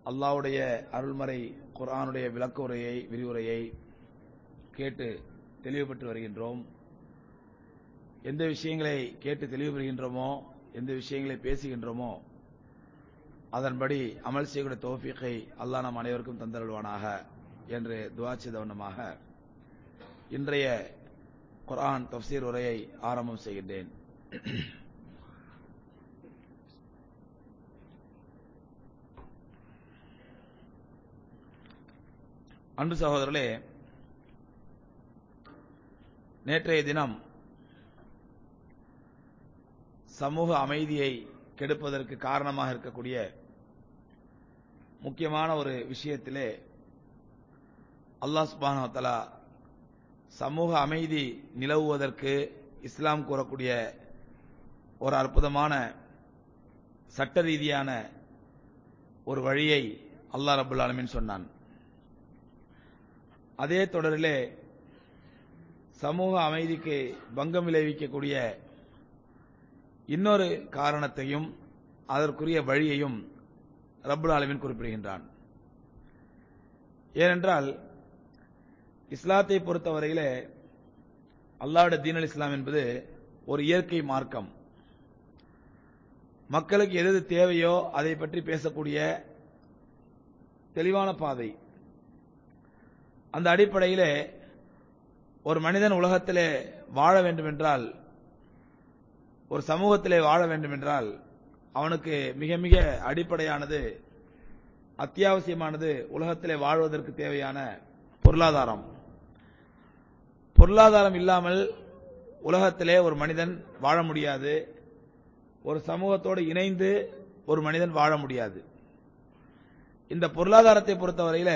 அல்லாஹ்வுடைய அருள்மறை குர்ஆனுடைய விளக்க உரையை விரிவுரையை கேட்டு தெளிவு பெற்று வருகின்றோம் எந்த விஷயங்களை கேட்டு தெளிவு பெறுகின்றோமோ எந்த விஷயங்களை பேசுகின்றோமோ அதன்படி அமல் செய்யக்கூடிய தோஃபிக்கை அல்லாஹ் நம் அனைவருக்கும் தந்தருள்வானாக என்று துவா செய்த வண்ணமாக இன்றைய குர்ஆன் தஃப்சீர் உரையை ஆரம்பம் செய்கின்றேன் அன்பு சகோதரர்களே நேற்றைய தினம் சமூக அமைதியை கெடுப்பதற்கு காரணமாக இருக்கக்கூடிய முக்கியமான ஒரு விஷயத்திலே அல்லாஹ் சுப்ஹானஹு வ தஆலா சமூக அமைதி நிலவுவதற்கு இஸ்லாம் கூறக்கூடிய ஒரு அற்புதமான சட்ட ரீதியான ஒரு வழியை அல்லாஹ் ரபுல் ஆலமீன் சொன்னான் அதே தொடரிலே சமூக அமைதிக்கு பங்கம் விளைவிக்கக்கூடிய இன்னொரு காரணத்தையும் அதற்குரிய வழியையும் ரப்புல் ஆலமீன் குறிப்பிடுகின்றான் ஏனென்றால் இஸ்லாத்தை பொறுத்தவரையிலே அல்லாஹ்வுடைய தீன் அல் இஸ்லாம் என்பது ஒரு இயற்கை மார்க்கம் மக்களுக்கு எது எது தேவையோ அதை பற்றி பேசக்கூடிய தெளிவான பாதை அந்த அடிப்படையிலே ஒரு மனிதன் உலகத்திலே வாழ வேண்டுமென்றால் ஒரு சமூகத்திலே வாழ வேண்டுமென்றால் அவனுக்கு மிக மிக அடிப்படையானது அத்தியாவசியமானது உலகத்திலே வாழ்வதற்கு தேவையான பொருளாதாரம் பொருளாதாரம் இல்லாமல் உலகத்திலே ஒரு மனிதன் வாழ முடியாது ஒரு சமூகத்தோடு இணைந்து ஒரு மனிதன் வாழ முடியாது இந்த பொருளாதாரத்தை பொறுத்தவரையில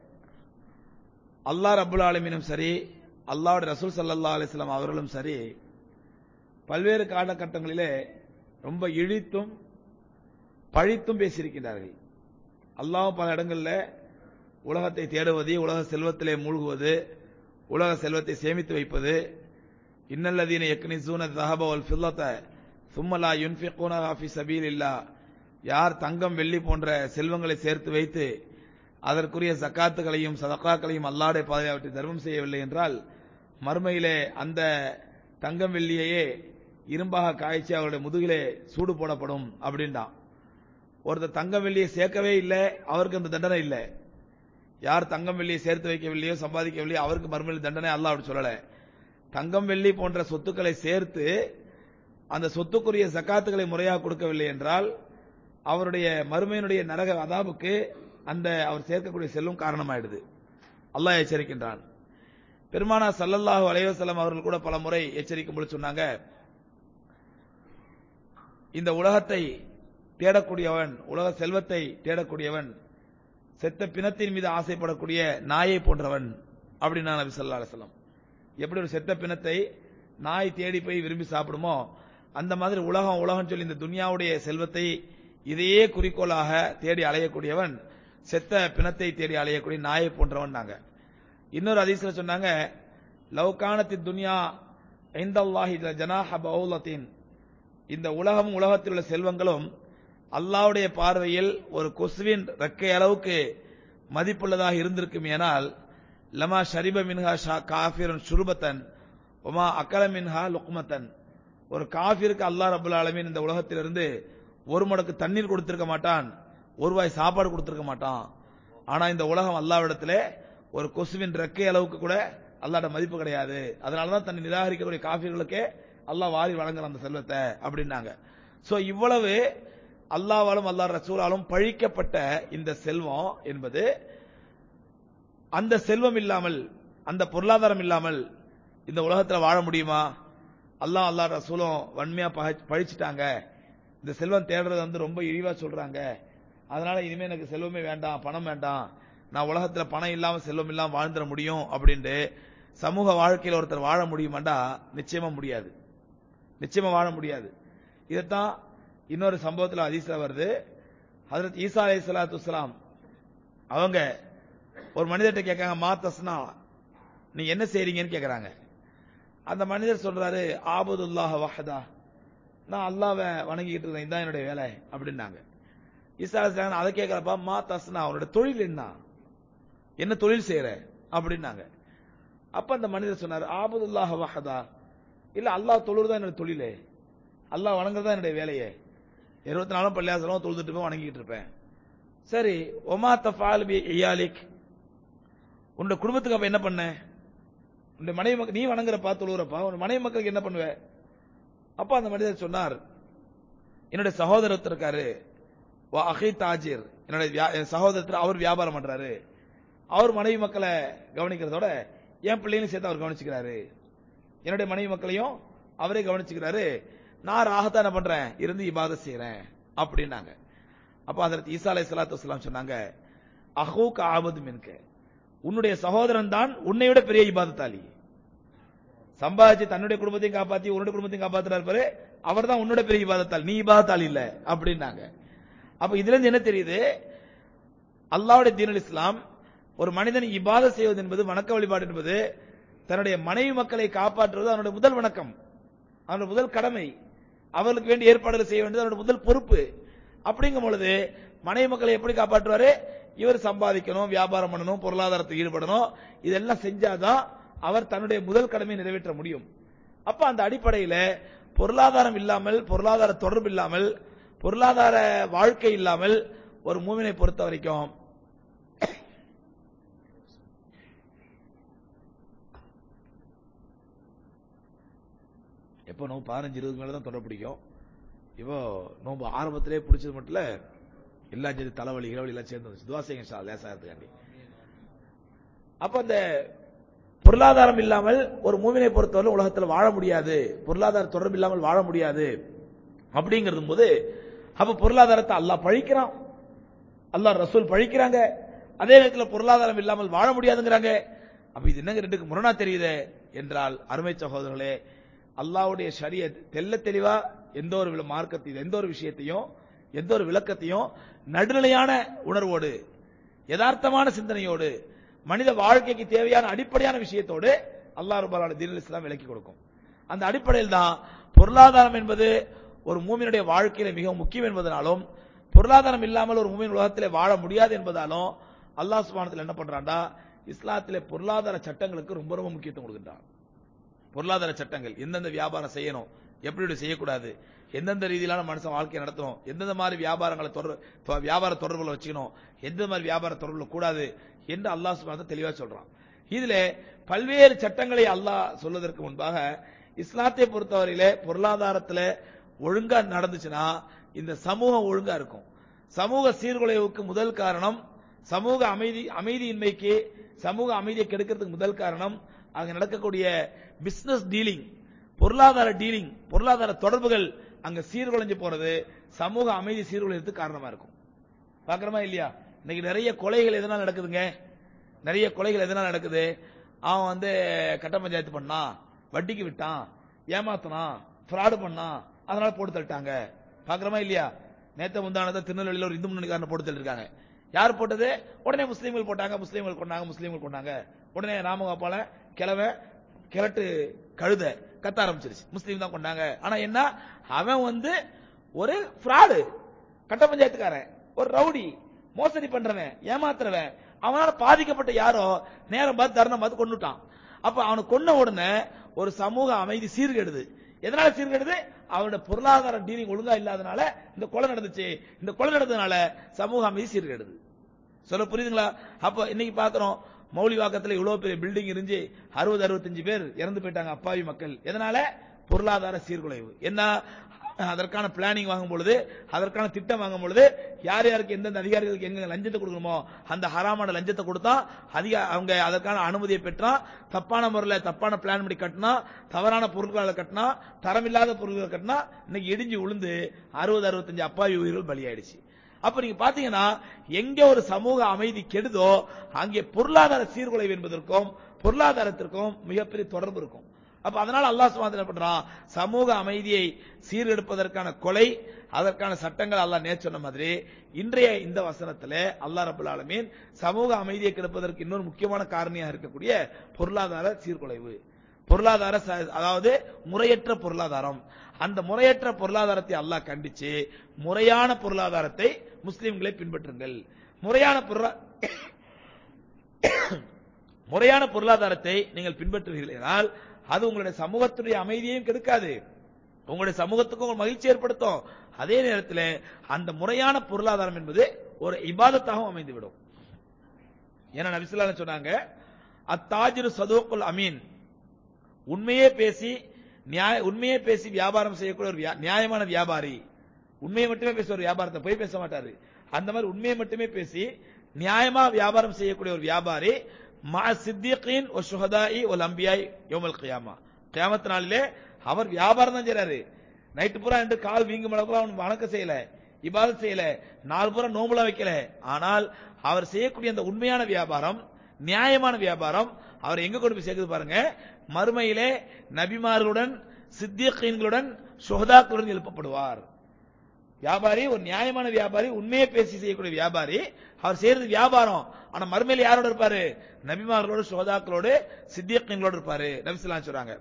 அல்லாஹ் ரபுல் ஆலமீனும் சரி அல்லாஹ்வுடைய ரசூல் சல்லா அலிஸ்லாம் அவர்களும் சரி பல்வேறு காலகட்டங்களிலே ரொம்ப இழித்தும் பழித்தும் பேசியிருக்கிறார்கள் அல்லாஹ் பல இடங்களில் உலகத்தை தேடுவது உலக செல்வத்திலே மூழ்குவது உலக செல்வத்தை சேமித்து வைப்பது இன்னல்லதீன யக்னிசூன தஹப வல் ஃபில்லத சும்மலா யுன்ஃபிகூனஹா ஃபி சபீலில்லா யார் தங்கம் வெள்ளி போன்ற செல்வங்களை சேர்த்து வைத்து அதற்குரிய சக்காத்துகளையும் சதக்காக்களையும் அல்லாடைய பாதையாவற்றை தர்மம் செய்யவில்லை என்றால் மறுமையிலே அந்த தங்கம் வெள்ளியையே இரும்பாக காய்ச்சி அவருடைய முதுகிலே சூடு போடப்படும் அப்படின்டான் ஒருத்தர் தங்கம் வெள்ளியை சேர்க்கவே இல்லை அவருக்கு அந்த தண்டனை இல்லை யார் தங்கம் வெள்ளியை சேர்த்து வைக்கவில்லையோ சம்பாதிக்கவில்லையோ அவருக்கு மறுமையில் தண்டனை அல்ல அப்படி சொல்லல தங்கம் வெள்ளி போன்ற சொத்துக்களை சேர்த்து அந்த சொத்துக்குரிய சக்காத்துக்களை முறையாக கொடுக்கவில்லை என்றால் அவருடைய மறுமையினுடைய நரக அதாபுக்கு அந்த அவர் சேர்க்கக்கூடிய செல்வம் காரணமாயிடுது அல்லாஹ் எச்சரிக்கின்றான் பெருமானா சல்லல்லாஹு அலைவசல்லம் அவர்கள் கூட பல முறை எச்சரிக்கும் பொழுது சொன்னாங்க இந்த உலகத்தை தேடக்கூடியவன் உலக செல்வத்தை தேடக்கூடியவன் செத்த பிணத்தின் மீது ஆசைப்படக்கூடிய நாயை போன்றவன் அப்படின்னா நபி சொல்லா அலுவலம் எப்படி ஒரு செத்த பிணத்தை நாய் தேடி போய் விரும்பி சாப்பிடுமோ அந்த மாதிரி உலகம் உலகம் சொல்லி இந்த துனியாவுடைய செல்வத்தை இதையே குறிக்கோளாக தேடி அலையக்கூடியவன் செத்த பிணத்தை தேடி அலையக்கூடிய நாயை போன்றவன் நாங்க இன்னொரு அதிசல சொன்னாங்க லவ்கானத்தி துனியா ஐந்தல்லாஹி ஜனாஹ பௌலத்தின் இந்த உலகம் உலகத்தில் உள்ள செல்வங்களும் அல்லாவுடைய பார்வையில் ஒரு கொசுவின் ரெக்கை அளவுக்கு மதிப்புள்ளதாக இருந்திருக்கும் ஏனால் லமா ஷரிப மின்ஹா ஷா காஃபிரன் சுருபத்தன் ஒமா அக்கல மின்ஹா லுக்மத்தன் ஒரு காஃபிற்கு அல்லா ரபுல் ஆலமீன் இந்த உலகத்திலிருந்து ஒரு மடக்கு தண்ணீர் கொடுத்திருக்க மாட்டான் ஒரு வாய் சாப்பாடு கொடுத்திருக்க மாட்டான் ஆனா இந்த உலகம் அல்லாவிடத்திலே ஒரு கொசுவின் ரெக்கை அளவுக்கு கூட அல்லாட மதிப்பு கிடையாது அதனாலதான் தன்னை நிராகரிக்கக்கூடிய காஃபிர்களுக்கே அல்லாஹ் வாரி வழங்குற அந்த செல்வத்தை அப்படின்னாங்க சோ இவ்வளவு அல்லாவாலும் அல்லா ரசூலாலும் பழிக்கப்பட்ட இந்த செல்வம் என்பது அந்த செல்வம் இல்லாமல் அந்த பொருளாதாரம் இல்லாமல் இந்த உலகத்தில் வாழ முடியுமா அல்லாஹ் அல்லா ரசூலும் வன்மையா பழிச்சிட்டாங்க இந்த செல்வம் தேடுறது வந்து ரொம்ப இழிவா சொல்றாங்க அதனால இனிமே எனக்கு செல்வமே வேண்டாம் பணம் வேண்டாம் நான் உலகத்துல பணம் இல்லாம செல்வம் இல்லாம வாழ்ந்துட முடியும் அப்படின்ட்டு சமூக வாழ்க்கையில் ஒருத்தர் வாழ முடியுமாண்டா நிச்சயமா முடியாது நிச்சயமா வாழ முடியாது இதைத்தான் இன்னொரு சம்பவத்தில் அதிசல வருது ஹதரத் ஈசா அலை சலாத்து வலாம் அவங்க ஒரு மனிதர்கிட்ட கேட்காங்க மா தஸ்னா நீ என்ன செய்றீங்கன்னு கேக்குறாங்க அந்த மனிதர் சொல்றாரு ஆபுதுல்லாஹ் வஹதா நான் அல்லாவை வணங்கிக்கிட்டு இருக்கேன் இதான் என்னுடைய வேலை அப்படின்னாங்க ஈசா அலைஹிஸ்ஸலாம் அதை கேட்கறப்ப மா தஸ்னா அவனோட தொழில் என்ன என்ன தொழில் செய்யற அப்படின்னாங்க அப்ப அந்த மனிதர் சொன்னார் ஆபதுல்லாஹ் வஹதா இல்ல அல்லாஹ் தொழுறதா என்னோட தொழிலே அல்லாஹ் வணங்குறதா என்னுடைய வேலையே இருபத்தி நாலும் பள்ளியாசலம் தொழுதுட்டு போய் வணங்கிட்டு இருப்பேன் சரி ஒமா தஃபால் பி இயாலிக் உன்னோட குடும்பத்துக்கு அப்ப என்ன பண்ண உன்னுடைய மனைவி மக்கள் நீ வணங்குறப்பா தொழுகிறப்பா உன் மனைவி மக்களுக்கு என்ன பண்ணுவ அப்ப அந்த மனிதர் சொன்னார் என்னுடைய சகோதரர் இருக்காரு வா அஹி தாஜிர் என்னுடைய வியா- என் சகோதரர் அவர் வியாபாரம் பண்றாரு அவர் மனைவி மக்களை கவனிக்கிறதோட என் பிள்ளைகளையும் சேர்த்து அவர் கவனிச்சுக்கிறாரு என்னுடைய மனைவி மக்களையும் அவரே கவனிச்சுக்கிறாரு நான் ராகத்தா என்ன பண்றேன் இருந்து இபாதத் செய்யறேன் அப்படின்னாங்க அப்ப அதற்கு ஈசா அலை சலாத்து வசலாம் சொன்னாங்க அஹூக் ஆபது மின்க உன்னுடைய சகோதரன் தான் உன்னை விட பெரிய இபாதத்தாளி சம்பாதிச்சு தன்னுடைய குடும்பத்தையும் காப்பாத்தி உன்னுடைய குடும்பத்தையும் காப்பாத்துறாரு பாரு அவர் தான் உன்னோட பெரிய இபாதத்தாள் நீ இபாதத்தாள் இல்ல அப்படின்னாங்க அப்ப இதுல இருந்து என்ன தெரியுது அல்லாஹ்வுடைய தீனுல் இஸ்லாம் ஒரு மனிதன் இபாதத் செய்வது என்பது வணக்க வழிபாடு என்பது தன்னுடைய மனைவி மக்களை காப்பாற்றுவது அவனுடைய முதல் வணக்கம் அவனுடைய முதல் கடமை அவர்களுக்கு வேண்டிய ஏற்பாடுகள் செய்ய வேண்டியது அவனுடைய முதல் பொறுப்பு அப்படிங்கும் பொழுது மனைவி மக்களை எப்படி காப்பாற்றுவாரு இவர் சம்பாதிக்கணும் வியாபாரம் பண்ணணும் பொருளாதாரத்தில் ஈடுபடணும் இதெல்லாம் செஞ்சாதான் அவர் தன்னுடைய முதல் கடமையை நிறைவேற்ற முடியும் அப்ப அந்த அடிப்படையில பொருளாதாரம் இல்லாமல் பொருளாதார தொடர்பு இல்லாமல் பொருளாதார வாழ்க்கை இல்லாமல் ஒரு மூவினை பொறுத்த வரைக்கும் எப்போ நோம்பு பதினஞ்சு இருபது மேல தான் தொடர பிடிக்கும் இப்போ நோம்பு ஆரம்பத்திலே பிடிச்சது மட்டும் இல்ல எல்லா சேர்ந்து தலைவலி கிழவலி எல்லாம் சேர்ந்து வந்துச்சு துவா செய்யுங்க இன்ஷா அல்லாஹ், லேசாகிறதுக்காண்டி அப்ப அந்த பொருளாதாரம் இல்லாமல் ஒரு மூவினை பொறுத்தவரை உலகத்தில் வாழ முடியாது பொருளாதார தொடர்பு இல்லாமல் வாழ முடியாது அப்படிங்கிறது போது அப்ப பொருளாதாரத்தை அல்லாஹ் பழிக்கிறான் அல்லாஹ் ரசூல் பழிக்கிறாங்க அதே நேரத்தில் பொருளாதாரம் இல்லாமல் வாழ முடியாதுங்கிறாங்க அப்ப இது என்னங்க ரெண்டுக்கு முரணா தெரியுதே என்றால் அருமை சகோதரர்களே அல்லாஹ்வுடைய ஷரியத் தெல்ல தெளிவா எந்த ஒரு வில- மார்க்கத்தையும் எந்த ஒரு விஷயத்தையும் எந்த ஒரு விளக்கத்தையும் நடுநிலையான உணர்வோடு யதார்த்தமான சிந்தனையோடு மனித வாழ்க்கைக்கு தேவையான அடிப்படையான விஷயத்தோடு அல்லாஹ் ரபுல்லான தீனுல் இஸ்லாம் விளக்கி கொடுக்கும் அந்த அடிப்படையில் தான் பொருளாதாரம் என்பது ஒரு மூமியினுடைய வாழ்க்கையில மிகவும் முக்கியம் என்பதனாலும் பொருளாதாரம் இல்லாமல் ஒரு மூமியின் உலகத்திலே வாழ முடியாது என்பதாலும் அல்லாஹ் சுபானத்தில் என்ன பண்றான்டா இஸ்லாத்திலே பொருளாதார சட்டங்களுக்கு ரொம்ப ரொம்ப முக்கியத்துவம் கொடுக்கின்றான் பொருளாதார சட்டங்கள் எந்தெந்த வியாபாரம் செய்யணும் எப்படி எப்படி செய்யக்கூடாது எந்தெந்த ரீதியிலான மனுஷன் வாழ்க்கையை நடத்தணும் எந்தெந்த மாதிரி வியாபாரங்களை தொடர் தொ- வியாபார தொடர்புகளை வச்சுக்கணும் எந்த மாதிரி வியாபார தொடர்புல கூடாது என்று அல்லாஹ் சுப்ஹானஹு தெளிவா சொல்றான் இதுல பல்வேறு சட்டங்களை அல்லாஹ் சொல்வதற்கு முன்பாக இஸ்லாத்தை பொறுத்தவரையிலே பொருளாதாரத்துல ஒழுங்கா நடந்துச்சுன்னா இந்த சமூகம் ஒழுங்கா இருக்கும் சமூக சீர்குலைவுக்கு முதல் காரணம் சமூக அமைதி அமைதியின்மைக்கு சமூக அமைதியை கெடுக்கிறதுக்கு முதல் காரணம் அங்க நடக்கக்கூடிய பிசினஸ் டீலிங் பொருளாதார டீலிங் பொருளாதார தொடர்புகள் அங்க சீர்குலைஞ்சு போறது சமூக அமைதி சீர்குலைறதுக்கு காரணமா இருக்கும் பாக்குறோமா இல்லையா இன்னைக்கு நிறைய கொலைகள் எதனால நடக்குதுங்க நிறைய கொலைகள் எதனால நடக்குது அவன் வந்து கட்ட பஞ்சாயத்து பண்ணான் வட்டிக்கு விட்டான் ஏமாத்தினான் ஃப்ராடு பண்ணான் அதனால போட்டு தள்ளிட்டாங்க பாக்குறோமா இல்லையா நேத்த முந்தானதை திருநெல்வேலியில ஒரு இந்து முன்னணிக்காரனை போட்டு தள்ளிருக்காங்க யார் போட்டது உடனே முஸ்லீம்கள் போட்டாங்க முஸ்லீம்கள் கொண்டாங்க முஸ்லீம்கள் கொண்டாங்க உடனே ராமகோபால கிழவன் கிழட்டு கழுத கத்த ஆரம்பிச்சிருச்சு முஸ்லீம் தான் கொண்டாங்க ஆனா என்ன அவன் வந்து ஒரு ஃப்ராடு கட்ட பஞ்சாயத்துக்காரன் ஒரு ரவுடி மோசடி பண்றவன் ஏமாத்துறவன் அவனால பாதிக்கப்பட்ட யாரோ நேரம் பார்த்து தருணம் பார்த்து கொண்டுட்டான் அப்ப அவனை கொன்ன உடனே ஒரு சமூக அமைதி சீர்கெடுது எதனால சீர்கெடுது அவனோட பொருளாதார டீலிங் ஒழுங்கா இல்லாதனால இந்த கொலை நடந்துச்சு இந்த கொலை நடந்ததுனால சமூக அமைதி சீர்கெடுது சொல்ல புரியுதுங்களா அப்ப இன்னைக்கு பாக்குறோம் மௌலிவாக்கத்துல இவ்வளவு பெரிய பில்டிங் இருந்து அறுபது அறுபத்தஞ்சு பேர் இறந்து போயிட்டாங்க அப்பாவி மக்கள் எதனால பொருளாதார சீர்குலைவு என்ன அதற்கான பிளானிங் வாங்கும் பொழுது அதற்கான திட்டம் வாங்கும் பொழுது யார் யாருக்கு எந்தெந்த அதிகாரிகளுக்கு எங்க லஞ்சத்தை கொடுக்கணுமோ அந்த ஹராமான லஞ்சத்தை கொடுத்தா அதிக அவங்க அதற்கான அனுமதியை பெற்றா தப்பான முறையில் தப்பான பிளான் படி கட்டினா தவறான பொருட்களை கட்டினா தரமில்லாத பொருட்களை கட்டினா இன்னைக்கு இடிஞ்சு உளுந்து அறுபது அறுபத்தஞ்சு அப்பாவி உயிர்கள் பலியாயிடுச்சு அப்ப நீங்க பாத்தீங்கன்னா எங்க ஒரு சமூக அமைதி கெடுதோ அங்கே பொருளாதார சீர்குலைவு என்பதற்கும் பொருளாதாரத்திற்கும் மிகப்பெரிய தொடர்பு இருக்கும் அப்ப அதனால அல்லாஹ் சுப்ஹானஹு என்ன பண்றான் சமூக அமைதியை சீர்கெடுப்பதற்கான கொலை அதற்கான சட்டங்கள் அல்லாஹ் நேற்று சொன்ன மாதிரி இன்றைய இந்த வசனத்திலே அல்லாஹ் ரபுல் ஆலமீன் சமூக அமைதியை கெடுப்பதற்கு இன்னொரு முக்கியமான காரணியாக இருக்கக்கூடிய பொருளாதார சீர்குலைவு பொருளாதார ச- அதாவது முறையற்ற பொருளாதாரம் அந்த முறையற்ற பொருளாதாரத்தை அல்லாஹ் கண்டிச்சு முறையான பொருளாதாரத்தை முஸ்லிம்களை பின்பற்றுங்கள் முறையான பொருளா முறையான பொருளாதாரத்தை நீங்கள் பின்பற்றுவீர்கள் என்றால் அது உங்களுடைய சமூகத்துடைய அமைதியையும் கெடுக்காது உங்களுடைய சமூகத்துக்கும் ஒரு மகிழ்ச்சி ஏற்படுத்தும் அதே நேரத்தில் அந்த முறையான பொருளாதாரம் என்பது ஒரு இபாதத்தாகவும் அமைந்துவிடும் ஏன்னா நபிசுல்லா சொன்னாங்க அத்தாஜிரு சதூக்குல் அமீன் உண்மையே பேசி நியாய உண்மையே பேசி வியாபாரம் செய்யக்கூடிய ஒரு வியா- நியாயமான வியாபாரி உண்மையை மட்டுமே பேச ஒரு வியாபாரத்தை போய் பேச மாட்டாரு அந்த மாதிரி உண்மையை மட்டுமே பேசி நியாயமா வியாபாரம் செய்யக்கூடிய ஒரு வியாபாரி மா சித்திகீன் ஒரு சுகதாயி ஒரு அம்பியாய் யோமல் கியாமா கியாமத்து நாளிலே அவர் வியாபாரம் தான் செய்றாரு நைட்டு பூரா ரெண்டு கால் வீங்கும் அளவுக்கு அவன் வணக்கம் செய்யல இபாதத் செய்யல நாலு பூரா நோம்புல வைக்கல ஆனால் அவர் செய்யக்கூடிய அந்த உண்மையான வியாபாரம் நியாயமான வியாபாரம் அவர் எங்க கொண்டு போய் சேர்க்குது பாருங்க மறுமையிலே நபிமார்களுடன் சித்தியக்கீன்களுடன் சுகதாக்களுடன் எழுப்பப்படுவார் வியாபாரி ஒரு நியாயமான வியாபாரி உண்மையை பேசி செய்யக்கூடிய வியாபாரி அவர் செய்யறது வியாபாரம் ஆனா மறுமையில யாரோட இருப்பாரு நபிமார்களோடு சுகதாக்களோடு சித்தியக்கீன்களோடு இருப்பாரு நபிசுல்லாம் சொல்றாங்க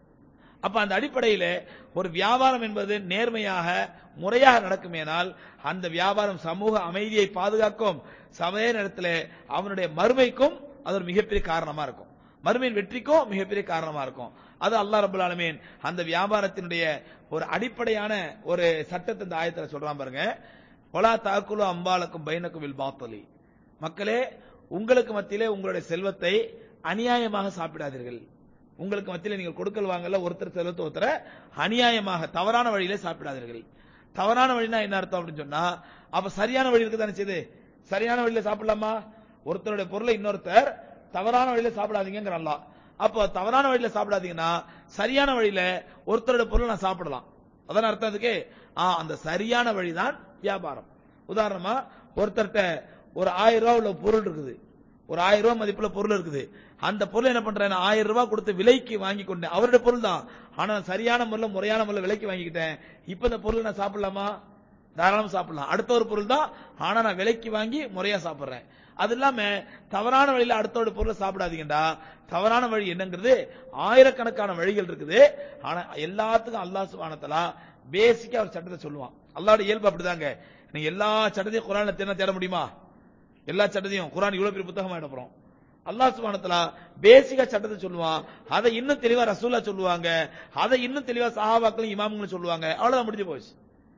அப்ப அந்த அடிப்படையில ஒரு வியாபாரம் என்பது நேர்மையாக முறையாக நடக்குமேனால் அந்த வியாபாரம் சமூக அமைதியை பாதுகாக்கும் சமய நேரத்தில் அவனுடைய மறுமைக்கும் அது ஒரு மிகப்பெரிய காரணமா இருக்கும் மறுமையின் வெற்றிக்கும் மிகப்பெரிய காரணமா இருக்கும் அது அல்லாஹ் ரபுல் ஆலமீன் அந்த வியாபாரத்தினுடைய ஒரு அடிப்படையான ஒரு சட்டத்தை இந்த ஆயத்துல சொல்றான் பாருங்க ஒலா தாக்குலு அம்பாலக்கும் பைனக்கும் வில் பாத்தலி மக்களே உங்களுக்கு மத்தியிலே உங்களுடைய செல்வத்தை அநியாயமாக சாப்பிடாதீர்கள் உங்களுக்கு மத்தியில நீங்கள் கொடுக்கல் வாங்கல ஒருத்தர் செல்வத்தை ஒருத்தர அநியாயமாக தவறான வழியிலே சாப்பிடாதீர்கள் தவறான வழினா என்ன அர்த்தம் அப்படின்னு சொன்னா அப்ப சரியான வழி இருக்கு தானே செய்து சரியான வழியில சாப்பிடலாமா ஒருத்தருடைய பொருளை இன்னொருத்தர் தவறான வழியில சாப்பிடாதீங்கிற அல்லாஹ் அப்போ தவறான வழியில சாப்பிடாதீங்கன்னா சரியான வழியில ஒருத்தருடைய பொருளை நான் சாப்பிடலாம் அதான அர்த்தம் அதுக்கு ஆ அந்த சரியான வழிதான் வியாபாரம் உதாரணமா ஒருத்தர்ட்ட ஒரு ஆயிரம் ரூபாய் உள்ள பொருள் இருக்குது ஒரு ஆயிரம் ரூபாய் மதிப்புள்ள பொருள் இருக்குது அந்த பொருள் என்ன பண்றேன் நான் ஆயிரம் ரூபாய் கொடுத்து விலைக்கு வாங்கி கொண்டேன் அவருடைய பொருள் தான் ஆனா நான் சரியான முறையில் முறையான முறையில் விலைக்கு வாங்கிக்கிட்டேன் இப்ப இந்த பொருள் நான் சாப்பிடலாமா தாராளமா சாப்பிடலாம் அடுத்த ஒரு பொருள் தான் ஆனா நான் விலைக்கு வாங்கி முறையா சாப்பிடுறேன் அது இல்லாம தவறான வழியில அடுத்தோட பொருளை சாப்பிடாதீங்கடா தவறான வழி என்னங்கிறது ஆயிரக்கணக்கான வழிகள் இருக்குது ஆனா எல்லாத்துக்கும் அல்லாஹ் சுபானத்தலா பேசிக்கா ஒரு சட்டத்தை சொல்லுவான் அல்லாஹ்வுடைய இயல்பு அப்படிதாங்க நீங்க எல்லா சட்டத்தையும் குரான்ல தேட தேட முடியுமா எல்லா சட்டத்தையும் குரான் இவ்வளவு பெரிய புத்தகமா எடுப்போம் அல்லாஹ் சுப்ஹானஹு வ பேசிக்கா சட்டத்தை சொல்லுவான் அதை இன்னும் தெளிவா ரசூலா சொல்லுவாங்க அதை இன்னும் தெளிவா சஹாபாக்களும் இமாம்களும் சொல்லுவாங்க அவ்வளவுதான் முடிஞ்சு போச்சு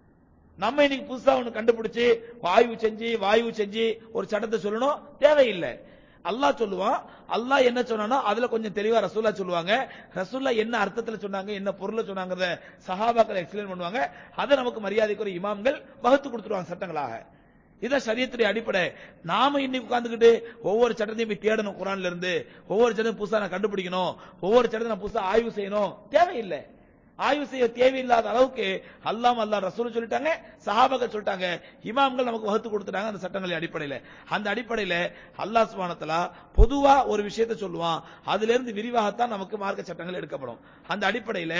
நம்ம இன்னைக்கு புதுசா ஒண்ணு கண்டுபிடிச்சு வாயு செஞ்சு வாயு செஞ்சு ஒரு சட்டத்தை சொல்லணும் தேவையில்லை அல்லாஹ் சொல்லுவான் அல்லாஹ் என்ன சொன்னானோ அதுல கொஞ்சம் தெளிவா ரசூலா சொல்லுவாங்க ரசூல்லா என்ன அர்த்தத்துல சொன்னாங்க என்ன பொருளை சொன்னாங்கறத சஹாபாக்கள் எக்ஸ்பிளைன் பண்ணுவாங்க அதை நமக்கு மரியாதைக்குரிய இமாம்கள் வகுத்து கொடுத்துருவாங்க சட்டங்களாக இதான் சரியத்துடைய அடிப்படை நாம இன்னைக்கு உட்கார்ந்துகிட்டு ஒவ்வொரு சட்டத்தையும் போய் தேடணும் குரான்ல இருந்து ஒவ்வொரு சட்டத்தையும் புதுசா நான் கண்டுபிடிக்கணும் ஒவ்வொரு சட்டத்தையும் நான் புதுசா ஆய்வு செய்யணும் தேவையில்லை ஆய்வு செய்ய தேவையில்லாத அளவுக்கு அல்லாம் அல்லா ரசூல் சொல்லிட்டாங்க சஹாபாக்கள் சொல்லிட்டாங்க இமாம்கள் நமக்கு வகுத்து கொடுத்துட்டாங்க அந்த சட்டங்களின் அடிப்படையில அந்த அடிப்படையில அல்லாஹ் சுப்ஹானஹு பொதுவா ஒரு விஷயத்தை சொல்லுவான் அதுல இருந்து விரிவாகத்தான் நமக்கு மார்க்க சட்டங்கள் எடுக்கப்படும் அந்த அடிப்படையில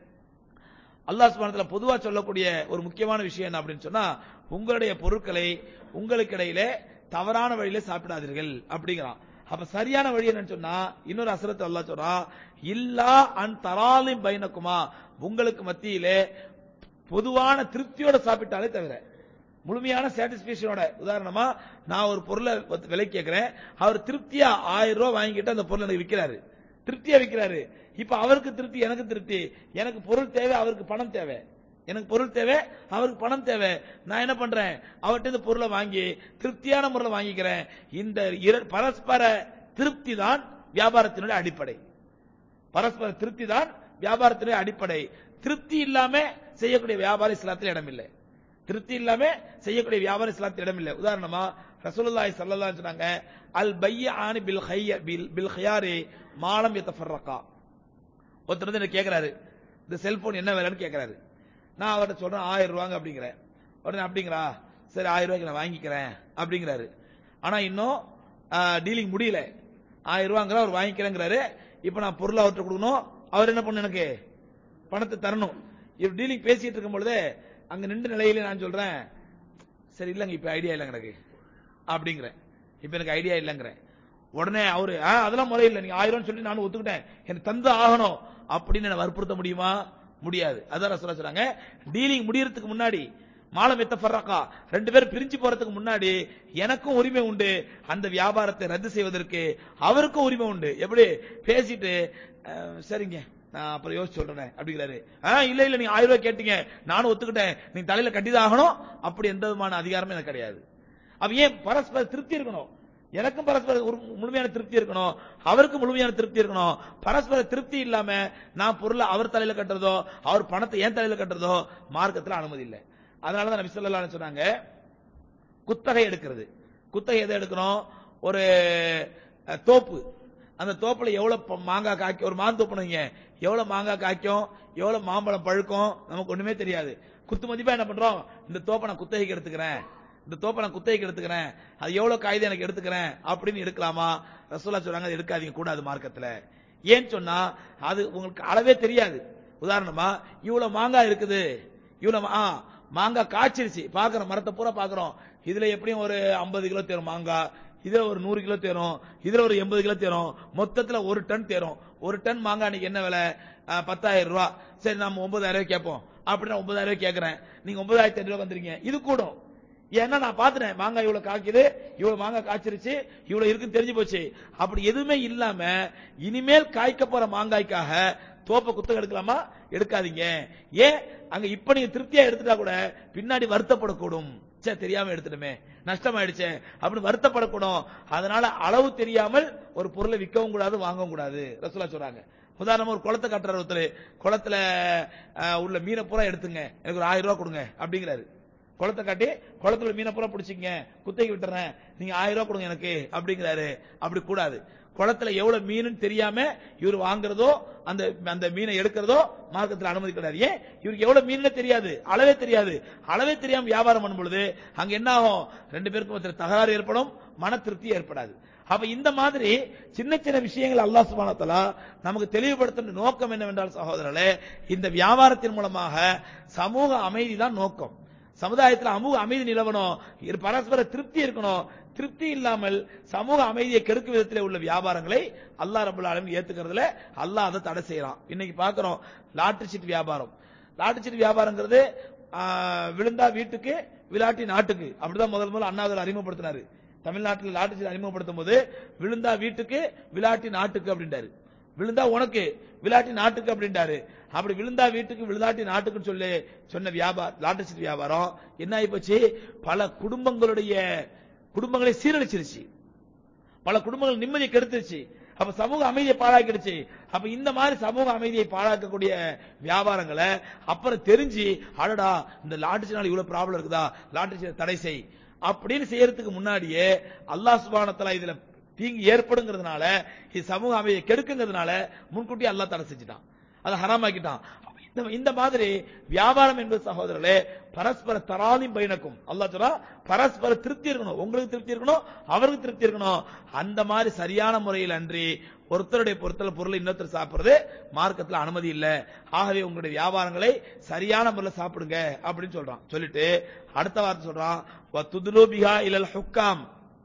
அல்லாஹ் சுப்ஹானஹு பொதுவா சொல்லக்கூடிய ஒரு முக்கியமான விஷயம் என்ன அப்படின்னு சொன்னா உங்களுடைய பொருட்களை உங்களுக்கு இடையில தவறான வழியில சாப்பிடாதீர்கள் அப்படிங்கிறான் அப்ப சரியான வழி என்னன்னு சொன்னா இன்னொரு அசரத்து அல்லாஹ் சொல்றான் இல்லா அன் தராலிம் பைனக்குமா உங்களுக்கு மத்தியிலே பொதுவான திருப்தியோட சாப்பிட்டாலே தவிர முழுமையான சாட்டிஸ்பேக்ஷனோட உதாரணமா நான் ஒரு பொருளை விலை கேட்கிறேன் அவர் திருப்தியா ஆயிரம் ரூபாய் வாங்கிட்டு அந்த பொருளை எனக்கு விற்கிறாரு திருப்தியா விற்கிறாரு இப்ப அவருக்கு திருப்தி எனக்கு திருப்தி எனக்கு பொருள் தேவை அவருக்கு பணம் தேவை எனக்கு பொருள் தேவை அவருக்கு பணம் தேவை நான் என்ன பண்றேன் அவர்கிட்ட இந்த பொருளை வாங்கி திருப்தியான முறையில் வாங்கிக்கிறேன் இந்த இர- பரஸ்பர திருப்தி தான் வியாபாரத்தினுடைய அடிப்படை பரஸ்பர திருப்தி தான் வியாபாரத்தினுடைய அடிப்படை திருப்தி இல்லாம செய்யக்கூடிய வியாபாரம் இஸ்லாத்தில் இடமில்லை திருப்தி இல்லாம செய்யக்கூடிய வியாபாரம் இஸ்லாத்தில் இடமில்லை உதாரணமா ரசூலுல்லாஹி ஸல்லல்லாஹு அலைஹி சொன்னாங்க அல் பையானி பில் ஹைய பில் பில் ஹியாரி மாலம் யதஃபர்ரகா ஒருத்தர் வந்து என்ன கேக்குறாரு இந்த செல்போன் என்ன விலைன்னு கேக்குறாரு நான் அவர்கிட்ட சொல்றேன் ஆயிரம் ரூபாங்க அப்படிங்கிறேன் உடனே அப்படிங்களா சரி ஆயிரம் ரூபாய்க்கு நான் வாங்கிக்கிறேன் அப்படிங்கிறாரு ஆனா இன்னும் டீலிங் முடியல ஆயிரம் ரூபாங்கிற அவர் வாங்கிக்கிறேங்கிறாரு இப்ப நான் பொருள் அவர்கிட்ட கொடுக்கணும் அவர் என்ன பண்ண எனக்கு பணத்தை தரணும் இவர் டீலிங் பேசிட்டு இருக்கும் பொழுதே அங்க நின்ற நிலையில நான் சொல்றேன் சரி இல்லங்க இப்ப ஐடியா இல்லைங்க எனக்கு அப்படிங்கிறேன் இப்ப எனக்கு ஐடியா இல்லைங்கிறேன் உடனே அவரு "ஆ, அதெல்லாம் முறையில்லை நீங்க ஆயிரம் சொல்லி நானும் ஒத்துக்கிட்டேன் எனக்கு தந்து ஆகணும் அப்படின்னு என்ன வற்புறுத்த முடியுமா முடியாது அதான் ரசூலா சொல்றாங்க டீலிங் முடியறதுக்கு முன்னாடி மாலம் எத்த ஃபர்ரக்கா ரெண்டு பேரும் பிரிஞ்சு போறதுக்கு முன்னாடி எனக்கும் உரிமை உண்டு அந்த வியாபாரத்தை ரத்து செய்வதற்கு அவருக்கும் உரிமை உண்டு எப்படி பேசிட்டு "அஹ், சரிங்க நான் அப்புறம் யோசிச்சு சொல்றேன் அப்படிங்கிறாரு ஆ இல்ல இல்ல நீங்க ஆயிரம் ரூபாய் கேட்டீங்க நானும் ஒத்துக்கிட்டேன் நீங்க தலையில கட்டிதான் ஆகணும் அப்படி எந்த விதமான அதிகாரமும் எனக்கு கிடையாது அப்ப ஏன் பரஸ்பர திருப்தி இருக்கணும் எனக்கும் பரஸ்பர ஒரு முழுமையான திருப்தி இருக்கணும் அவருக்கும் முழுமையான திருப்தி இருக்கணும் பரஸ்பர திருப்தி இல்லாம நான் பொருளை அவர் தலையில கட்டுறதோ அவர் பணத்தை ஏன் தலையில கட்டுறதோ மார்க்கத்துல அனுமதி இல்லை அதனாலதான் நபி ஸல்லல்லாஹு அலைஹி சொன்னாங்க குத்தகை எடுக்கிறது குத்தகை எதை எடுக்கணும் ஒரு அஹ், தோப்பு அந்த தோப்புல எவ்வளவு ப- மாங்காய் காய்க்கும் ஒரு மாந்தோப்புன்னு வைங்க எவ்வளவு மாங்காய் காய்க்கும் எவ்வளவு மாம்பழம் பழுக்கும் நமக்கு ஒண்ணுமே தெரியாது குத்து மதிப்பா என்ன பண்றோம் இந்த தோப்பை நான் குத்தகைக்கு எடுத்துக்கிறேன் இந்த தோப்பை நான் குத்தகைக்கு எடுத்துக்கிறேன் அது எவ்வளவு காய்து எனக்கு எடுத்துக்கிறேன் அப்படின்னு எடுக்கலாமா ரசூலா சொல்றாங்க அது எடுக்காதீங்க கூடாது மார்க்கத்துல ஏன்னு சொன்னா அது உங்களுக்கு அளவே தெரியாது உதாரணமா இவ்வளவு மாங்காய் இருக்குது இவ்வளவு மா- ஆ, மாங்காய் காய்ச்சிருச்சு பாக்குறோம் மரத்தை பூரா பாக்குறோம் இதுல எப்படியும் ஒரு 50 கிலோ தேரும் மாங்காய் இதுல ஒரு நூறு கிலோ தேரும் இதுல ஒரு எண்பது கிலோ தேரும் மொத்தத்துல ஒரு டன் தேரும் ஒரு டன் மாங்காய் இன்னைக்கு என்ன விலை ஆ, பத்தாயிரம் ரூபாய் சரி நம்ம ஒன்பதாயிரம் ரூபாய் கேட்போம் அப்படின்னு ஒன்பதாயிரம் ரூபாய் கேட்கறேன் நீங்க ஒன்பதாயிரத்தி ஐநூறு ரூபாய் வந்துருங்க இது கூடும் ஏன்னா நான் பாத்துட்டேன் மாங்காய் இவ்வளவு காய்க்குது இவ்வளவு மாங்காய் காய்ச்சிருச்சு இவ்வளவு இருக்குன்னு தெரிஞ்சு போச்சு அப்படி எதுவுமே இல்லாம இனிமேல் காய்க்க போற மாங்காய்க்காக தோப்பை குத்தகை எடுக்கலாமா எடுக்காதீங்க ஏன் அங்க இப்ப நீங்க திருப்தியா எடுத்துட்டா கூட பின்னாடி வருத்தப்படக்கூடும் ச்சே தெரியாம எடுத்துட்டுமே நஷ்டமாயிடுச்சே அப்படின்னு வருத்தப்படக்கூடும் அதனால அளவு தெரியாமல் ஒரு பொருளை விற்கவும் கூடாது வாங்கவும் கூடாது ரசூலா சொல்றாங்க உதாரணமா ஒரு குளத்தை கட்டுற ஒருத்தர் குளத்துல அஹ், உள்ள மீனை பூரா எடுத்துங்க எனக்கு ஒரு ஆயிரம் ரூபாய் கொடுங்க அப்படிங்கிறாரு குளத்தை காட்டி குளத்துல மீனை பூரா பிடிச்சிங்க குத்தகை விட்டுறேன் நீங்க ஆயிரம் ரூபாய் கொடுங்க எனக்கு அப்படிங்கிறாரு அப்படி கூடாது குளத்துல எவ்வளவு மீனுன்னு தெரியாம இவர் வாங்குறதோ அந்த அந்த மீனை எடுக்கிறதோ மார்க்கத்துல அனுமதி கிடையாது ஏன் இவருக்கு எவ்வளவு மீன் தெரியாது அளவே தெரியாது அளவே தெரியாம வியாபாரம் பண்ணும் பொழுது அங்க என்ன ஆகும் ரெண்டு பேருக்கும் ஒருத்தர் தகராறு ஏற்படும் மன திருப்தி ஏற்படாது அப்ப இந்த மாதிரி சின்ன சின்ன விஷயங்கள் அல்லாஹ் சுப்ஹானஹு வ தஆலா நமக்கு தெளிவுபடுத்தும் நோக்கம் என்னவென்றால் சகோதரர்களே இந்த வியாபாரத்தின் மூலமாக சமூக அமைதி தான் நோக்கம் சமுதாயத்தில் அமூக அமைதி நிலவணும் இரு பரஸ்பர திருப்தி இருக்கணும் திருப்தி இல்லாமல் சமூக அமைதியை கெடுக்கும் விதத்தில் உள்ள வியாபாரங்களை அல்லாஹ் ரபுல் ஆலமீன் ஏத்துக்கிறதுல அல்லாஹ் அதை தடை செய்யறான் இன்னைக்கு பாக்குறோம் லாட்டரி சீட் வியாபாரம் லாட்டரி சீட் வியாபாரங்கிறது ஆ, விழுந்தா வீட்டுக்கு விளாட்டி நாட்டுக்கு அப்படிதான் முதல் முதல்ல அண்ணாதுரை அறிமுகப்படுத்தினாரு தமிழ்நாட்டில் லாட்டரி சீட் அறிமுகப்படுத்தும் போது விழுந்தா வீட்டுக்கு விளாட்டி நாட்டுக்கு அப்படின்றாரு விழுந்தா உனக்கு விளாட்டி நாட்டுக்கு அப்படின்றாரு அப்படி விழுந்தா வீட்டுக்கு விழுந்தாட்டி நாட்டுக்குன்னு சொல்லி சொன்ன வியாபாரம் லாட்டரி சீட் வியாபாரம் என்ன ஆகி போச்சு பல குடும்பங்களுடைய குடும்பங்களை சீரழிச்சிருச்சு பல குடும்பங்கள் நிம்மதியை கெடுத்துருச்சு அப்ப சமூக அமைதியை பாழாக்கிடுச்சு அப்ப இந்த மாதிரி சமூக அமைதியை பாழாக்கக்கூடிய வியாபாரங்களை அப்புறம் தெரிஞ்சு அடடா இந்த லாட்டரினால இவ்வளவு ப்ராப்ளம் இருக்குதா லாட்டரி தடை செய் அப்படின்னு செய்யறதுக்கு முன்னாடியே அல்லாஹ் சுபானத்தலா இதுல தீங்கு ஏற்படுங்கிறதுனால இது சமூக அமைதியை கெடுக்குங்கிறதுனால முன்கூட்டி அல்லாஹ் தடை செஞ்சுட்டான் அதை ஹராமாக்கிட்டான் இந்த- இந்த மாதிரி வியாபாரம் என்பது சகோதரர்களே பரஸ்பர தராதி பைனக்கும் அல்லாஹ் சொல்றா பரஸ்பர திருப்தி இருக்கணும் உங்களுக்கு திருப்தி இருக்கணும் அவருக்கு திருப்தி இருக்கணும் அந்த மாதிரி சரியான முறையில் அன்றி ஒருத்தருடைய பொருத்தல பொருளை இன்னொருத்தர் சாப்பிடுறது மார்க்கத்துல அனுமதி இல்ல ஆகவே உங்களுடைய வியாபாரங்களை சரியான முறையில் சாப்பிடுங்க அப்படின்னு சொல்றான் சொல்லிட்டு அடுத்த வார்த்தை சொல்றான் துதுலூபிகா இல்லல் ஹுக்காம்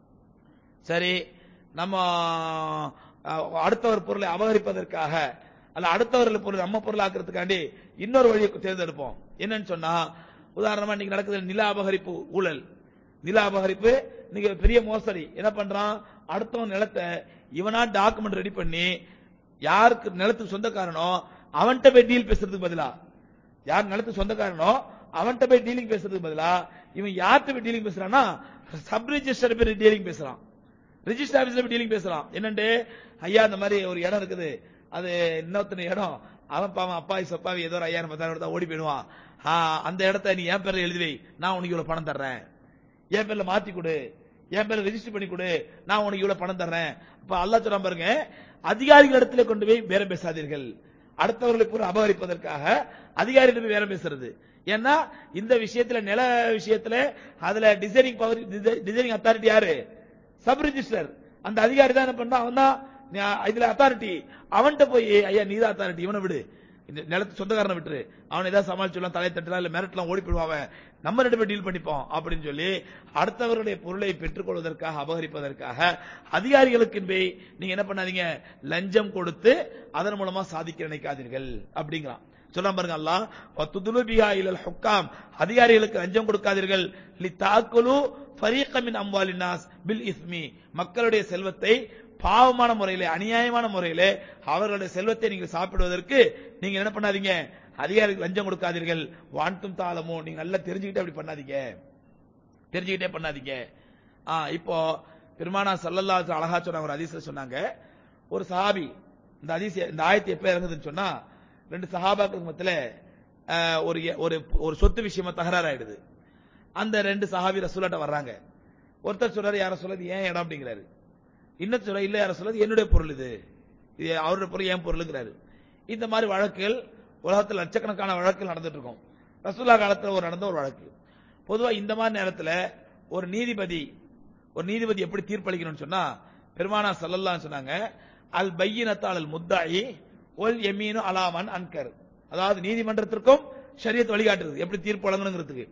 சரி நம்ம அஹ், அடுத்தவர் பொருளை அபகரிப்பதற்காக அல்ல அடுத்தவர்கள் பொருள் நம்ம பொருளாக்குறதுக்காண்டி இன்னொரு வழியை தேர்ந்தெடுப்போம் என்னன்னு சொன்னா உதாரணமா இன்னைக்கு நடக்குது நில அபகரிப்பு ஊழல் நில அபகரிப்பு இன்னைக்கு பெரிய மோசடி என்ன பண்றான் அடுத்தவன் நிலத்தை இவனா டாக்குமெண்ட் ரெடி பண்ணி யாருக்கு நிலத்துக்கு சொந்தக்காரனோ அவன்கிட்ட போய் டீல் பேசுறதுக்கு பதிலா யார் நிலத்துக்கு சொந்தக்காரனோ அவன்கிட்ட போய் டீலிங் பேசுறதுக்கு பதிலா இவன் யார்கிட்ட போய் டீலிங் பேசுறான்னா சப் ரிஜிஸ்டர் போய் டீலிங் பேசுறான் ரிஜிஸ்டர் ஆபீஸ்ல போய் டீலிங் பேசுறான் என்னண்டு ஐயா இந்த மாதிரி ஒரு இடம் இருக்குது அது இன்னொருத்தன இடம் அவன் பாவன் அப்பாவி சொப்பாவி ஏதோ ஒரு ஐயாயிரம் பத்தாயிரம் கொடுத்தா ஓடி போயிடுவான் ஆ, அந்த இடத்த நீ என் பேர்ல எழுதி வை நான் உனக்கு இவ்வளவு பணம் தர்றேன் என் பேர்ல மாத்தி கொடு என் பேர்ல ரெஜிஸ்டர் பண்ணி கொடு நான் உனக்கு இவ்வளவு பணம் தர்றேன் அப்ப அல்லாஹ் சொல்றான் பாருங்க அதிகாரிகள் இடத்துல கொண்டு போய் பேரம் பேசாதீர்கள் அடுத்தவர்களை பூரா அபகரிப்பதற்காக அதிகாரிகள் போய் பேரம் பேசுறது ஏன்னா இந்த விஷயத்துல நில விஷயத்துல அதுல டிசைனிங் பவர் டிசைனிங் அத்தாரிட்டி யாரு சப் ரிஜிஸ்டர் அந்த அதிகாரி தான் என்ன பண்ணா அவன் தான் இதுல அத்தாரிட்டி அவன்கிட்ட போய் ஐயா நீதான் அத்தாரிட்டி இவனை விடு இந்த நிலத்து சொந்தக்காரனை விட்டுரு அவன் ஏதாவது சமாளிச்சுலாம் தலையை தட்டலாம் இல்ல மிரட்டலாம் ஓடி போயிடுவான் அவன். நம்ம ரெண்டு பேரும் டீல் பண்ணிப்போம் அப்படின்னு சொல்லி அடுத்தவருடைய பொருளை பெற்றுக்கொள்வதற்காக அபகரிப்பதற்காக அதிகாரிகளுக்கு போய் நீங்க என்ன பண்ணாதீங்க லஞ்சம் கொடுத்து அதன் மூலமா சாதிக்க நினைக்காதீர்கள் அப்படிங்கிறான் சொல்ல பாருங்க அல்லாஹ் வத்துதுலு பிஹா இலல் ஹுக்காம் அதிகாரிகளுக்கு லஞ்சம் கொடுக்காதீர்கள் லி தாக்குலு ஃபரீகமின் அம்வாலின் பில் இஸ்மி மக்களுடைய செல்வத்தை பாவமான முறையிலே அநியாயமான முறையிலே அவர்களுடைய செல்வத்தை நீங்கள் சாப்பிடுவதற்கு நீங்க என்ன பண்ணாதீங்க அதிகாரிகளுக்கு லஞ்சம் கொடுக்காதீர்கள் வான்தும் தாளமோ நீங்க நல்லா தெரிஞ்சுக்கிட்டே அப்படி பண்ணாதீங்க தெரிஞ்சுக்கிட்டே பண்ணாதீங்க ஆ இப்போ பெருமானா சல்லல்லா அழகா சொன்ன ஒரு ஹதீஸ்ல சொன்னாங்க ஒரு சஹாபி இந்த ஹதீஸ் இந்த ஆயத்து எப்ப இறங்குதுன்னு சொன்னா ரெண்டு சஹாபாக்களுக்கு மத்தியில அஹ், ஒரு ஒரு ஒரு சொத்து விஷயமா தகராறு ஆயிடுது அந்த ரெண்டு சஹாபி ரசூலாட்ட வர்றாங்க ஒருத்தர் சொல்றாரு யார சொல்றது ஏன் இடம் அப்படிங்கிறாரு இன்னொரு சொல்ற இல்ல யார சொல்றது என்னுடைய பொருள் இது இது அவருடைய பொருள் ஏன் பொருளுங்கிறாரு இந்த மாதிரி வழக்குகள் உலகத்தில் லட்சக்கணக்கான வழக்குகள் நடந்துட்டு இருக்கும் ரசூலா காலத்துல ஒரு நடந்த ஒரு வழக்கு பொதுவா இந்த மாதிரி நேரத்துல ஒரு நீதிபதி ஒரு நீதிபதி எப்படி தீர்ப்பளிக்கணும்னு சொன்னா பெருமானா சல்லல்லாஹு சொன்னாங்க அல் பையினத்தால் அல் முத்தாயி ஒல் எமீனு அலாமன் அன்கர் அதாவது நீதிமன்றத்திற்கும் ஷரியத் வழிகாட்டுறது எப்படி தீர்ப்பு வழங்கணுங்கிறதுக்கு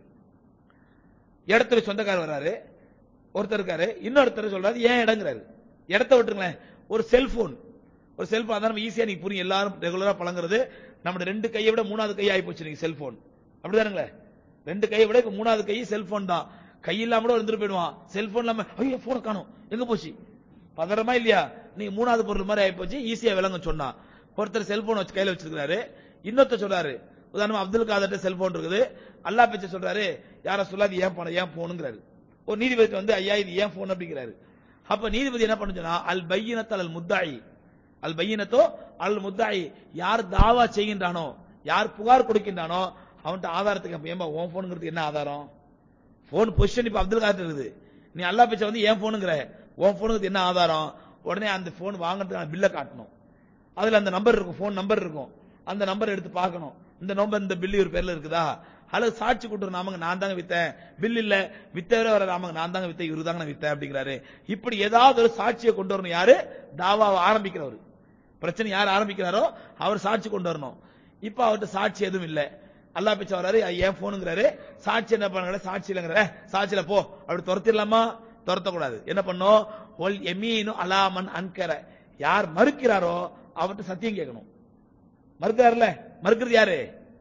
இடத்துல சொந்தக்காரர் வர்றாரு ஒருத்தர் இருக்காரு இன்னொருத்தர் சொல்றாரு ஏன் இடங்கிறாரு இடத்த விட்டுருங்களேன் ஒரு செல்போன் ஒரு செல்போன் அதான் நம்ம ஈஸியா நீங்க புரியும் எல்லாரும் ரெகுலரா பழங்குறது நம்ம ரெண்டு கையை விட மூணாவது கை ஆகி போச்சு நீங்க செல்போன் அப்படிதானுங்களே ரெண்டு கையை விட இப்ப மூணாவது கை செல்போன் தான் கை இல்லாம கூட வந்துட்டு போயிடுவான் செல்போன் இல்லாம ஐயோ போன காணும் எங்க போச்சு பதறமா இல்லையா நீங்க மூணாவது பொருள் மாதிரி ஆகி போச்சு ஈஸியா விளங்க சொன்னா ஒருத்தர் செல்போன் வச்சு கையில வச்சிருக்காரு இன்னொருத்தர் சொல்றாரு உதாரணமா அப்துல் காதர்ட்ட செல்போன் இருக்குது அல்லா பேச்ச சொல்றாரு யார சொல்லாது ஏன் போன ஏன் போனுங்கிறாரு ஒரு நீதிபதி வந்து ஐயா இது ஏன் போன் அப்படிங்கிறாரு அப்ப நீதிபதி என்ன பண்ணுச்சுன்னா அல் பையினத்தல் அல் முத்தாயி அல் பையினத்தோ அல் முத்தாயி யார் தாவா செய்கின்றானோ யார் புகார் கொடுக்கின்றானோ அவன்கிட்ட ஆதாரத்துக்கு அப்ப ஏன்பா உன் போனுங்கிறது என்ன ஆதாரம் போன் பொசிஷன் இப்ப அப்துல் காதர் இருக்குது நீ அல்லா பேச்ச வந்து ஏன் போனுங்கிற உன் போனுக்கு என்ன ஆதாரம் உடனே அந்த போன் வாங்குறதுக்கான பில்லை காட்டணும் அதுல அந்த நம்பர் இருக்கும் போன் நம்பர் இருக்கும் அந்த நம்பர் எடுத்து பார்க்கணும் இந்த நம்பர் இந்த பில் இவர் பேர்ல இருக்குதா அல்லது சாட்சி கூட்டுற நாமங்க நான் தாங்க வித்தேன் பில் இல்ல வித்தவரே வர நாமங்க நான் தாங்க வித்தேன் இவரு தாங்க நான் வித்தேன் அப்படிங்கிறாரு இப்படி ஏதாவது ஒரு சாட்சியை கொண்டு வரணும் யாரு தாவாவை ஆரம்பிக்கிறவர் பிரச்சனை யார் ஆரம்பிக்கிறாரோ அவர் சாட்சி கொண்டு வரணும் இப்ப அவர்கிட்ட சாட்சி எதுவும் இல்ல அல்லா பிச்சை வர்றாரு ஏன் போனுங்கிறாரு சாட்சி என்ன பண்ணுற சாட்சி இல்லைங்கிற சாட்சியில போ அப்படி துரத்திடலாமா துரத்தக்கூடாது என்ன பண்ணும் ஒல் எமீனு அலாமன் அன்கர யார் மறுக்கிறாரோ அவர்கிட்ட சத்தியம் கேட்கணும் மறுக்கிறாருல மறுக்கிறது யாரு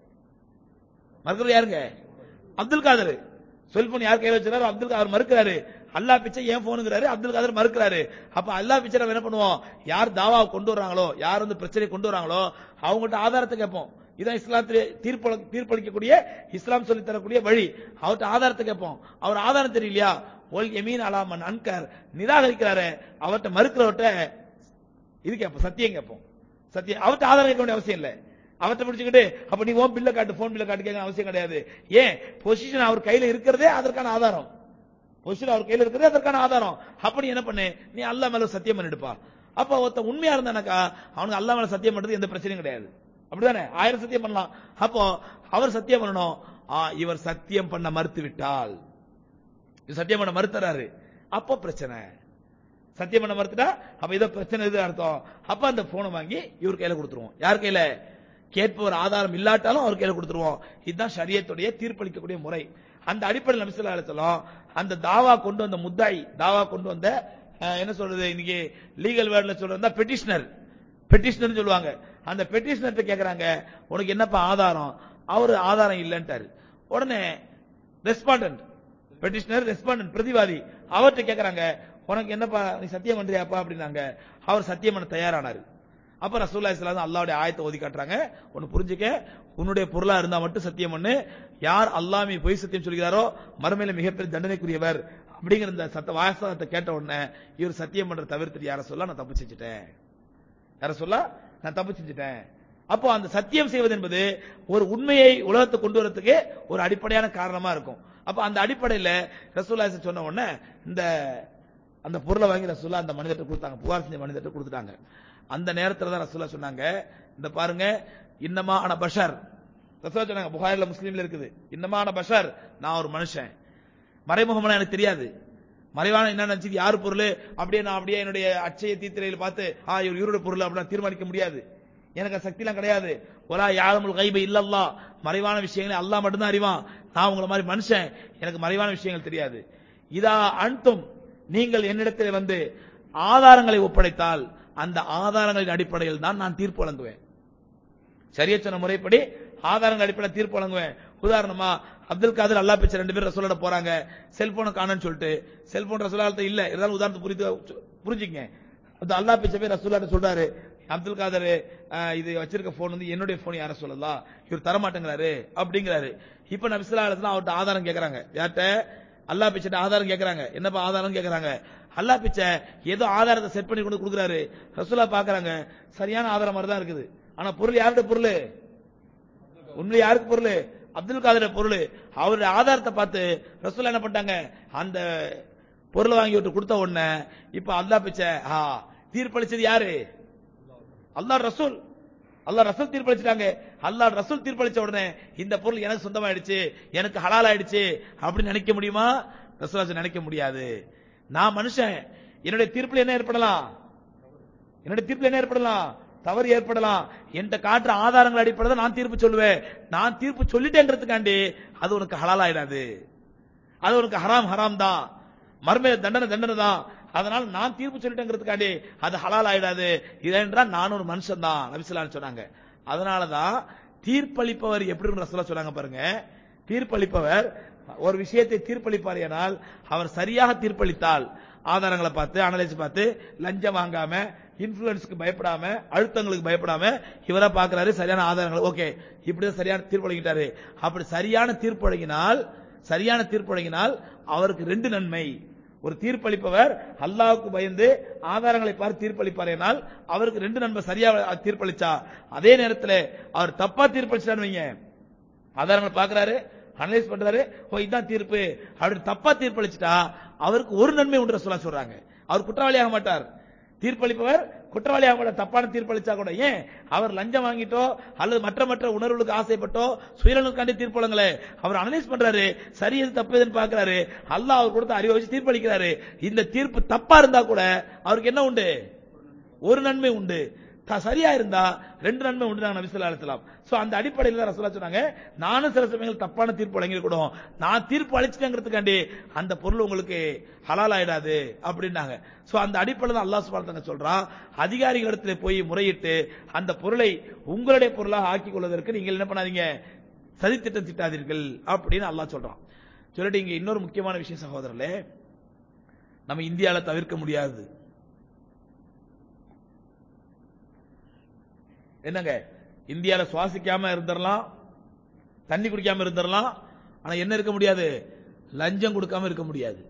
மறுக்கிறது யாருங்க அப்துல் காதர் செல்போன் யார் கையில வச்சிருக்காரு அப்துல் காதர் மறுக்கிறாரு அல்லா பிச்சை ஏன் போனுங்கிறாரு அப்துல் காதர் மறுக்கிறாரு அப்ப அல்லா பிச்சை நம்ம என்ன பண்ணுவோம் யார் தாவா கொண்டு வராங்களோ யார் வந்து பிரச்சனை கொண்டு வராங்களோ அவங்ககிட்ட ஆதாரத்தை கேட்போம் இதான் இஸ்லாத்திலே தீர்ப்பு தீர்ப்பளிக்கக்கூடிய இஸ்லாம் சொல்லி தரக்கூடிய வழி அவர்கிட்ட ஆதாரத்தை கேட்போம் அவர் ஆதாரம் தெரியலையா ஒல் எமீன் அலாமன் அன்கர் நிராகரிக்கிறாரு அவர்கிட்ட மறுக்கிறவர்கிட்ட இது கேட்போம் சத்தியம் கேட்போம் சத்தியம் அவர்கிட்ட ஆதாரம் கேட்க வேண்டிய அவசியம் இல்லை அவர்கிட்ட பிடிச்சுக்கிட்டு அப்ப நீ ஓன் பில்ல காட்டு போன் பில்ல காட்டு கேட்க அவசியம் கிடையாது ஏன் பொசிஷன் அவர் கையில இருக்கிறதே அதற்கான ஆதாரம் பொசிஷன் அவர் கையில இருக்கிறதே அதற்கான ஆதாரம் அப்ப நீ என்ன பண்ணு நீ அல்லா மேல சத்தியம் பண்ணிடுப்பா அப்ப ஒருத்த உண்மையா இருந்தானாக்கா அவனுக்கு அல்லா மேல சத்தியம் பண்றது எந்த பிரச்சனையும் கிடையாது அப்படிதானே ஆயிரம் சத்தியம் பண்ணலாம் அப்போ அவர் சத்தியம் பண்ணணும் ஆ, இவர் சத்தியம் பண்ண மறுத்து விட்டால் இவர் சத்தியம் பண்ண மறுத்துறாரு அப்போ பிரச்சனை சத்தியம் பண்ண மறுத்துட்டா அப்ப இதோ பிரச்சனை இது அர்த்தம் அப்ப அந்த போனை வாங்கி இவர் கையில கொடுத்துருவோம் யார் கையில கேட்பவர் ஆதாரம் இல்லாட்டாலும் அவர் கையில கொடுத்துருவோம் இதுதான் ஷரியத்துடைய தீர்ப்பளிக்கக்கூடிய முறை அந்த அடிப்படையில் நபி ஸல்லல்லாஹு அலைஹி வஸல்லம் அந்த தாவா கொண்டு வந்த முத்தாய் தாவா கொண்டு வந்த அஹ், என்ன சொல்றது இன்னைக்கு லீகல் வேர்ட்ல சொல்றதா பெட்டிஷனர் பெட்டிஷனர் சொல்லுவாங்க அந்த பெட்டிஷனர்ட்ட கேக்குறாங்க உனக்கு என்னப்பா ஆதாரம் அவரு ஆதாரம் இல்லன்ட்டாரு உடனே ரெஸ்பாண்டன்ட் பெட்டிஷனர் ரெஸ்பாண்டன்ட் பிரதிவாதி அவர்கிட்ட கேக்குறாங்க உனக்கு என்னப்பா நீ சத்தியம் பண்றியாப்பா அப்படின்னாங்க அவர் சத்தியம் பண்ண தயாரானாரு அப்ப ரசூல்லா இஸ்லாம் அல்லாவுடைய ஆயத்தை ஓதி காட்டுறாங்க ஒன்னு புரிஞ்சுக்க உன்னுடைய பொருளா இருந்தா மட்டும் சத்தியம் பண்ணு யார் அல்லாஹ் மீது பொய் சத்தியம் சொல்கிறாரோ மறுமையில மிகப்பெரிய தண்டனைக்குரியவர் அப்படிங்கிற இந்த சத்த வாசகத்தை கேட்ட உடனே இவர் சத்தியம் பண்ற தவிர்த்து யார சொல்ல நான் தப்பு செஞ்சுட்டேன் யார சொல்ல நான் தப்பு செஞ்சுட்டேன் அப்போ அந்த சத்தியம் செய்வது என்பது ஒரு உண்மையை உலகத்துக்கு கொண்டு வரதுக்கு ஒரு அடிப்படையான காரணமா இருக்கும் அப்ப அந்த அடிப்படையில ரசூல்லா சொன்ன உடனே இந்த அந்த பொருளை வாங்கி ரசூல்லா அந்த மனிதர்கிட்ட கொடுத்தாங்க புகார் செஞ்ச மனிதர்கிட்ட கொடுத்துட்டாங்க அந்த நேரத்துல தான் ரசூல்லா சொன்னாங்க இந்த பாருங்க இன்னமா ஆன பஷர் ரசூலா சொன்னாங்க புகாரில முஸ்லீம்ல இருக்குது இன்னமா ஆன பஷர் நான் ஒரு மனுஷன் மறைமுகமான எனக்கு தெரியாது மறைவான என்ன நினைச்சு யார் பொருள் அப்படியே நான் அப்படியே என்னுடைய அச்சய தீத்திரையில் பார்த்து ஆ இவர் இவருடைய பொருள் அப்படின்னு தீர்மானிக்க முடியாது எனக்கு அந்த சக்திலாம் கிடையாது ஒலா யாழமுல் கைப இல்லல்லா மறைவான விஷயங்களை அல்லாஹ் மட்டும்தான் அறிவான் நான் உங்களை மாதிரி மனுஷன் எனக்கு மறைவான விஷயங்கள் தெரியாது இதா அன்தும் நீங்கள் என்னிடத்தில் வந்து ஆதாரங்களை ஒப்படைத்தால் அந்த ஆதாரங்களின் அடிப்படையில் தான் நான் தீர்ப்பு வழங்குவேன் சரியா சொன்ன முறைப்படி ஆதாரங்கள் அடிப்படையில் தீர்ப்பு வழங்குவேன் உதாரணமா அப்துல் காதர் அல்லா பிச்சை ரெண்டு பேரும் ரசூலோட போறாங்க செல்போனை காணன்னு சொல்லிட்டு செல்போன் ரசூலாட்ட இல்ல இருந்தாலும் உதாரணத்துக்கு புரிந்து புரிஞ்சுங்க அந்த அல்லா பிச்சை போய் ரசூலாட்ட சொல்றாரு அப்துல் காதர் அஹ், இது வச்சிருக்க போன் வந்து என்னுடைய போன் யார சொல்லலாம் இவர் தரமாட்டேங்கிறாரு அப்படிங்கிறாரு இப்ப நபிசுல்லா அலுவலாம் அவர்ட்ட ஆதாரம் கேக்குறாங்க யார்கிட்ட அல்லா பிச்சை ஆதாரம் கேக்குறாங்க என்னப்பா ஆதாரம் கேக்குறாங்க அல்லா பிச்சை ஏதோ ஆதாரத்தை செட் பண்ணி கொண்டு கொடுக்குறாரு ரசூலா பாக்குறாங்க சரியான ஆதாரம் மாதிரி தான் இருக்குது ஆனா பொருள் யாருடைய பொருள் உண்மையில யாருக்கு பொருள் அப்துல் காதர் பொருள் அவருடைய ஆதாரத்தை பார்த்து ரசூல் என்ன பண்ணிட்டாங்க அந்த பொருளை வாங்கி விட்டு கொடுத்த உடனே இப்ப அல்லாஹ் பிச்சை ஆ தீர்ப்பளிச்சது யாரு அல்லாஹ் ரசூல் அல்லாஹ் ரசூல் தீர்ப்பளிச்சிட்டாங்க அல்லாஹ் ரசூல் தீர்ப்பளிச்ச உடனே இந்த பொருள் எனக்கு சொந்தமாயிடுச்சு எனக்கு ஹலால் ஆயிடுச்சு அப்படின்னு நினைக்க முடியுமா ரசூலாச்சு நினைக்க முடியாது நான் மனுஷன் என்னுடைய தீர்ப்புல என்ன ஏற்படலாம் என்னுடைய தீர்ப்புல என்ன ஏற்படலாம் தவறு ஏற்படலாம் என்கிட்ட காட்டுற ஆதாரங்கள் அடிப்படையில் நான் தீர்ப்பு சொல்லுவேன் நான் தீர்ப்பு சொல்லிட்டேங்கிறதுக்காண்டி அது உனக்கு ஹலால் ஆயிடாது அது உனக்கு ஹராம் ஹராம் தான் மர்ம தண்டனை தண்டனை தான் அதனால நான் தீர்ப்பு சொல்லிட்டேங்கிறதுக்காண்டி அது ஹலால் ஆயிடாது இதென்றால் நான் ஒரு மனுஷன் தான் நபிசுல்லான்னு சொன்னாங்க அதனாலதான் தீர்ப்பளிப்பவர் எப்படி ரசூலா சொன்னாங்க பாருங்க தீர்ப்பளிப்பவர் ஒரு விஷயத்தை தீர்ப்பளிப்பார் அவர் சரியாக தீர்ப்பளித்தால் ஆதாரங்களை பார்த்து அனலைஸ் பார்த்து லஞ்சம் வாங்காம இன்ஃபுளுன்ஸ்க்கு பயப்படாம அழுத்தங்களுக்கு பயப்படாம இவரா பாக்குறாரு சரியான ஆதாரங்கள் ஓகே இப்படிதான் சரியான தீர்ப்பு வழங்கிட்டாரு அப்படி சரியான தீர்ப்பு வழங்கினால் சரியான தீர்ப்பு வழங்கினால் அவருக்கு ரெண்டு நன்மை ஒரு தீர்ப்பளிப்பவர் அல்லாஹ்வுக்கு பயந்து ஆதாரங்களை பார்த்து தீர்ப்பளிப்பாரேனால் அவருக்கு ரெண்டு நன்மை சரியா தீர்ப்பளிச்சா அதே நேரத்தில் அவர் தப்பா தீர்ப்பளிச்சான்னு வைங்க ஆதாரங்களை பாக்குறாரு அனலைஸ் பண்றாரு ஓ இதான் தீர்ப்பு அப்படி தப்பா தீர்ப்பளிச்சுட்டா அவருக்கு ஒரு நன்மை உண்டு சொல்ல சொல்றாங்க அவர் குற்றவாளியாக மாட்டார் தீர்ப்பளிப்பவர் குற்றவாளியாக மாட்டார் தப்பான தீர்ப்பளிச்சா கூட ஏன் அவர் லஞ்சம் வாங்கிட்டோ அல்லது மற்ற மற்ற உணர்வுகளுக்கு ஆசைப்பட்டோ சுயநலனுக்காண்டி தீர்ப்பளங்களே அவர் அனலைஸ் பண்றாரு சரி எது தப்பு எதுன்னு பாக்குறாரு அல்லாஹ் அவர் கொடுத்த அறிவை வச்சு தீர்ப்பளிக்கிறாரு இந்த தீர்ப்பு தப்பா இருந்தா கூட அவருக்கு என்ன உண்டு ஒரு நன்மை உண்டு த- சரியா இருந்தா ரெண்டு நன்மை உண்டு நாங்க நபி ஸல்லல்லாஹு அலைஹி வஸல்லம் சோ அந்த அடிப்படையில் தான் ரசூலா சொன்னாங்க நானும் சில சமயங்கள் தப்பான தீர்ப்பு வழங்கிருக்கணும் நான் தீர்ப்பு அளிச்சிட்டேங்கிறதுக்காண்டி அந்த பொருள் உங்களுக்கு ஹலால் ஆயிடாது அப்படின்னாங்க சோ அந்த அடிப்படையில் தான் அல்லாஹ் சுப்ஹானஹு வ தஆலா சொல்றான் அதிகாரிகளிடத்துல போய் முறையிட்டு அந்த பொருளை உங்களுடைய பொருளாக ஆக்கிக் கொள்வதற்கு நீங்கள் என்ன பண்ணாதீங்க சதித்திட்டம் திட்டாதீர்கள் அப்படின்னு அல்லாஹ் சொல்றான் சொல்லிட்டு இங்க இன்னொரு முக்கியமான விஷயம் சகோதரர்களே நம்ம இந்தியால தவிர்க்க முடியாது என்னங்க இந்தியால சுவாசிக்காம இருந்துடலாம் தண்ணி குடிக்காம இருந்துடலாம் ஆனா என்ன இருக்க முடியாது லஞ்சம் கொடுக்காம இருக்க முடியாது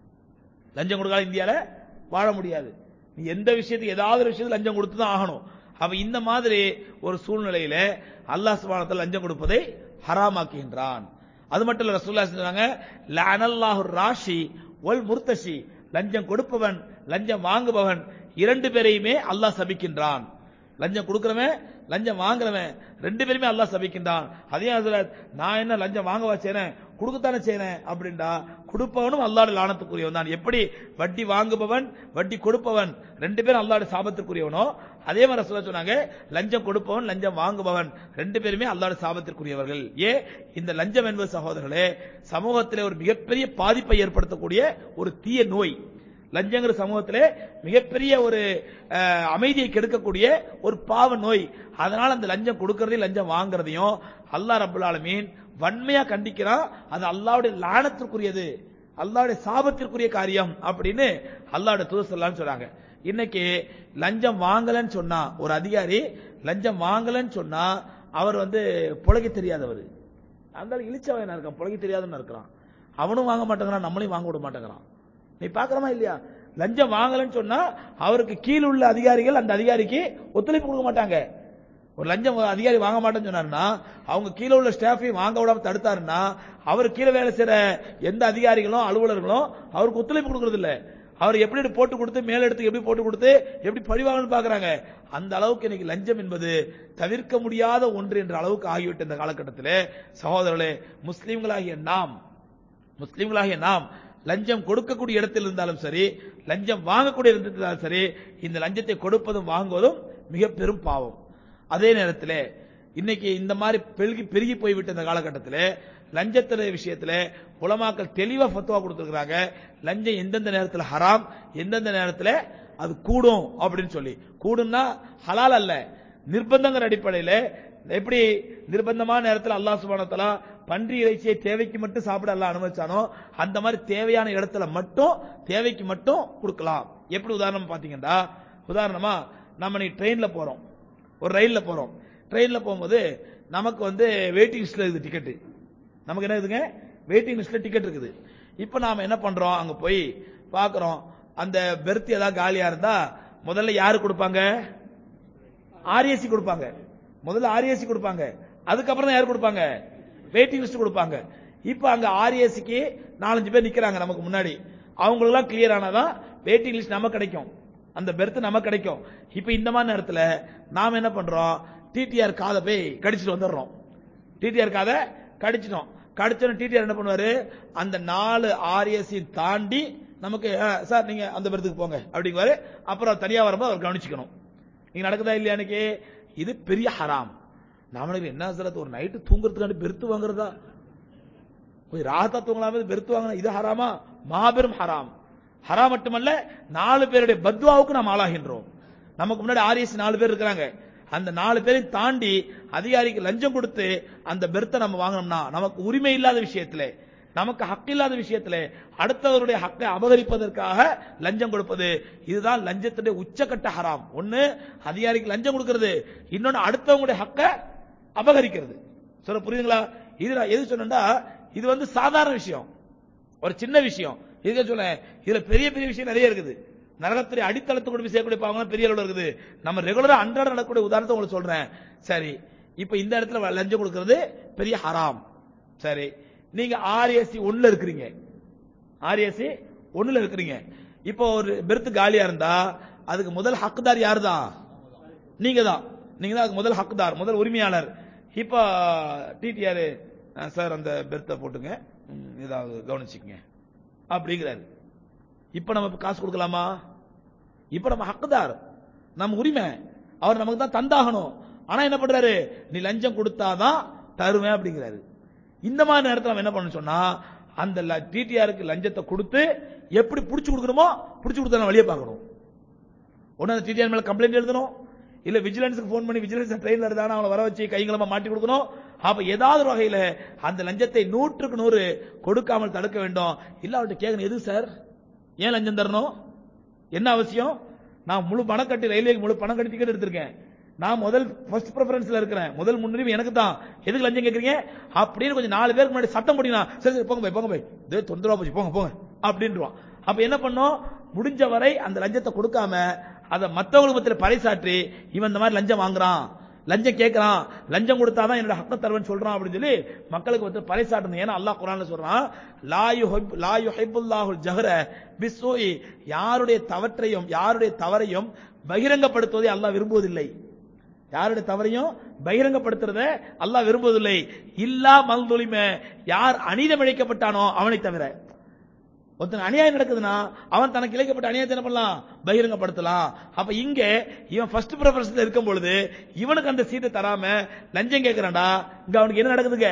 லஞ்சம் கொடுக்காம இந்தியால வாழ முடியாது நீ எந்த விஷயத்துக்கு ஏதாவது ஒரு விஷயத்துக்கு லஞ்சம் கொடுத்து தான் ஆகணும் அப்ப இந்த மாதிரி ஒரு சூழ்நிலையில அல்லாஹ் சுப்ஹானஹு லஞ்சம் கொடுப்பதை ஹராமாக்குகின்றான் அது மட்டும் இல்ல ரசூலுல்லாஹி சொன்னாங்க லஅனல்லாஹு ராஷி வல் முர்தஷி லஞ்சம் கொடுப்பவன் லஞ்சம் வாங்குபவன் இரண்டு பேரையுமே அல்லாஹ் சபிக்கின்றான் லஞ்சம் கொடுக்கிறவன் லஞ்சம் வாங்குறவன் ரெண்டு பேருமே அல்லாஹ் சபிக்கின்றான் அதே ஹசரத் நான் என்ன லஞ்சம் வாங்கவா செய்றேன் கொடுக்கத்தானே செய்றேன் அப்படின்டா கொடுப்பவனும் அல்லாஹ்வுடைய லானத்துக்குரியவன் தான் எப்படி வட்டி வாங்குபவன் வட்டி கொடுப்பவன் ரெண்டு பேரும் அல்லாஹ்வுடைய சாபத்திற்குரியவனோ அதே மாதிரி ரசூலா சொன்னாங்க லஞ்சம் கொடுப்பவன் லஞ்சம் வாங்குபவன் ரெண்டு பேருமே அல்லாஹ்வுடைய சாபத்திற்குரியவர்கள் ஏ இந்த லஞ்சம் என்பது சகோதரர்களே சமூகத்திலே ஒரு மிகப்பெரிய பாதிப்பை ஏற்படுத்தக்கூடிய ஒரு தீய நோய் லஞ்சங்கிற சமூகத்திலே மிகப்பெரிய ஒரு அஹ், அமைதியை கெடுக்கக்கூடிய ஒரு பாவ நோய் அதனால அந்த லஞ்சம் கொடுக்கறதையும் லஞ்சம் வாங்குறதையும் அல்லாஹ் ரப்பல் ஆலமீன் வன்மையா கண்டிக்கிறான் அது அல்லாஹ்வுடைய லானத்திற்குரியது அல்லாஹ்வுடைய சாபத்திற்குரிய காரியம் அப்படின்னு அல்லாஹ்வுடைய தூதர் ஸல்லல்லாஹு சொல்றாங்க இன்னைக்கு லஞ்சம் வாங்கலன்னு சொன்னா ஒரு அதிகாரி லஞ்சம் வாங்கலன்னு சொன்னா அவர் வந்து புழைக்க தெரியாதவர் அந்த இழிச்சவன் இருக்கான் புழைக்க தெரியாதவன் இருக்கிறான் அவனும் வாங்க மாட்டேங்கிறான் நம்மளையும் வாங்க விட மாட்டேங்கிறான் நீ பாக்குறமா இல்லையா லஞ்சம் வாங்கலன்னு சொன்னா அவருக்கு கீழ் உள்ள அதிகாரிகள் அந்த அதிகாரிக்கு ஒத்துழைப்பு கொடுக்க மாட்டாங்க ஒரு லஞ்சம் ஒரு அதிகாரி வாங்க மாட்டேன்னு சொன்னாருன்னா அவங்க கீழே உள்ள ஸ்டாஃபையும் வாங்க விடாம தடுத்தாருன்னா அவர் கீழே வேலை செய்யற எந்த அதிகாரிகளும் அலுவலர்களும் அவருக்கு ஒத்துழைப்பு கொடுக்கறது இல்ல அவர் எப்படி எப்படி போட்டு கொடுத்து மேலிடத்துக்கு எப்படி போட்டு கொடுத்து எப்படி பழிவாங்கன்னு பாக்குறாங்க அந்த அளவுக்கு இன்னைக்கு லஞ்சம் என்பது தவிர்க்க முடியாத ஒன்று என்ற அளவுக்கு ஆகிவிட்ட இந்த காலகட்டத்தில் சகோதரர்களே முஸ்லிம்களாகிய நாம் முஸ்லிம்களாகிய நாம் லஞ்சம் கொடுக்கக்கூடிய இடத்தில் இருந்தாலும் சரி லஞ்சம் வாங்கக்கூடிய இடத்தில் இருந்தாலும் சரி இந்த லஞ்சத்தை கொடுப்பதும் வாங்குவதும் மிக பெரும் பாவம் அதே நேரத்தில் இன்னைக்கு இந்த மாதிரி பெருகி பெருகி போய்விட்ட இந்த காலகட்டத்தில் லஞ்சத்துடைய விஷயத்துல உலமாக்கள் தெளிவா ஃபத்வா கொடுத்திருக்காங்க லஞ்சம் எந்தெந்த நேரத்தில் ஹராம் எந்தெந்த நேரத்தில் அது கூடும் அப்படின்னு சொல்லி கூடும்னா ஹலால் அல்ல நிர்பந்தங்கிற அடிப்படையில் எப்படி நிர்பந்தமான நேரத்தில் அல்லாஹ் சுப்ஹானஹு வ தஆலா பன்றி இறைச்சியை தேவைக்கு மட்டும் சாப்பிட அல்லாஹ் அனுமதிச்சானோ அந்த மாதிரி தேவையான இடத்துல மட்டும் தேவைக்கு மட்டும் கொடுக்கலாம் எப்படி உதாரணம் பாத்தீங்கன்னா உதாரணமா நம்ம நீ ட்ரெயின்ல போறோம் ஒரு ரயில்ல போறோம் ட்ரெயின்ல போகும்போது நமக்கு வந்து வெயிட்டிங் லிஸ்ட்ல இருக்குது டிக்கெட் நமக்கு என்ன இருக்குதுங்க வெயிட்டிங் லிஸ்ட்ல டிக்கெட் இருக்குது இப்போ நாம என்ன பண்றோம் அங்க போய் பார்க்கறோம் அந்த பெர்த் ஏதாவது காலியா இருந்தா முதல்ல யாரு கொடுப்பாங்க ஆர்ஏசி கொடுப்பாங்க முதல்ல ஆர்ஏசி கொடுப்பாங்க அதுக்கப்புறம் தான் யார் கொடுப்பாங்க வெயிட்டிங் லிஸ்ட் கொடுப்பாங்க இப்போ அங்க ஆர்ஏசிக்கு நாலஞ்சு பேர் நிக்கிறாங்க நமக்கு முன்னாடி அவங்களெல்லாம் கிளியர் ஆனாதான் வெயிட்டிங் லிஸ்ட் நமக்கு கிடைக்கும் அந்த பெர்த் நமக்கு கிடைக்கும் இப்போ இந்த மாதிரி நேரத்தில் நாம என்ன பண்றோம் டிடிஆர் காதை போய் கடிச்சிட்டு வந்துடுறோம் டிடிஆர் காதை கடிச்சிட்டோம் கடிச்சோன்னு டிடிஆர் என்ன பண்ணுவாரு அந்த நாலு ஆர்எஸ்சி தாண்டி நமக்கு "அஹ், சார் நீங்க அந்த பெருத்துக்கு போங்க அப்படிங்குவாரு அப்புறம் தனியா வரும்போது அவர் கவனிச்சுக்கணும் நீங்க நடக்குதா இல்லையா எனக்கு இது பெரிய ஹராம் நாமளுக்கு என்ன சார் ஒரு நைட்டு தூங்குறதுக்காண்டி பெருத்து வாங்குறதா போய் ராத்தா தூங்கலாம பெருத்து வாங்கினா இது ஹராமா மாபெரும் ஹராம் ஹராம் மட்டுமல்ல நாலு பேருடைய பத்வாவுக்கு நாம் ஆளாகின்றோம் நமக்கு முன்னாடி ஆர்எஸ் நாலு பேர் இருக்கிறாங்க அந்த நாலு பேரையும் தாண்டி அதிகாரிக்கு லஞ்சம் கொடுத்து அந்த பெர்த்தை நம்ம வாங்கினோம்னா நமக்கு உரிமை இல்லாத விஷயத்துல நமக்கு ஹக்கு இல்லாத விஷயத்துல அடுத்தவருடைய ஹக்கை அபகரிப்பதற்காக லஞ்சம் கொடுப்பது இதுதான் லஞ்சத்துடைய உச்சக்கட்ட ஹராம் ஒண்ணு அதிகாரிக்கு லஞ்சம் கொடுக்கிறது இன்னொன்னு அடுத்தவங்களுடைய ஹக்கை அபகரிக்கிறது சொல்ல புரியுதுங்களா இது நான் எது சொன்னா இது வந்து சாதாரண விஷயம் ஒரு சின்ன விஷயம் இதுக்கு சொல்ல இதுல பெரிய பெரிய விஷயம் நிறைய இருக்குது நரகத்துறை அடித்தளத்தை கொண்டு போய் சேர்க்கக்கூடிய பாவங்கள் பெரிய அளவில் இருக்குது நம்ம ரெகுலரா அன்றாட நடக்கக்கூடிய உதாரணத்தை உங்களுக்கு சொல்றேன் சரி இப்ப இந்த இடத்துல லஞ்சம் கொடுக்கிறது பெரிய ஹராம் சரி நீங்க ஆர்எஸ்சி ஒண்ணுல இருக்கிறீங்க ஆர்எஸ்சி ஒண்ணுல இருக்கிறீங்க இப்போ ஒரு பெர்த் காலியா இருந்தா அதுக்கு முதல் ஹக்குதார் யார் தான் நீங்க தான் நீங்க தான் அதுக்கு முதல் ஹக்குதார் முதல் உரிமையாளர் இப்போ டிடிஆர் சார் அந்த பெர்த்தை போட்டுங்க ம், ஏதாவது கவனிச்சுக்கங்க அப்படிங்கிறாரு இப்ப நம்ம இப்ப காசு கொடுக்கலாமா இப்ப நம்ம ஹக்குதார் நம்ம உரிமை அவர் நமக்கு தான் தந்தாகணும் ஆனா என்ன பண்றாரு நீ லஞ்சம் கொடுத்தாதான் தருவேன் அப்படிங்கிறாரு இந்த மாதிரி நேரத்தில் நம்ம என்ன பண்ணணும் சொன்னா அந்த டிடிஆருக்கு லஞ்சத்தை கொடுத்து எப்படி புடிச்சு கொடுக்கணுமோ புடிச்சு கொடுத்தா வழியை பார்க்கணும் ஒன்னு அந்த டிடிஆர் மேல கம்ப்ளைண்ட் எழுதணும் இல்ல விஜிலன்ஸுக்கு ஃபோன் பண்ணி விஜிலன்ஸ் ட்ரெயின்ல இருந்தாலும் அவங்கள வர வச்சு கைங்களமா மாட்டி கொடுக்கணும் அப்ப ஏதாவது ஒரு வகையில அந்த லஞ்சத்தை நூற்றுக்கு நூறு கொடுக்காமல் தடுக்க வேண்டும் இல்ல அவர்கிட்ட கேட்கணும் எது சார் ஏன் லஞ்சம் தரணும் என்ன அவசியம் நான் முழு பணம் கட்டி ரயில்வேக்கு முழு பணம் கட்டி டிக்கெட் எடுத்திருக்கேன் நான் முதல் ஃபர்ஸ்ட் ப்ரிஃபரன்ஸ்ல இருக்கிறேன் முதல் முன்னுரிமை எனக்கு தான் எதுக்கு லஞ்சம் கேக்குறீங்க அப்படின்னு கொஞ்சம் நாலு பேருக்கு முன்னாடி சட்டம் போடினா சரி சரி போங்க போய் போங்க போய் இதே தொந்தரவா போச்சு போங்க போங்க அப்படின்றான் அப்ப என்ன பண்ணோம் முடிஞ்ச வரை அந்த லஞ்சத்தை கொடுக்காம அதை மத்தவங்களுக்கு மத்தியில பறைசாற்றி இவன் இந்த மாதிரி லஞ்சம் வாங்குறான் லஞ்சம் கேட்கறான் லஞ்சம் கொடுத்தாதான் என்னோட ஹக்க தருவன் சொல்றான் அப்படின்னு சொல்லி மக்களுக்கு வந்து பறைசாட்டணும் ஏன்னா அல்லாஹ் குரான்ல சொல்றான் லா யுஹிப் லா யுஹிப்புல்லாஹுல் ஜஹர பிஸ்ஸூஇ யாருடைய தவற்றையும் யாருடைய தவறையும் பகிரங்கப்படுத்துவதை அல்லாஹ் விரும்புவதில்லை யாருடைய தவறையும் பகிரங்கப்படுத்துறத அல்லாஹ் விரும்புவதில்லை இல்லா மல்துலிம யார் அநீதம் இழைக்கப்பட்டானோ அவனை தவிர ஒருத்தன் அநியாயம் நடக்குதுன்னா அவன் தனக்கு இழைக்கப்பட்ட அநியாயத்தை என்ன பண்ணலாம் பகிரங்கப்படுத்தலாம் அப்ப இங்க இவன் ஃபர்ஸ்ட் ப்ரிஃபரன்ஸ்ல இருக்கும் பொழுது இவனுக்கு அந்த சீட்டை தராம லஞ்சம் கேட்கறான்டா இங்க அவனுக்கு என்ன நடக்குதுங்க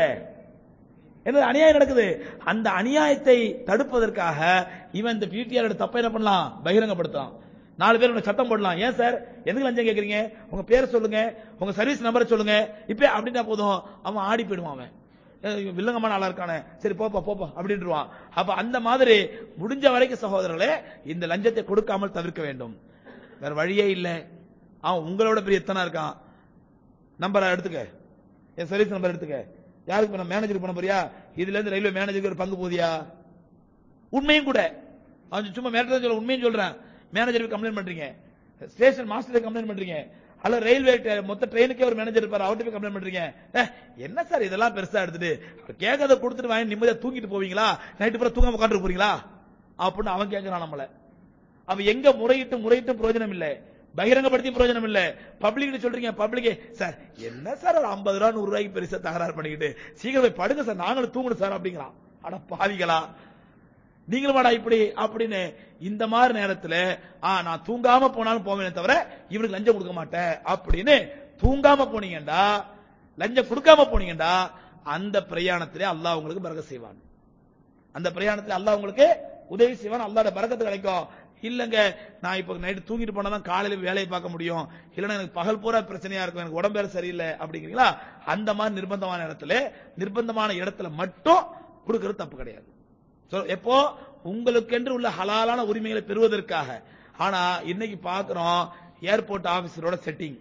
என்ன அநியாயம் நடக்குது அந்த அநியாயத்தை தடுப்பதற்காக இவன் இந்த பிடிஆர் தப்பை என்ன பண்ணலாம் பகிரங்கப்படுத்தலாம் நாலு பேர் உனக்கு சத்தம் போடலாம் ஏன் சார் எதுக்கு லஞ்சம் கேக்குறீங்க உங்க பேரை சொல்லுங்க உங்க சர்வீஸ் நம்பரை சொல்லுங்க இப்ப அப்படின்னா போதும் அவன் ஆடி போயிடுவான் அவன் ஏய், இவன் வில்லங்கமான ஆளா இருக்கானே சரி போப்பா போப்பா அப்படின்றான் அப்ப அந்த மாதிரி முடிஞ்ச வரைக்கும் சகோதரர்களே இந்த லஞ்சத்தை கொடுக்காமல் தவிர்க்க வேண்டும் வேற வழியே இல்ல அவன் உங்களோட பெரிய எத்தனை இருக்கான் நம்பரை எடுத்துக்க என் சர்வீஸ் நம்பர் எடுத்துக்க யாருக்கு பண்ண மேனேஜர் பண்ண போறியா இதுல இருந்து ரயில்வே மேனேஜருக்கு ஒரு பங்கு போதியா உண்மையும் கூட அவன் சும்மா மேட்டர் சொல்ல உண்மையும் சொல்றேன் மேனேஜருக்கு கம்ப்ளைண்ட் பண்றீங்க ஸ்டேஷன் மாஸ்டருக்கு கம்ப்ளைண்ட் பண்றீங்க அல்ல ரயில்வே ட- மொத்த ட்ரெயினுக்கே ஒரு மேனேஜர் இருப்பாரு அவர்கிட்ட போய் கம்ப்ளைண்ட் பண்றீங்க ஏ, என்ன சார் இதெல்லாம் பெருசா எடுத்துட்டு அவர் கேட்கறத கொடுத்துட்டு வாங்கி நிம்மதியா தூங்கிட்டு போவீங்களா நைட்டு பூரா தூங்காம உட்காந்து போறீங்களா அப்படின்னு அவன் கேட்கறான் நம்மள அவ எங்க முறையிட்டு முறையிட்டும் பிரயோஜனம் இல்ல பகிரங்கப்படுத்தி பிரயோஜனம் இல்ல பப்ளிக் சொல்றீங்க பப்ளிக் சார் என்ன சார் ஒரு ஐம்பது ரூபா நூறு ரூபாய்க்கு பெருசா தகராறு பண்ணிக்கிட்டு சீக்கிரம் போய் படுங்க சார் நாங்களும் தூங்கணும் சார் அப்படிங்கிறான் அட பாவிகளா நீங்களும் வாடா இப்படி அப்படின்னு இந்த மாதிரி நேரத்துல ஆ நான் தூங்காம போனாலும் போவேனே தவிர இவனுக்கு லஞ்சம் கொடுக்க மாட்டேன் அப்படின்னு தூங்காம போனீங்கடா லஞ்சம் கொடுக்காம போனீங்கடா அந்த பிரயாணத்திலே அல்லாஹ் உங்களுக்கு பரக்கத் செய்வான் அந்த பிரயாணத்தில் அல்லாஹ் உங்களுக்கு உதவி செய்வான் அல்லாஹ்வோட பரக்கத்து கிடைக்கும் இல்லங்க நான் இப்ப நைட்டு தூங்கிட்டு போனா தான் காலையில வேலையை பார்க்க முடியும் இல்லைன்னா எனக்கு பகல் பூரா பிரச்சனையா இருக்கும் எனக்கு உடம்பு வேற சரியில்லை அப்படிங்கிறீங்களா அந்த மாதிரி நிர்பந்தமான இடத்துல நிர்பந்தமான இடத்துல மட்டும் கொடுக்கிறது தப்பு கிடையாது So, எப்போ உங்களுக்கென்று உள்ள ஹலாலான உரிமைகளை பெறுவதற்காக ஆனா இன்னைக்கு பாக்குறோம் ஏர்போர்ட் ஆபீசரோட செட்டிங்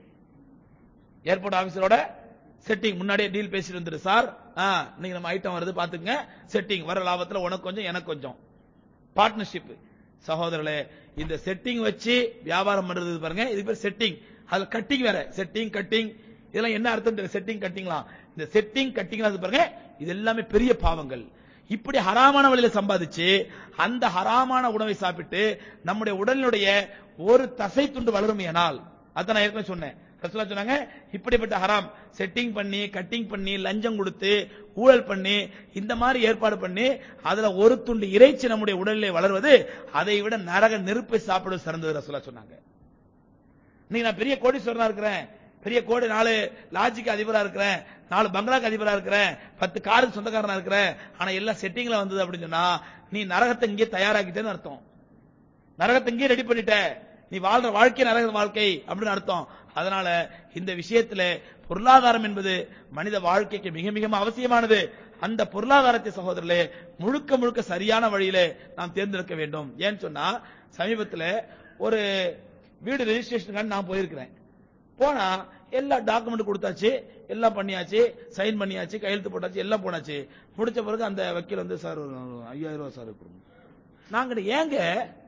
ஏர்போர்ட் ஆபீசரோட செட்டிங் முன்னாடியே டீல் பேசிட்டு வந்துரு சார் ஆ, இன்னைக்கு நம்ம ஐட்டம் வருது பாத்துங்க செட்டிங் வர லாபத்துல உனக்கு கொஞ்சம் எனக்கு கொஞ்சம் பார்ட்னர்ஷிப் சகோதரர்களே இந்த செட்டிங் வச்சு வியாபாரம் பண்றது பாருங்க இது பேர் செட்டிங் அதுல கட்டிங் வேற செட்டிங் கட்டிங் இதெல்லாம் என்ன அர்த்தம் தெரியல செட்டிங் கட்டிங்லாம் இந்த செட்டிங் கட்டிங் அது பாருங்க இது எல்லாமே பெரிய பாவங்கள் இப்படி ஹராமான வழியில சம்பாதிச்சு அந்த ஹராமான உணவை சாப்பிட்டு நம்முடைய உடலினுடைய ஒரு தசை துண்டு வளருமையானால் அதான் நான் ஏற்கனவே சொன்னேன் ரசூலா சொன்னாங்க இப்படிப்பட்ட ஹராம் செட்டிங் பண்ணி கட்டிங் பண்ணி லஞ்சம் கொடுத்து ஊழல் பண்ணி இந்த மாதிரி ஏற்பாடு பண்ணி அதுல ஒரு துண்டு இறைச்சி நம்முடைய உடலிலே வளர்வது அதை விட நரக நெருப்பை சாப்பிடுவது சிறந்தது ரசூலா சொன்னாங்க இன்னைக்கு நான் பெரிய கோடீஸ்வரனா இருக்கிறேன் பெரிய கோடி நாலு லாட்ஜிக்கு அதிபரா இருக்கிறேன் நாலு பங்களாக்கு அதிபரா இருக்கிறேன் பத்து காருக்கு சொந்தக்காரனா இருக்கிறேன் ஆனா எல்லாம் செட்டிங்ல வந்தது அப்படின்னு சொன்னா நீ நரகத்தை இங்கே தயாராக்கிட்டேன்னு அர்த்தம் நரகத்தை இங்கே ரெடி பண்ணிட்ட நீ வாழ்ற வாழ்க்கை நரக வாழ்க்கை அப்படின்னு அர்த்தம் அதனால இந்த விஷயத்துல பொருளாதாரம் என்பது மனித வாழ்க்கைக்கு மிக மிக அவசியமானது அந்த பொருளாதாரத்தை சகோதரர்களே முழுக்க முழுக்க சரியான வழியிலே நாம் தேர்ந்தெடுக்க வேண்டும் ஏன்னு சொன்னா சமீபத்துல ஒரு வீடு ரெஜிஸ்ட்ரேஷனுக்காக நான் போயிருக்கிறேன் போனா எல்லா டாக்குமெண்ட் கொடுத்தாச்சு எல்லாம் பண்ணியாச்சு சைன் பண்ணியாச்சு கையெழுத்து போட்டாச்சு எல்லாம் போனாச்சு முடிச்ச பிறகு அந்த வக்கீல் வந்து சார் ஒரு ஐயாயிரம் ரூபாய் சார் கொடுங்க நாங்க ஏங்க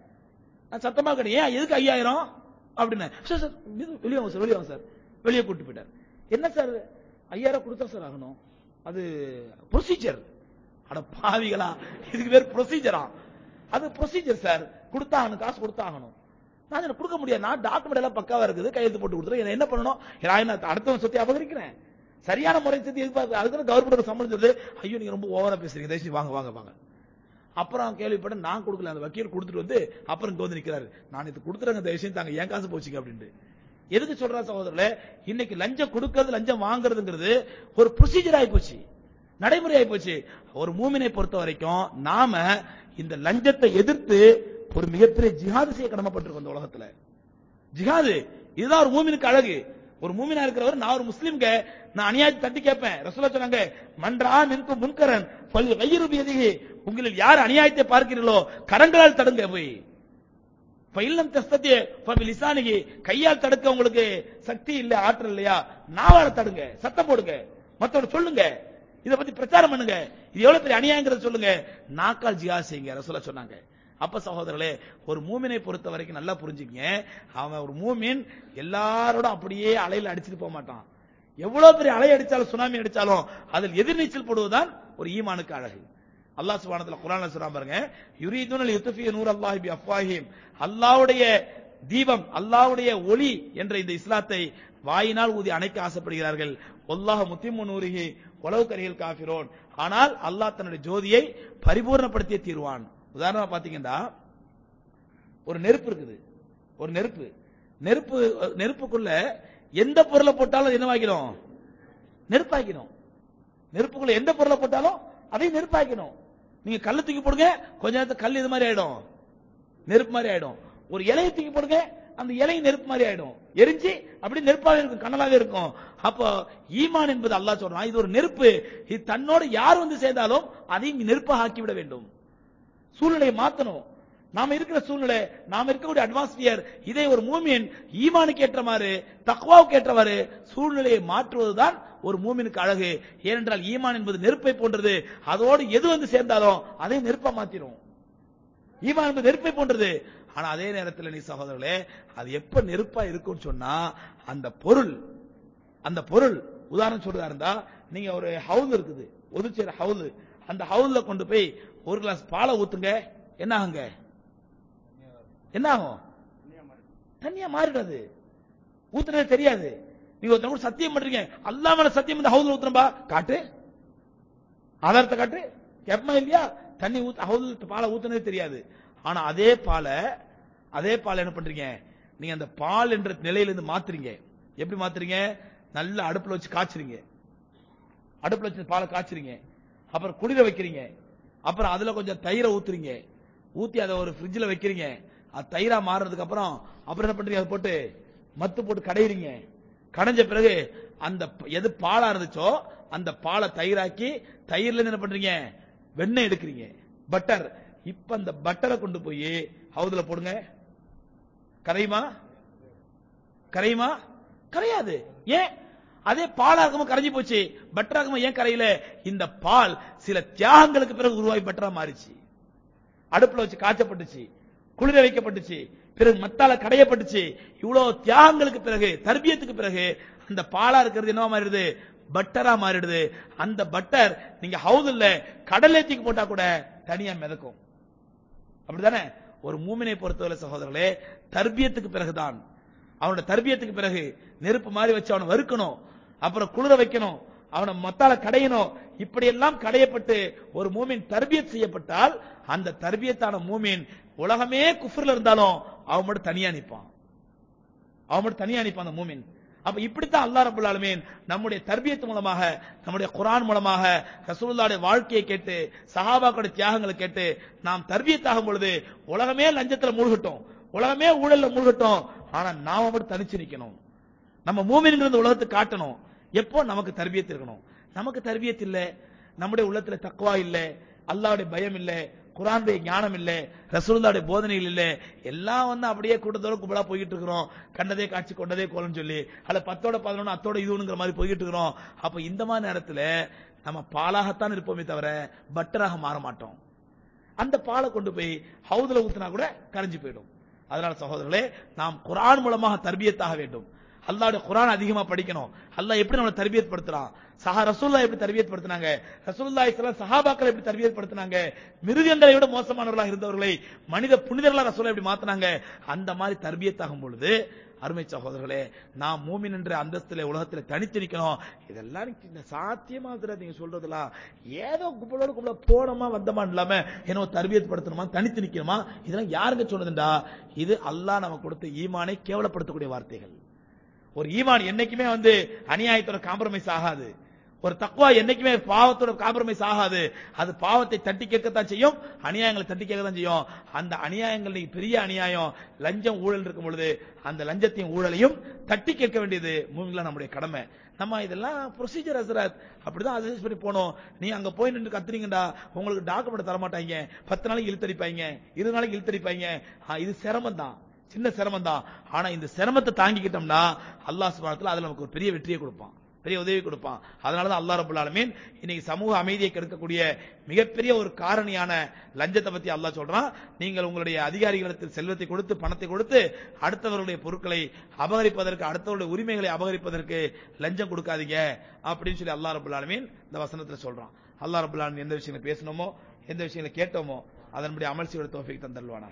நான் சத்தமா கேட்டேன் ஏன் எதுக்கு ஐயாயிரம் அப்படின்னு சார் சார் இது வெளியே வாங்க சார் வெளியே வாங்க சார் வெளியே கூட்டு போயிட்டார் என்ன சார் ஐயாயிரம் கொடுத்தா சார் ஆகணும் அது ப்ரொசீஜர் அட பாவிகளா இதுக்கு பேர் ப்ரொசீஜரா அது ப்ரொசீஜர் சார் கொடுத்தா ஆகணும் காசு கொடுத்தா ஆகணும் நான் எனக்கு கொடுக்க முடியாது நான் டாக்குமெண்ட் எல்லாம் பக்காவா இருக்குது கையெழுத்து போட்டு கொடுத்துறேன் என்ன- என்ன பண்ணணும் நான் என்ன அடுத்தவன் சொத்தை அபகரிக்கிறேன் சரியான முறை செஞ்சு எதிர்பார்த்து அதுக்கு கவர்மெண்ட் சம்பளம் ஐயோ நீங்க ரொம்ப ஓவரா பேசுறீங்க தயவுசெய்து வாங்க வாங்க வாங்க அப்புறம் கேள்விப்பட்ட நான் கொடுக்கல அந்த வக்கீல் கொடுத்துட்டு வந்து அப்புறம் இங்க வந்து நிக்கிறாரு நான் இது கொடுத்துறேங்க தயவு செஞ்சு தாங்க ஏன் காசு போச்சுங்க அப்படின்ட்டு எதுக்கு சொல்றா சகோதரர்களே இன்னைக்கு லஞ்சம் கொடுக்கிறது லஞ்சம் வாங்குறதுங்கிறது ஒரு ப்ரொசீஜர் ஆகி போச்சு நடைமுறை ஆகி போச்சு ஒரு மூமினை பொறுத்த வரைக்கும் நாம இந்த லஞ்சத்தை எதிர்த்து ஒரு மிகப்பெரிய ஜிஹாது செய்ய கடமைப்பட்டிருக்கோம் இந்த உலகத்துல ஜிஹாது இதுதான் ஒரு மூமினுக்கு அழகு ஒரு மூமினா இருக்கிறவர் நான் ஒரு முஸ்லிம்க நான் அநியாயத்தை தட்டி கேட்பேன் ரசூலா சொன்னாங்க மன்றா மின்கு முன்கரன் பல் கையிருபியதிகி உங்களில் யார் அநியாயத்தை பார்க்கிறீர்களோ கரங்களால் தடுங்க போய் இப்ப இல்லம் தஸ்தத்திய லிசானிகி கையால் தடுக்க உங்களுக்கு சக்தி இல்ல ஆற்றல் இல்லையா நாவால தடுங்க சத்தம் போடுங்க மத்தவங்க சொல்லுங்க இத பத்தி பிரச்சாரம் பண்ணுங்க இது எவ்வளவு பெரிய அநியாயங்கிறத சொல்லுங்க நாக்கால் ஜியா செய்யுங்க ரசூலா சொன்னாங்க அப்ப சகோதரர்களே ஒரு மூமினை பொறுத்த வரைக்கும் நல்லா புரிஞ்சுக்கங்க அவன் ஒரு மூமின் எல்லாரோட அப்படியே அலையில அடிச்சிட்டு போக மாட்டான் எவ்வளவு பெரிய அலை அடிச்சாலும் சுனாமி அடிச்சாலும் அதில் எதிர்நீச்சல் போடுவதுதான் ஒரு ஈமானுக்கு அழகு அல்லாஹ் சுப்ஹானஹு குர்ஆன்ல சொல்றான் பாருங்க யுரீதுனல் யுத்ஃபிய நூர் அல்லாஹி பி அஃப்வாஹிம் அல்லாஹ்வுடைய தீபம் அல்லாஹ்வுடைய ஒளி என்ற இந்த இஸ்லாத்தை வாயினால் ஊதி அணைக்க ஆசைப்படுகிறார்கள் வல்லாஹ் முத்திம்மு நூரிஹி உலவு கரிகள் காஃபிரோன் ஆனால் அல்லாஹ் தன்னுடைய ஜோதியை பரிபூர்ணப்படுத்தியே தீர்வான் உதாரணமா பாத்தீங்கன்னா ஒரு நெருப்பு இருக்குது ஒரு நெருப்பு நெருப்பு நெருப்புக்குள்ள எந்த பொருளை போட்டாலும் அது என்னவாக்கிடும் நெருப்பாக்கிடும் நெருப்புக்குள்ள எந்த பொருளை போட்டாலும் அதையும் நெருப்பாக்கணும் நீங்க கல்லு தூக்கி போடுங்க கொஞ்ச நேரத்துல கல் இது மாதிரி ஆயிடும் நெருப்பு மாதிரி ஆயிடும் ஒரு இலையை தூக்கி போடுங்க அந்த இலை நெருப்பு மாதிரி ஆயிடும் எரிஞ்சு அப்படி நெருப்பாவே இருக்கும் கனலாவே இருக்கும் அப்போ ஈமான் என்பது அல்லாஹ் சொல்றான் இது ஒரு நெருப்பு இது தன்னோடு யார் வந்து சேர்ந்தாலும் அதையும் நெருப்பாக ஆக்கிவிட வேண்டும் சூழ்நிலையை மாத்தணும் நாம இருக்கிற சூழ்நிலை நாம இருக்கக்கூடிய அட்மாஸ்பியர் இதை ஒரு மூமியன் ஈமானுக்கு ஏற்றமாறு தக்வாவுக்கு ஏற்றவாறு சூழ்நிலையை மாற்றுவதுதான் ஒரு மூமினுக்கு அழகு ஏனென்றால் ஈமான் என்பது நெருப்பை போன்றது அதோடு எது வந்து சேர்ந்தாலும் அதை நெருப்பா மாத்திரும் ஈமான் என்பது நெருப்பை போன்றது ஆனா அதே நேரத்தில் நீ சகோதரர்களே அது எப்ப நெருப்பா இருக்கும்னு சொன்னா அந்த பொருள் அந்த பொருள் உதாரணம் சொல்றதா இருந்தா நீங்க ஒரு ஹவுல் இருக்குது ஒதுச்சேர ஹவுல் அந்த ஹவுல்ல கொண்டு போய் ஒரு கிளாஸ் பாலை ஊத்துங்க என்ன ஆகுங்க என்ன ஆகும் தண்ணியா மாறிடாது ஊத்துனது தெரியாது நீங்க ஒருத்தர் கூட சத்தியம் பண்றீங்க அல்லா மேல சத்தியம் இந்த ஹவுல் ஊத்துறப்பா காட்டு ஆதாரத்தை காட்டு எப்பமா இல்லையா தண்ணி ஊத்து ஹவுல் பாலை ஊத்துனதே தெரியாது ஆனா அதே பாலை அதே பாலை என்ன பண்றீங்க நீங்க அந்த பால் என்ற நிலையில இருந்து மாத்துறீங்க எப்படி மாத்துறீங்க நல்லா அடுப்புல வச்சு காய்ச்சுறீங்க அடுப்புல வச்சு பாலை காய்ச்சுறீங்க அப்புறம் குளிர வைக்கிறீங்க அப்புறம் அதுல கொஞ்சம் தயிரை ஊத்துறீங்க ஊத்தி அதை ஒரு ஃப்ரிட்ஜ்ல வைக்கிறீங்க அது தயிரா மாறுறதுக்கு அப்புறம் அப்புறம் என்ன பண்றீங்க அதை போட்டு மத்து போட்டு கடையிறீங்க கடைஞ்ச பிறகு அந்த ப- எது பாலா இருந்துச்சோ அந்த பாலை தயிராக்கி தயிர்ல இருந்து என்ன பண்றீங்க வெண்ணெய் எடுக்கிறீங்க பட்டர் இப்ப அந்த பட்டரை கொண்டு போய் ஹவுதுல போடுங்க கரையுமா கரையுமா கரையாது ஏன் அதே பாலாகமா கரைஞ்சு போச்சு பட்டராகமா ஏன் கரையில இந்த பால் சில தியாகங்களுக்கு பிறகு உருவாகி பட்டரா மாறிச்சு அடுப்புல வச்சு காய்ச்சப்பட்டுச்சு குளிர வைக்கப்பட்டுச்சு பிறகு மத்தால கடையப்பட்டுச்சு இவ்வளவு தியாகங்களுக்கு பிறகு தர்பியத்துக்கு பிறகு அந்த பாலா இருக்கிறது என்னவா மாறிடுது பட்டரா மாறிடுது அந்த பட்டர் நீங்க ஹவுதுல கடல் ஏத்திக்கு போட்டா கூட தனியா மிதக்கும் அப்படிதானே ஒரு மூமினை பொறுத்தவரை சகோதரர்களே தர்பியத்துக்கு பிறகுதான் அவனோட தர்பியத்துக்கு பிறகு நெருப்பு மாதிரி வச்சு அவனை வறுக்கணும் அப்புறம் குளிர வைக்கணும் அவனை மத்தால கடையணும் இப்படி எல்லாம் கடையப்பட்டு ஒரு மூமின் தர்பியத் செய்யப்பட்டால் அந்த தர்பியத்தான மூமின் உலகமே குஃப்ர்ல இருந்தாலும் அவன் மட்டும் தனியா நிப்பான் அவன் மட்டும் தனியா நிப்பான் அந்த மூமின் அப்ப இப்படித்தான் அல்லாஹ் ரப்பல் ஆலமீன் நம்முடைய தர்பியத் மூலமாக நம்முடைய குர்ஆன் மூலமாக ரசூலுல்லாஹ்வுடைய வாழ்க்கையை கேட்டு சஹாபாக்களுடைய தியாகங்களை கேட்டு நாம் தர்பியத்தாகும் பொழுது உலகமே லஞ்சத்துல மூழ்கட்டும் உலகமே ஊழல்ல மூழ்கட்டும் ஆனா நாம மட்டும் தனிச்சு நிக்கணும் நம்ம மூமின்ங்கிற இந்த உலகத்துக்கு காட்டணும் எப்போ நமக்கு தர்பியத் இருக்கணும் நமக்கு தர்பியத் இல்ல நம்முடைய உள்ளத்துல தக்வா இல்ல அல்லாஹ்வுடைய பயம் இல்ல குரானுடைய ஞானம் இல்ல ரசூலுல்லாஹ்வுடைய போதனைகள் இல்ல எல்லாம் வந்து அப்படியே கூட்டத்தோட கும்பலா போய்கிட்டு இருக்கிறோம் கண்டதே காட்சி கொண்டதே கோலம் சொல்லி அல்ல பத்தோட பதினொன்னு அத்தோட இதுங்கிற மாதிரி போய்கிட்டு இருக்கிறோம் அப்ப இந்த மாதிரி நேரத்துல நம்ம பாலாகத்தான் இருப்போமே தவிர பட்டராக மாற மாட்டோம் அந்த பாலை கொண்டு போய் ஹவுதுல ஊத்துனா கூட கரைஞ்சு போயிடும் அதனால சகோதரர்களே நாம் குர்ஆன் மூலமாக தர்பியத்தாக வேண்டும் அல்லாஹ்வுடைய குர்ஆன் அதிகமா படிக்கணும் அல்லாஹ் எப்படி நம்மளை தர்பியத் படுத்துறான் சஹா ரசூலுல்லாஹ் எப்படி தர்பியத் படுத்துனாங்க ரசூலுல்லாஹி ஸல்லல்லாஹு அலைஹி சஹாபாக்கள் எப்படி தர்பியத் படுத்துனாங்க மிருகங்களை விட மோசமானவர்களாக இருந்தவர்களை மனித புனிதர்களா ரசூலை எப்படி மாத்துனாங்க அந்த மாதிரி தர்பியத் ஆகும் பொழுது அருமை சகோதரர்களே நாம் மூமின் என்ற அந்தஸ்துல உலகத்துல தனித்து நிக்கணும் இதெல்லாம் இந்த சாத்தியமா இருக்கிறது நீங்க சொல்றதெல்லாம் ஏதோ கும்பலோட கும்பல போனோமா வந்தமா இல்லாம என்ன தர்பியத் படுத்தணுமா தனித்து நிக்கணுமா இதெல்லாம் யாருங்க சொன்னதுண்டா இது அல்லாஹ் நமக்கு கொடுத்த ஈமானை கேவலப்படுத்தக்கூடிய வார்த்தைகள் ஒரு ஈமான் என்னைக்குமே வந்து அநியாயத்தோட காம்ப்ரமைஸ் ஆகாது ஒரு தக்வா என்னைக்குமே பாவத்தோட காம்ப்ரமைஸ் ஆகாது அது பாவத்தை தட்டி கேட்கத்தான் செய்யும் அநியாயங்களை தட்டி கேட்கத்தான் செய்யும் அந்த அநியாயங்கள் நீங்க பெரிய அநியாயம் லஞ்சம் ஊழல் இருக்கும் பொழுது அந்த லஞ்சத்தையும் ஊழலையும் தட்டி கேட்க வேண்டியது மூவிங்களா நம்முடைய கடமை நம்ம இதெல்லாம் ப்ரொசீஜர் ஹசரத் அப்படிதான் அட்ஜஸ்ட் பண்ணி போனோம் நீ அங்க போய் நின்று கத்துறீங்கடா உங்களுக்கு டாக்குமெண்ட் தர மாட்டாங்க பத்து நாளைக்கு இழுத்தடிப்பாங்க இருபது நாளைக்கு இழுத்தடிப்பாங்க ஆ, இது சிரமம் தான் சின்ன சிரமம் தான் ஆனா இந்த சிரமத்தை தாங்கிக்கிட்டோம்னா அல்லாஹ் சுப்ஹானஹு அதுல நமக்கு ஒரு பெரிய வெற்றியை கொடுப்பான் பெரிய உதவி கொடுப்பான் அதனாலதான் அல்லாஹ் ரபுல் ஆலமீன் இன்னைக்கு சமூக அமைதியை கெடுக்கக்கூடிய மிகப்பெரிய ஒரு காரணியான லஞ்சத்தை பத்தி அல்லாஹ் சொல்றான் நீங்கள் உங்களுடைய அதிகாரிகளிடத்தில் செல்வத்தை கொடுத்து பணத்தை கொடுத்து அடுத்தவர்களுடைய பொருட்களை அபகரிப்பதற்கு அடுத்தவருடைய உரிமைகளை அபகரிப்பதற்கு லஞ்சம் கொடுக்காதீங்க அப்படின்னு சொல்லி அல்லாஹ் ரபுல் ஆலமீன் இந்த வசனத்துல சொல்றான் அல்லாஹ் ரபுல் ஆலமீன் எந்த விஷயங்களை பேசணுமோ எந்த விஷயங்களை கேட்டோமோ அதன்படி அமல் செய்ய தோஃபிக் தந்தல்வானாக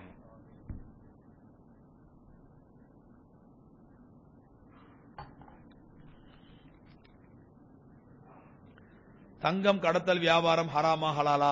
தங்கம் கடத்தல் வியாபாரம் ஹராமா ஹலாலா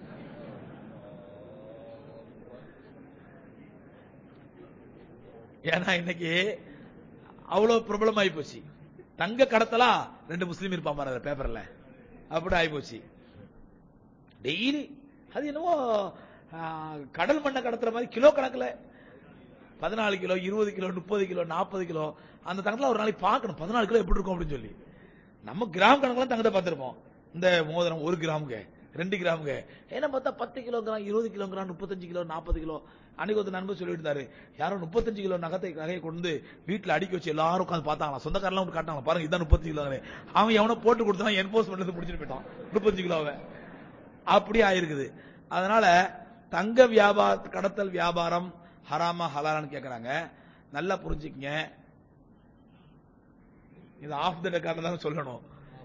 ஏன்னா இன்னைக்கு அவ்வளவு பிரபலம் ஆகி போச்சு தங்க கடத்தலா ரெண்டு முஸ்லீம் இருப்பான் பாரு அதுல பேப்பர்ல அப்படி ஆகி போச்சு டெய்லி அது என்னவோ ஆ, கடல் மண்ணை கடத்துற மாதிரி கிலோ கணக்குல பதினாலு கிலோ இருபது கிலோ முப்பது கிலோ நாற்பது கிலோ அந்த தங்கத்துல ஒரு நாளைக்கு பார்க்கணும் பதினாலு கிலோ எப்படி இருக்கும் அப்படின்னு சொல்லி நம்ம கிராம் கணக்குல தங்கத்தை பார்த்திருப்போம் இந்த மோதிரம் ஒரு கிராமுக்கு ரெண்டு கிராமுக்கு என்ன பார்த்தா பத்து கிலோ கிராம் இருபது கிலோ கிராம் முப்பத்தஞ்சு கிலோ நாற்பது கிலோ அன்னைக்கு ஒரு நண்பர் சொல்லிட்டு இருந்தாரு யாரோ முப்பத்தஞ்சு கிலோ நகத்தை நகையை கொண்டு வந்து வீட்டுல அடுக்கி வச்சு எல்லாரும் உட்காந்து பார்த்தாங்களா சொந்தக்காரெல்லாம் வந்து காட்டாங்க பாருங்க இதான் முப்பத்தஞ்சு கிலோ நகை. அவன் எவனோ போட்டு கொடுத்தான் என்போர்ஸ்மெண்ட்ல இருந்து பிடிச்சிட்டு போயிட்டான் முப்பத்தஞ்சு கிலோவை அப்படி ஆயிருக்குது அதனால தங்க வியாபார கடத்தல் வியாபாரம் ஹராமா ஹலாலான்னு கேக்குறாங்க நல்லா புரிஞ்சுக்கங்க இது ஆஃப் த டெக்கார்ல தான் சொல்லணும்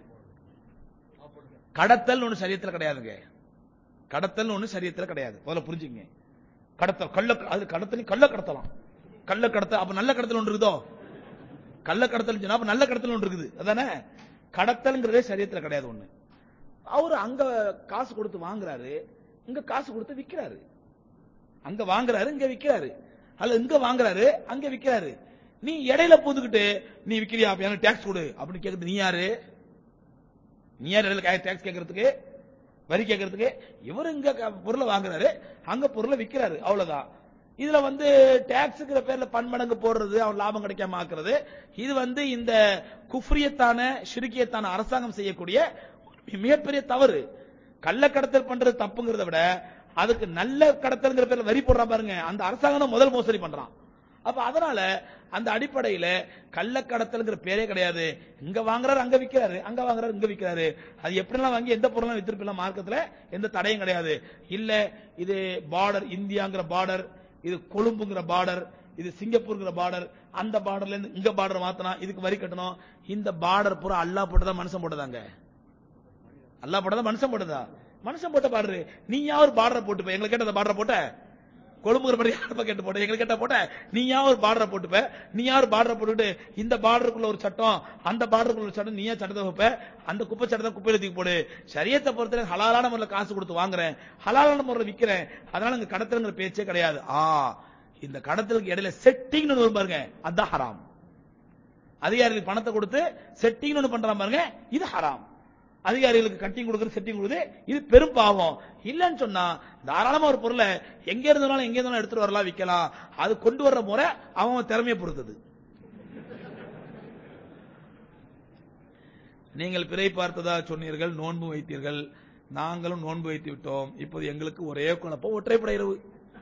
கடத்தல் ஒண்ணு சரியத்துல கிடையாதுங்க கடத்தல் ஒண்ணு சரியத்துல கிடையாது முதல்ல புரிஞ்சுக்கங்க கடத்தல் கள்ள அது கடத்தல் கள்ள கடத்தலாம் கள்ள கடத்தல் அப்ப நல்ல கடத்தல் ஒன்று இருக்குதோ கள்ள கடத்தல் சொன்னா அப்ப நல்ல கடத்தல் ஒன்று இருக்குது அதானே கடத்தல்ங்கிறதே சரியத்துல கிடையாது ஒண்ணு அவரு அங்க காசு கொடுத்து வாங்குறாரு இங்க காசு கொடுத்து விக்கிறாரு அங்க வாங்குறாரு இங்க விக்கிறாரு அல்ல இங்க வாங்குறாரு அங்க விக்கிறாரு நீ இடையில பூந்துக்கிட்டு நீ விக்கிறியா அப்ப எனக்கு டேக்ஸ் கொடு அப்படின்னு கேக்குறது நீ யாரு நீ யார் இடையில டேக்ஸ் கேட்கறதுக்கு வரி கேட்கறதுக்கு இவர் இங்க க- பொருளை வாங்குறாரு அங்க பொருளை விக்கிறாரு அவ்வளவுதான் இதுல வந்து டாக்ஸ்ங்கிற பேர்ல பன்மடங்கு போடுறது அவன் லாபம் கிடைக்காம ஆக்குறது இது வந்து இந்த குஃப்ரியத்தான ஷிருக்கியத்தான அரசாங்கம் செய்யக்கூடிய ஒரு மிகப்பெரிய தவறு கள்ளக்கடத்தல் பண்றது தப்புங்கிறத விட அதுக்கு நல்ல கடத்தல்ங்கிற பேர்ல வரி போடுறான் பாருங்க அந்த அரசாங்கம் தான் முதல் மோசடி பண்றான் அப்ப அதனால அந்த அடிப்படையில கள்ளக்கடத்தல்ங்கிற பேரே கிடையாது இங்க வாங்குறாரு அங்க விக்கிறாரு அங்க வாங்குறாரு இங்க விக்கிறாரு அது எப்படிலாம் வாங்கி எந்த பொருளும் வித்திருப்பிಲ್ಲ மார்க்கத்துல எந்த தடையும் கிடையாது இல்ல இது பார்டர் இந்தியாங்கிற பார்டர் இது கொழும்புங்கிற பார்டர் இது சிங்கப்பூர்ங்கிற பார்டர் அந்த பார்டர்ல இருந்து இங்க பார்டர் மாத்தனா இதுக்கு வரி கட்டணும் இந்த பார்டர் பூரா அல்லாஹ் போட்டதா மனுஷன் போட்டதாங்க அல்லாஹ் போட்டதா மனுஷன் போட்டதா மனுஷன் போட்ட பார்டர் நீ யார் பார்டர் போட்டுப்ப எங்களுக்கு கேட்ட அந்த பார்டர் போட்ட கொழும்புங்கிற மாதிரி யாருப்பா கேட்டு போட்ட எங்களுக்கு கேட்டா போட்ட நீ யார் ஒரு பார்டரை போட்டுப்ப நீ யார் பார்டரை போட்டுட்டு இந்த பார்டருக்குள்ள ஒரு சட்டம் அந்த பார்டருக்குள்ள ஒரு சட்டம் நீ ஏன் சட்டத்தை வைப்ப அந்த குப்பை சட்டத்தை குப்பையில தூக்கி போடு சரியத்தை பொறுத்தவரை ஹலாலான முறையில் காசு கொடுத்து வாங்குறேன் ஹலாலான முறையில் விக்கிறேன் அதனால இங்க கடத்தலுங்கிற பேச்சே கிடையாது ஆ இந்த கடத்தலுக்கு இடையில செட்டிங்னு ஒன்று பாருங்க அதான் ஹராம் அதிகாரிகளுக்கு பணத்தை கொடுத்து செட்டிங்னு ஒன்று பண்றான் பாருங்க இது ஹராம் அதிகாரிகளுக்கு கட்டிங் கொடுக்கறது செட்டிங் கொடுக்குது இது பெரும் பாவம் இல்லைன்னு சொன்னா தாராளமா ஒரு பொருளை எங்க இருந்தாலும் எங்க இருந்தாலும் எடுத்துட்டு வரலாம் விற்கலாம் அது கொண்டு வர்ற முறை அவன் திறமையை பொறுத்தது நீங்கள் பிறை பார்த்ததா சொன்னீர்கள் நோன்பு வைத்தீர்கள் நாங்களும் நோன்பு வைத்து விட்டோம் இப்போது எங்களுக்கு ஒரே குழப்பம் ஒற்றைப்படை இரவு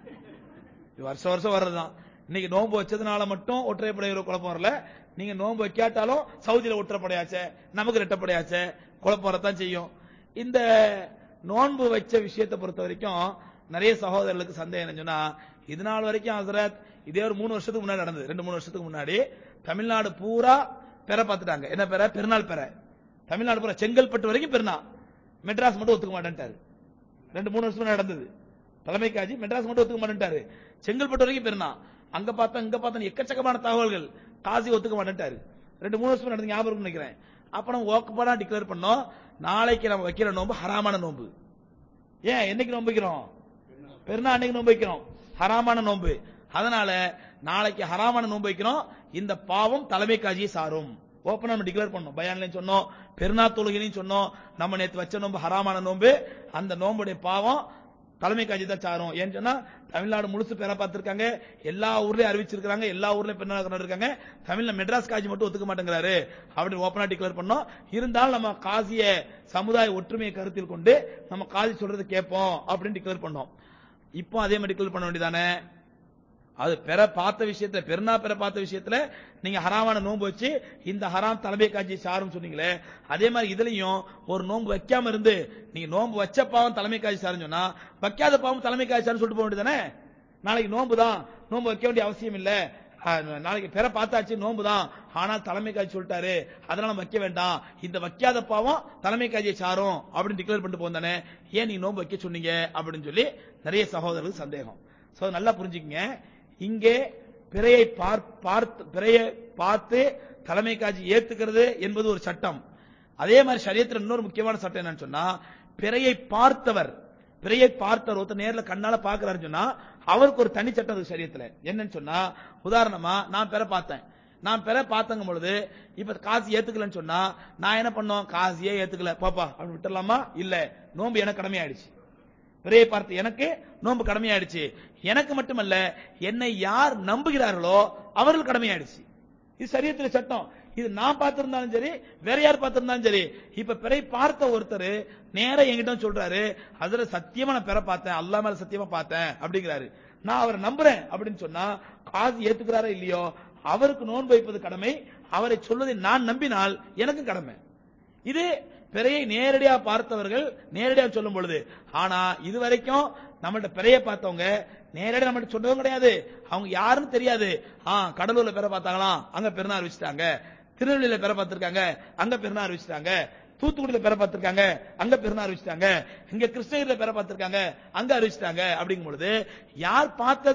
இது வருஷம் வருஷம் வர்றதுதான் இன்னைக்கு நோன்பு வச்சதுனால மட்டும் ஒற்றைப்படை இரவு குழப்பம் வரல நீங்க நோன்பு வைக்காட்டாலும் சவுதியில ஒற்றைப்படையாச்சே நமக்கு ரெட்டப்படையாச்சே குழப்பம் வரத்தான் செய்யும் இந்த நோன்பு வச்ச விஷயத்தை பொறுத்த வரைக்கும் நிறைய சகோதரர்களுக்கு சந்தேகம் என்ன சொன்னா இது நாள் வரைக்கும் ஹசரத் இதே ஒரு மூணு வருஷத்துக்கு முன்னாடி நடந்தது ரெண்டு மூணு வருஷத்துக்கு முன்னாடி தமிழ்நாடு பூரா பெற பார்த்துட்டாங்க என்ன பெற பெருநாள் பெற தமிழ்நாடு பூரா செங்கல்பட்டு வரைக்கும் பெருநாள் மெட்ராஸ் மட்டும் ஒத்துக்க மாட்டேன்ட்டாரு ரெண்டு மூணு வருஷம் முன்னாடி நடந்தது தலைமை காஜி மெட்ராஸ் மட்டும் ஒத்துக்க மாட்டேன்ட்டாரு செங்கல்பட்டு வரைக்கும் பெருனா அங்க பார்த்தா இங்க பார்த்தா எக்கச்சக்கமான தகவல்கள் காசி ஒத்துக்க மாட்டேன்ட்டாரு ரெண்டு மூணு வருஷம் நடந்து ஞாபகம் இருக்குன்னு நினைக்கிறேன் அப்ப நம்ம ஓக்கப்படா டிக்ளேர் பண்ணோம் நாளைக்கு நம்ம வைக்கிற நோன்பு ஹராமான நோன்பு ஏன் என்னைக்கு நோன்பு வைக்கிறோம் பெருநாள் அன்னைக்கு நோன்பு வைக்கிறோம் ஹராமான நோன்பு அதனால நாளைக்கு ஹராமான நோன்பு வைக்கிறோம் இந்த பாவம் தலைமை காஜியை சாரும் ஓப்பன் நம்ம டிக்ளேர் பண்ணோம் பயான்லையும் சொன்னோம் பெருநா தொழுகையிலையும் சொன்னோம் நம்ம நேத்து வச்ச நோன்பு ஹராமான நோன்பு அந்த நோன்புடைய பாவம் தலைமை காட்சி தான் சாரும் ஏன்னு சொன்னா தமிழ்நாடு முழுசு பேர பார்த்திருக்காங்க எல்லா ஊர்லயும் அறிவிச்சிருக்காங்க எல்லா ஊர்லயும் பெண்ணாக இருக்காங்க தமிழ்ல மெட்ராஸ் காஜி மட்டும் ஒத்துக்க மாட்டேங்கிறாரு அப்படின்னு ஓப்பனா டிக்ளேர் பண்ணோம் இருந்தாலும் நம்ம காசிய சமுதாய ஒற்றுமையை கருத்தில் கொண்டு நம்ம காசி சொல்றது கேட்போம் அப்படின்னு டிக்ளேர் பண்ணோம் இப்போ அதே மாதிரி டிக்ளேர் பண்ண வேண்டியதானே அது பெற பார்த்த விஷயத்துல பெருநா பெற பார்த்த விஷயத்துல நீங்க ஹராமான நோன்பு வச்சு இந்த ஹராம் தலைமை காட்சி சாரும் சொன்னீங்களே அதே மாதிரி இதுலயும் ஒரு நோன்பு வைக்காம இருந்து நீங்க நோன்பு வச்ச பாவம் தலைமை காட்சி சாருன்னு சொன்னா வைக்காத பாவம் தலைமை காட்சி சாருன்னு சொல்லிட்டு போக வேண்டியதானே நாளைக்கு நோன்பு தான் நோன்பு வைக்க வேண்டிய அவசியம் இல்ல அஹ், நாளைக்கு பெற பார்த்தாச்சு நோன்பு தான் ஆனால் தலைமை காட்சி சொல்லிட்டாரு அதனால நம்ம வைக்க வேண்டாம் இந்த வைக்காத பாவம் தலைமை காட்சியை சாரும் அப்படின்னு டிக்ளேர் பண்ணிட்டு போந்தானே ஏன் நீங்க நோன்பு வைக்க சொன்னீங்க அப்படின்னு சொல்லி நிறைய சகோதரர்களுக்கு சந்தேகம் சோ நல்லா புரிஞ்சுக்கங்க இங்கே பிறையை பார்- பார்த்து பிறையை பார்த்து தலைமை காட்சி ஏத்துக்கிறது என்பது ஒரு சட்டம் அதே மாதிரி சரியத்துல இன்னொரு முக்கியமான சட்டம் என்னன்னு சொன்னா பிறையை பார்த்தவர் பிறையை பார்த்தவர் ஒருத்தர் நேர்ல கண்ணால பாக்குறாருன்னு சொன்னா அவருக்கு ஒரு தனி சட்டம் இருக்கு சரியத்துல என்னன்னு சொன்னா உதாரணமா நான் பெற பார்த்தேன் நான் பெற பார்த்தங்க பொழுது இப்ப காசு ஏத்துக்கலன்னு சொன்னா நான் என்ன பண்ணோம் காசியே ஏத்துக்கல பாப்பா அப்படின்னு விட்டுறலாமா இல்ல நோன்பு எனக்கு கடமையாயிடுச்சு பிறையை பார்த்து எனக்கு நோன்பு கடமையாயிடுச்சு எனக்கு மட்டுமல்ல என்னை யார் நம்புகிறார்களோ அவர்கள் கடமையாயிடுச்சு இது சரியத்துல சட்டம் இது நான் பார்த்திருந்தாலும் சரி வேற யார் பார்த்திருந்தாலும் சரி இப்ப பிறை பார்த்த ஒருத்தர் நேரா என்கிட்ட வந்து சொல்றாரு அதுல சத்தியமா நான் பிற பார்த்தேன் அல்லா மேல சத்தியமா பார்த்தேன் அப்படிங்கிறாரு நான் அவரை நம்புறேன் அப்படின்னு சொன்னா காசு ஏத்துக்கிறாரா இல்லையோ அவருக்கு நோன்பு வைப்பது கடமை அவரை சொல்வதை நான் நம்பினால் எனக்கு கடமை இது பிறையை நேரடியா பார்த்தவர்கள் நேரடியா சொல்லும் பொழுது ஆனா இது வரைக்கும் நம்மள்ட்ட பிறைய பார்த்தவங்க நேரடியா நம்மள்ட்ட சொன்னதும் கிடையாது அவங்க யாருன்னு தெரியாது ஆ கடலூர்ல பிற பார்த்தாங்களாம் அங்க பெருநாள் அறிவிச்சிட்டாங்க திருநெல்வேலியில பிற பார்த்திருக்காங்க அங்க பெருநாள் அறிவிச்சிட்டாங்க தூத்துக்குடியில பெற பார்த்திருக்காங்க அங்க பெருநாள் அறிவிச்சிட்டாங்க இங்க கிருஷ்ணகிரியில பெற பார்த்திருக்காங்க அங்க அறிவிச்சிட்டாங்க அப்படிங்கும் பொழுது யார் பார்த்தது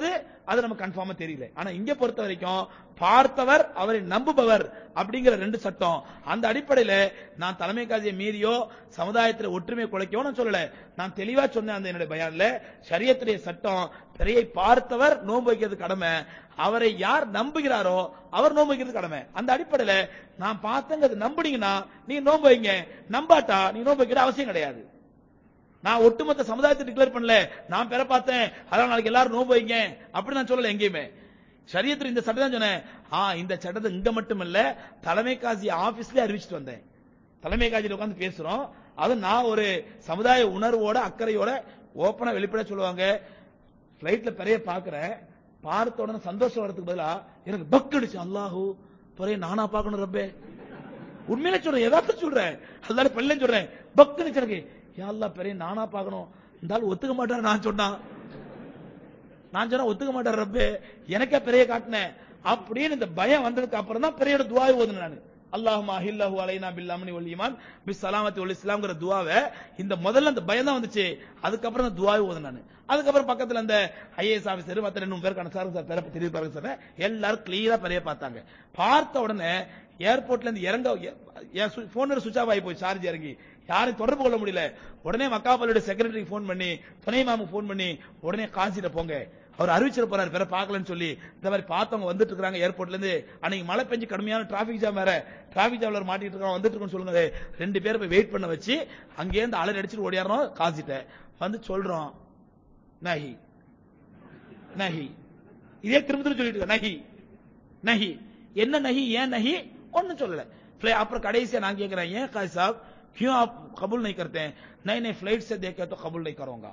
அது நமக்கு கன்ஃபார்மா தெரியல ஆனா இங்க பொறுத்த வரைக்கும் பார்த்தவர் அவரை நம்புபவர் அப்படிங்கிற ரெண்டு சட்டம் அந்த அடிப்படையில நான் தலைமை காதியை மீறியோ சமுதாயத்தில் ஒற்றுமை குலைக்கோ நான் சொல்லல நான் தெளிவா சொன்னேன் அந்த என்னுடைய பயான்ல ஷரியத்துடைய சட்டம் பிறையை பார்த்தவர் நோன்பு வைக்கிறது கடமை அவரை யார் நம்புகிறாரோ அவர் நோன்பு வைக்கிறது கடமை அந்த அடிப்படையில நான் பார்த்தங்கிறது நம்புனீங்கன்னா நீங்க நோன்பு வைங்க நம்பாட்டா நீங்க நோன்பு வைக்கிற அவசியம் கிடையாது நான் ஒட்டுமொத்த சமுதாயத்தை டிக்ளேர் பண்ணல நான் பெற பார்த்தேன் அதான் நாளைக்கு எல்லாரும் நோன்பு வைங்க அப்படி நான் சொல்லல எங்கேயுமே சரியத்தில் இந்த சட்டம் தான் சொன்னேன் ஆ இந்த சட்டத்தை இங்க மட்டும் இல்ல தலைமை காசி ஆபீஸ்லயே அறிவிச்சிட்டு வந்தேன் தலைமை காசியில் உட்கார்ந்து பேசுறோம் அது நான் ஒரு சமுதாய உணர்வோட அக்கறையோட ஓப்பனா வெளிப்படையா சொல்லுவாங்க பிளைட்ல பெரிய பாக்குறேன் பார்த்த உடனே சந்தோஷம் வரதுக்கு பதிலா எனக்கு பக் அடிச்சு அல்லாஹூ பெரிய நானா பார்க்கணும் ரப்பே உண்மையில சொல்றேன் எதாச்சும் சொல்றேன் அல்லாட பள்ளம் சொல்றேன் பக் அடிச்சு எனக்கு யா அல்லாஹ் பெரிய நானா பார்க்கணும் இந்த ஆள் ஒத்துக்க மாட்டாரு நான் சொன்னா நான் சொன்னா ஒத்துக்க மாட்டார் ரப்பே எனக்கே பெரிய காட்டினேன் அப்படின்னு இந்த பயம் வந்ததுக்கு அப்புறம் தான் பெரியோட துவாவை ஓதுனேன் நான் அல்லாஹுமா அஹில்லஹு அலைனா பில்லாமனி வல் ஈமான் பிஸ் சலாமத்தி வல் இஸ்லாம்ங்கிற துவாவை இந்த முதல்ல அந்த பயம் தான் வந்துச்சு அதுக்கப்புறம் தான் துவாவை ஓதுனேன் நான் அதுக்கப்புறம் பக்கத்துல அந்த ஐஏஎஸ் ஆபீசர் மத்த ரெண்டு மூணு பேர் கணக்கு சார் பேர தெரிவி பாருங்க சார் எல்லாரும் கிளியரா பெரிய பார்த்தாங்க பார்த்த உடனே ஏர்போர்ட்ல இருந்து இறங்க போன் சுவிச் ஆஃப் ஆகி போய் சார்ஜ் இறங்கி யாரும் தொடர்பு கொள்ள முடியல உடனே மக்காபலுடைய செக்ரட்டரி போன் பண்ணி துணை மாமுக்கு போன் பண்ணி உடனே காசிட்ட போங்க அவர் அறிவிச்சிட போறாரு பிற பார்க்கலன்னு சொல்லி இந்த மாதிரி பார்த்தவங்க வந்துட்டு இருக்காங்க ஏர்போர்ட்ல இருந்து அன்னைக்கு மழை பெஞ்சு கடுமையான டிராபிக் ஜாம் வேற டிராபிக் ஜாம்ல மாட்டிட்டு இருக்காங்க வந்துட்டு இருக்கோம்னு சொல்லுங்க ரெண்டு பேரும் போய் வெயிட் பண்ண வச்சு அங்கே இருந்து அலர் அடிச்சுட்டு ஓடியாரணும் காசிட்ட வந்து சொல்றோம் நஹி நஹி இதே திரும்ப திரும்ப சொல்லிட்டு இருக்க நஹி நஹி என்ன நஹி ஏன் நஹி ஒன்னும் சொல்லல फ्लाइ- அப்புறம் கடைசியா நான் கேக்குறேன் ஏன் காய் சாப் क्यों आप कबूल नहीं करते हैं नहीं नहीं फ्लाइट से देखे तो कबूल नहीं करूंगा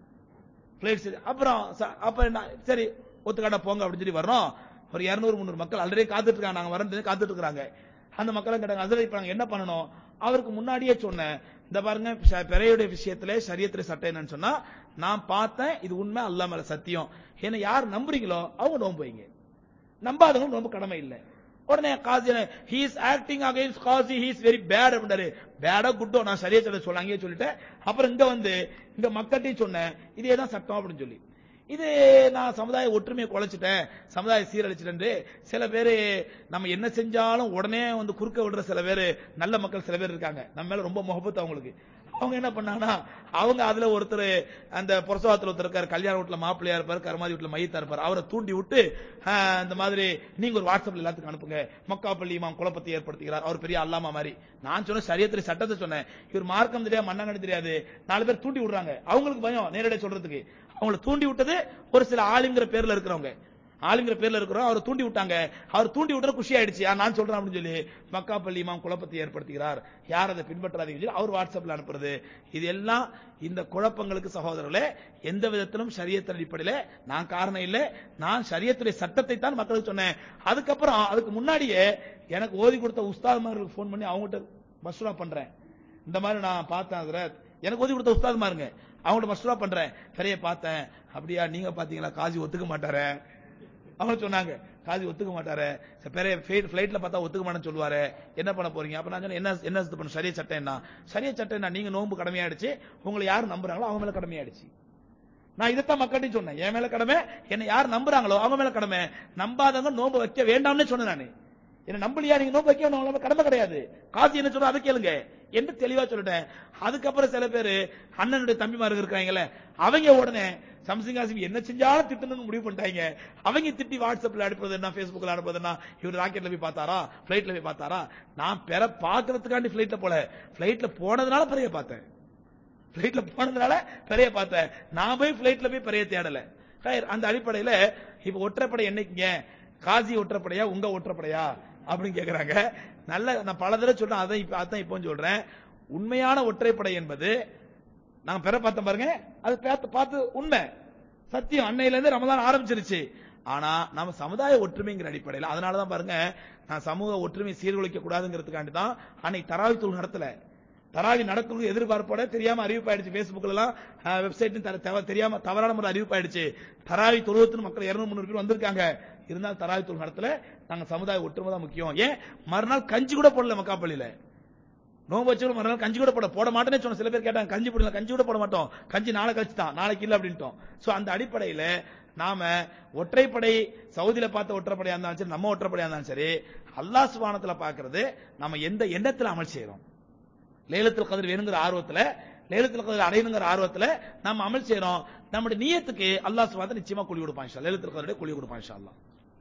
ஃபிளைட் से அப்புறம் ச- அப்ப நான் சரி ஒத்துக்காட்டா போங்க அப்படின்னு சொல்லி வர்றோம் ஒரு 200 முந்நூறு மக்கள் ஆல்ரெடி காத்துட்டு இருக்காங்க நாங்க வரது காத்துட்டு இருக்காங்க அந்த மக்களும் கேட்டாங்க அதில் இப்ப நாங்க என்ன பண்ணணும் அவருக்கு முன்னாடியே சொன்னேன் இந்த பாருங்க ஷ- பிறையுடைய விஷயத்துல சரியத்துல சட்டம் என்னன்னு சொன்னா நான் பார்த்தேன் இது உண்மை அல்லா மேல சத்தியம் ஏன்னா யார் நம்புறீங்களோ அவங்க நோன்பு வைங்க நம்பாதவங்க நோன்பு கடமை இல்லை உடனே Qazi he is acting against Qazi he is very bad அப்படின்றாரு பேடா குட்டோ நான் சரியா சொல்ல சொல்ல அங்கேயே சொல்லிட்டேன் அப்புறம் இங்க வந்து இங்க மக்கள்கிட்டையும் சொன்னேன் இதே தான் சட்டம் அப்படின்னு சொல்லி இது நான் சமுதாய ஒற்றுமையை குலைச்சிட்டேன் சமுதாய சீரழிச்சிட்டேன் சில பேர் நம்ம என்ன செஞ்சாலும் உடனே வந்து குறுக்க விடுற சில பேர் நல்ல மக்கள் சில பேர் இருக்காங்க நம்ம மேல ரொம்ப முகப்பத்து அவங்களுக்கு அவங்க என்ன பண்ணாங்கன்னா அவங்க அதுல ஒருத்தர் அந்த புரசவாத்துல ஒருத்தர் இருக்காரு கல்யாண வீட்டுல மாப்பிள்ளையா இருப்பாரு கருமாதி வீட்டுல மையத்தா இருப்பாரு அவரை தூண்டி விட்டு ஆஹ், இந்த மாதிரி நீங்க ஒரு வாட்ஸ்அப்ல எல்லாத்துக்கும் அனுப்புங்க மக்காப்பள்ளி இமாம் குழப்பத்தை ஏற்படுத்துகிறார் அவர் பெரிய அல்லாமா மாதிரி நான் சொன்ன சரியத்துல சட்டத்தை சொன்னேன் இவர் மார்க்கம் தெரியாது மண்ணங்கடி தெரியாது நாலு பேர் தூண்டி விடுறாங்க அவங்களுக்கு பயம் நேரடியாக சொல்றதுக்கு அவங்கள தூண்டி விட்டது ஒரு சில ஆளுங்கிற பேர்ல இருக்கிறவங்க ஆளுங்கிற பேர்ல இருக்கிறோம் அவர் தூண்டி விட்டாங்க அவர் தூண்டி விட்டா குஷி ஆயிடுச்சு ஆ, நான் சொல்றேன் அப்படின்னு சொல்லி மக்காப்பள்ளி இமாம் குழப்பத்தை ஏற்படுத்துகிறார் யார் அதை பின்பற்றாதீங்க சொல்லி அவர் வாட்ஸ்அப்ல அனுப்புறது இது எல்லாம் இந்த குழப்பங்களுக்கு சகோதரர்களே எந்த விதத்திலும் சரியத்தின் அடிப்படையில நான் காரணம் இல்லை நான் சரியத்துடைய சட்டத்தை தான் மக்களுக்கு சொன்னேன் அதுக்கப்புறம் அதுக்கு முன்னாடியே எனக்கு ஓதி கொடுத்த உஸ்தாத்மார்களுக்கு ஃபோன் பண்ணி அவங்ககிட்ட மசூரா பண்றேன் இந்த மாதிரி நான் பார்த்தேன் ஹஜ்ரத். எனக்கு ஓதி கொடுத்த உஸ்தாத் மாருங்க அவங்கள்ட்ட மசூரா பண்றேன் பெரிய பார்த்தேன் அப்படியா நீங்க பாத்தீங்களா காசி ஒத்துக்க மாட்டாரே அவங்க சொன்னாங்க காதி ஒத்துக்க மாட்டாரு சரி, பெரிய ஃபிளைட்ல பார்த்தா ஒத்துக்க மாட்டேன்னு சொல்லுவாரு என்ன பண்ண போறீங்க அப்ப நான் சொன்னேன் என்ன என்ன இது பண்ண சரிய சட்டம் என்ன சரிய சட்டம் என்ன நீங்க நோன்பு கடமையாயிடுச்சு உங்களை யார் நம்புறாங்களோ அவங்க மேல கடமையாயிடுச்சு நான் இதைத்தான் மக்கள்கிட்ட சொன்னேன் என் மேல கடமை என்ன யார் நம்புறாங்களோ அவங்க மேல கடமை நம்பாதவங்க நோன்பு வைக்க வேண்டாம்னு சொன்னேன் நானு என்ன நம்பலையா நீங்க நோன்பு வைக்க வேணும், உங்களுக்கு கடமை கிடையாது காசி என்ன சொல்றோம் அதை கேளுங்க என்று தெளிவா சொல்லிட்டேன் அதுக்கப்புறம் சில பேரு அண்ணனுடைய தம்பிமார்கள் இருக்காங்கல்ல அவங்க உடனே சம்சிங் ஆசிம் என்ன செஞ்சாலும் திட்டணும்னு முடிவு பண்ணிட்டாங்க அவங்க திட்டி வாட்ஸ்அப்ல அனுப்புறது என்ன Facebookல அனுப்புறது என்ன இவர் ராக்கெட்ல போய் பார்த்தாரா பிளைட்ல போய் பார்த்தாரா நான் பெற பாக்குறதுக்காண்டி பிளைட்ல போல பிளைட்ல போனதுனால பெரிய பார்த்தேன் பிளைட்ல போனதுனால பெரிய பார்த்தேன் நான் போய் பிளைட்ல போய் பெரிய தேடல ஹைர், அந்த அடிப்படையில இப்ப ஒற்றைப்படை என்னைக்குங்க காசி ஒற்றைப்படையா உங்க ஒற்றைப்படையா அப்படின்னு கேக்குறாங்க நல்ல நான் பல தடவை சொல்றேன் அதான் இப்ப அதான் இப்போ சொல்றேன் உண்மையான ஒற்றைப்படை என்பது நான் பெற பார்த்தேன் பாருங்க அது பார்த்து பார்த்து உண்மை சத்தியம் அன்னையில இருந்து ரமதான் ஆரம்பிச்சிருச்சு ஆனா நம்ம சமுதாய ஒற்றுமைங்கிற அடிப்படையில் அதனால தான் பாருங்க நான் சமூக ஒற்றுமை சீர்குலைக்க கூடாதுங்கிறதுக்காண்டி தான் அன்னைக்கு தராவி தூள் நடத்தல தராவி நடக்கும் எதிர்பார்ப்போட தெரியாம அறிவிப்பாயிடுச்சு Facebookல எல்லாம் வெப்சைட் தெரியாம தவறான முறை அறிவிப்பாயிடுச்சு தராவி தொழுவத்துன்னு மக்கள் 200 முந்நூறு பேர் வந்திருக்காங்க இருந்தாலும் தராவி தூள் நடத்தல நாங்க சமுதாய ஒற்றுமை தான் முக்கியம் ஏன் மறுநாள் கஞ்சி கூட போடல மக்காப்பள்ளியில நோம்பு வச்சு கூட மறுநாள் கஞ்சி கூட போட போட மாட்டேனே சொன்ன சில பேர் கேட்டாங்க கஞ்சி போடல கஞ்சி கூட போட மாட்டோம் கஞ்சி நாளை கழிச்சு தான் நாளைக்கு இல்ல அப்படின்ட்டோம் சோ அந்த அடிப்படையில நாம ஒற்றைப்படை சவுதியில பார்த்த ஒற்றைப்படையா இருந்தாலும் சரி நம்ம ஒற்றைப்படையா இருந்தாலும் சரி அல்லாஹ் சுபானத்துல பாக்குறது நம்ம எந்த எண்ணத்துல அமல் செய்யறோம் லேலத்தில் கதிர் வேணுங்கிற ஆர்வத்துல லேலத்தில் கதிர் அடையணுங்கிற ஆர்வத்துல நம்ம அமல் செய்யறோம் நம்முடைய நியத்துக்கு அல்லாஹ் சுபானத்தை நிச்சயமா கூலி கொடுப்பான் இன்ஷா அல்லாஹ். லேலத்தில் கதிரோட கூலி கொடுப்பான் இன்ஷா அல்லாஹ்.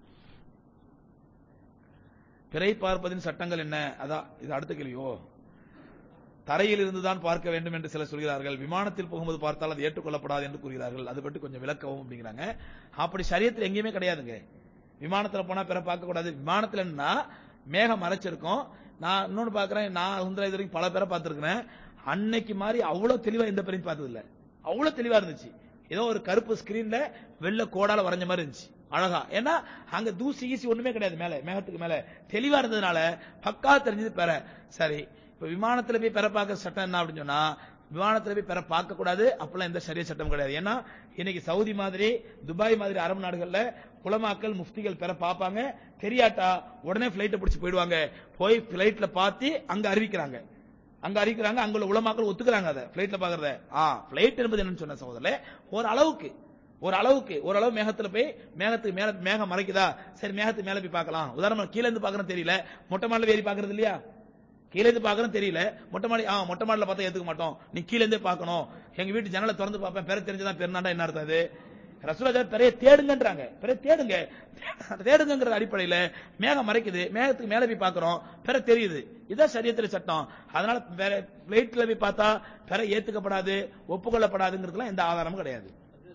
பிறை பார்ப்பதின் சட்டங்கள் என்ன அதான் இது அடுத்த கேள்வியோ தரையில் இருந்துதான் பார்க்க வேண்டும் என்று சிலர் சொல்கிறார்கள் விமானத்தில் போகும்போது பார்த்தால் அது ஏற்றுக்கொள்ளப்படாது என்று கூறுகிறார்கள் அது பற்றி கொஞ்சம் விளக்கவும் அப்படிங்கிறாங்க அப்படி சரியத்தில் எங்கேயுமே கிடையாதுங்க விமானத்துல போனா பிற பார்க்க கூடாது விமானத்துல என்னன்னா மேகம் மறைச்சிருக்கும் நான் இன்னொன்னு பாக்குறேன் நான் சுந்தர இது வரைக்கும் பல பேரை பார்த்திருக்கிறேன் அன்னைக்கு மாதிரி அவ்வளவு தெளிவா எந்த பேரையும் பார்த்தது இல்ல அவ்வளவு தெளிவா இருந்துச்சு ஏதோ ஒரு கருப்பு ஸ்கிரீன்ல வெள்ளை கோடால வரைஞ்ச மாதிரி இருந்துச்சு அழகா ஏன்னா அங்க தூசி கீசி ஒண்ணுமே கிடையாது மேல மேகத்துக்கு மேல தெளிவா இருந்ததுனால பக்கா தெரிஞ்சது பெற சரி இப்ப விமானத்துல போய் பெற பார்க்க சட்டம் என்ன அப்படின்னு சொன்னா விமானத்துல போய் பெற பார்க்க கூடாது அப்பெல்லாம் எந்த சரிய சட்டம் கிடையாது ஏன்னா இன்னைக்கு சவுதி மாதிரி துபாய் மாதிரி அரபு நாடுகள்ல குலமாக்கள் முஃப்திகள் பெற பார்ப்பாங்க தெரியாட்டா உடனே பிளைட்டை பிடிச்சு போயிடுவாங்க போய் பிளைட்ல பார்த்து அங்க அறிவிக்கிறாங்க அங்க அறிவிக்கிறாங்க அங்குள்ள உலமாக்கள் ஒத்துக்கிறாங்க அதை பிளைட்ல பாக்குறத ஆ பிளைட் என்பது என்னன்னு சொன்ன சகோதரே ஒரு அளவுக்கு ஒரு அளவுக்கு ஒரு அளவு மேகத்துல போய் மேகத்துக்கு மேல மேகம் மறைக்குதா சரி மேகத்துக்கு மேல போய் பார்க்கலாம் உதாரணமா கீழ இருந்து பாக்குறோம் தெரியல மொட்டை மாடல ஏறி பாக்குறது இல்லையா கீழ இருந்து பாக்குறோம் தெரியல மொட்டை மாடி ஆ மொட்டை மாடல பார்த்தா ஏத்துக்க மாட்டோம் நீ கீழ இருந்தே பார்க்கணும் எங்க வீட்டு ஜன்னலை திறந்து பார்ப்பேன் பெற தெரிஞ்சதான் பெருநாண்டா என்ன அர்த்தம் அது ரசூலாஜா பெரிய தேடுங்கன்றாங்க பெரிய தேடுங்க தேடுங்கிற அடிப்படையில மேகம் மறைக்குது மேகத்துக்கு மேல போய் பார்க்கிறோம் பெற தெரியுது இதான் சரியத்துல சட்டம் அதனால பிளைட்ல போய் பார்த்தா பெற ஏத்துக்கப்படாது ஒப்புக்கொள்ளப்படாதுங்கிறதுலாம் எந்த ஆதாரமும் கிடையாது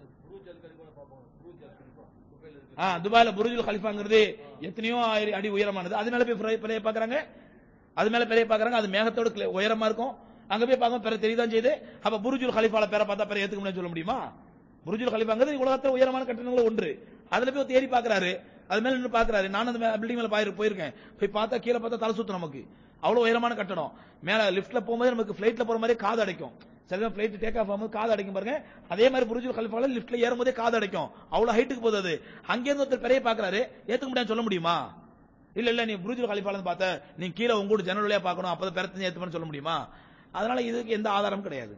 ஆ துபாயில புருஜுல் கலிஃபாங்கிறது எத்தனையோ ஆயிரம் அடி உயரமானது அது மேல போய் பெரிய- பெரிய பாக்குறாங்க அது மேல பெரிய பாக்குறாங்க அது மேகத்தோட clear- உயரமா இருக்கும் அங்க போய் பார்க்க பெற தெரியுதான் செய்யுது அப்ப புருஜுல் கலிஃபால பேர பார்த்தா பெற ஏத்துக்க முடியும்னு சொல்ல முடியுமா புருஜுல் கலிஃபாங்கிறது உலகத்துல உயரமான கட்டணங்கள் ஒன்று அதுல போய் தேடி பாக்குறாரு அது மேல நின்று பாக்குறாரு நானும் அந்த பில்டிங் மேல பாயிரு போயிருக்கேன் போய் பார்த்தா கீழே பார்த்தா தலை சுத்தும் நமக்கு அவ்வளவு உயரமான கட்டடம் மேல லிஃப்ட்ல போகும்போது நமக்கு பிளைட்ல போற மாதிரி காது அடைக்கும் சில பிளைட் டேக் ஆஃப் ஆகும்போது காது அடைக்கும் பாருங்க அதே மாதிரி புருஜுல் கலிஃபால லிஃப்ட்ல ஏறும்போதே காது அடைக்கும் அவ்வளவு ஹைட்டுக்கு போகுது அது அங்கே இருந்து ஒருத்தர் பெரிய பாக்குறாரு ஏத்துக்க முடியாது சொல்ல முடியுமா இல்ல இல்ல நீ புருஜுல் கலிஃபால பார்த்த நீ கீழே உங்க ஜன்னல் வழியா பார்க்கணும் அப்பதான் பெறத்தஞ்சு ஏத்துப்பேன்னு சொல்ல முடியுமா அதனால இதுக்கு எந்த ஆதாரமும் கிடையாது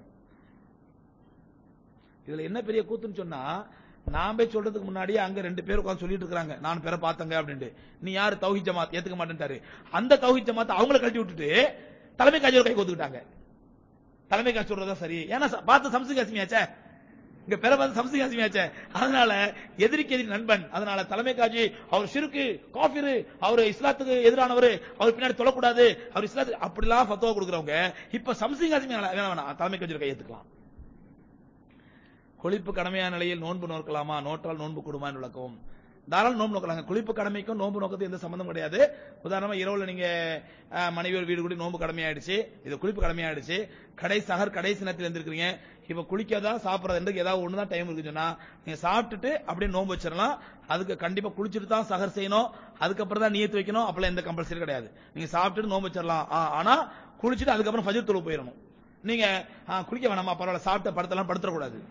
இதுல என்ன பெரிய கூத்துன்னு சொன்னா நான் போய் சொல்றதுக்கு முன்னாடி அங்க ரெண்டு பேர் உட்கார்ந்து சொல்லிட்டு இருக்காங்க நான் பேரை பார்த்தங்க அப்படின்ட்டு நீ யாரு தௌஹி ஜமாத் ஏத்துக்க மாட்டேன்ட்டாரு அந்த தௌஹி ஜமாத் அவங்கள கழட்டி விட்டுட்டு தலைமை காட்சி கை கொத்துக்கிட்டாங்க தலைமை காட்சி சொல்றதா சரி ஏன்னா ச- பார்த்து சம்சிங் காசிமியாச்சே இங்க பெற பார்த்து சம்சிங் காசிமியாச்சே அதனால எதிரிக்கு எதிரி நண்பன் அதனால தலைமை காட்சி அவர் சிறுக்கு காஃபிரு அவர் இஸ்லாத்துக்கு எதிரானவர் அவர் பின்னாடி தொழக்கூடாது அவர் இஸ்லாத்துக்கு அப்படிலாம் ஃபத்துவா கொடுக்குறவங்க இப்ப சம்சிங் காசிமி வேணாம் வேணாம் தலைமை காட்சி கை ஏத்துக்கலாம் குளிப்பு கடமையான நிலையில் நோன்பு நோக்கலாமா நோட்டால் நோன்பு கூடுமா என்று விளக்கவும் தாராளம் நோன்பு நோக்கலாங்க குளிப்பு கடமைக்கும் நோன்பு நோக்கத்துக்கு எந்த சம்பந்தம் கிடையாது உதாரணமா இரவுல நீங்க அஹ், மனைவியோர் வீடு கூடி நோன்பு கடமையாயிடுச்சு இது குளிப்பு கடமையாயிடுச்சு கடை சகர் கடைசி நேரத்தில் இருந்திருக்கீங்க இப்ப குளிக்காதா சாப்பிடறது ஏதாவது ஒண்ணுதான் டைம் இருக்குன்னு சொன்னா நீங்க சாப்பிட்டுட்டு அப்படியே நோன்பு வச்சிடலாம் அதுக்கு கண்டிப்பா குளிச்சுட்டு தான் சகர் செய்யணும் அதுக்கப்புறம் தான் நியத்து வைக்கணும் அப்பெல்லாம் எந்த கம்பல்சரி கிடையாது நீங்க சாப்பிட்டுட்டு நோன்பு வச்சிடலாம் ஆ- ஆனா குளிச்சுட்டு அதுக்கப்புறம் ஃபஜர் தொழு போயிடணும் நீங்க ஆ, குளிக்க வேணாமா பரவாயில்ல சாப்பிட்ட படத்தெல்லாம் படுத்துறக்கூடாது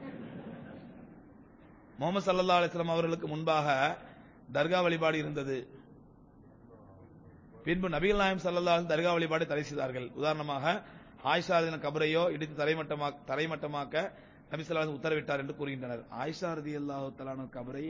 முகமது சல்லா அலிஸ்லாம் அவர்களுக்கு முன்பாக தர்கா வழிபாடு இருந்தது பின்பு நபிகள் நாயம் சல்லா தர்கா வழிபாடு தடை செய்தார்கள் உதாரணமாக ஆயிஷா ரதின கபரையோ இடித்து தரைமட்டமா தரைமட்டமாக்க நபி ஸல்லல்லாஹு அலைஹி வஸல்லம் உத்தரவிட்டார் என்று கூறுகின்றனர் ஆயிஷா ரதி அல்லாஹு தலான கபரை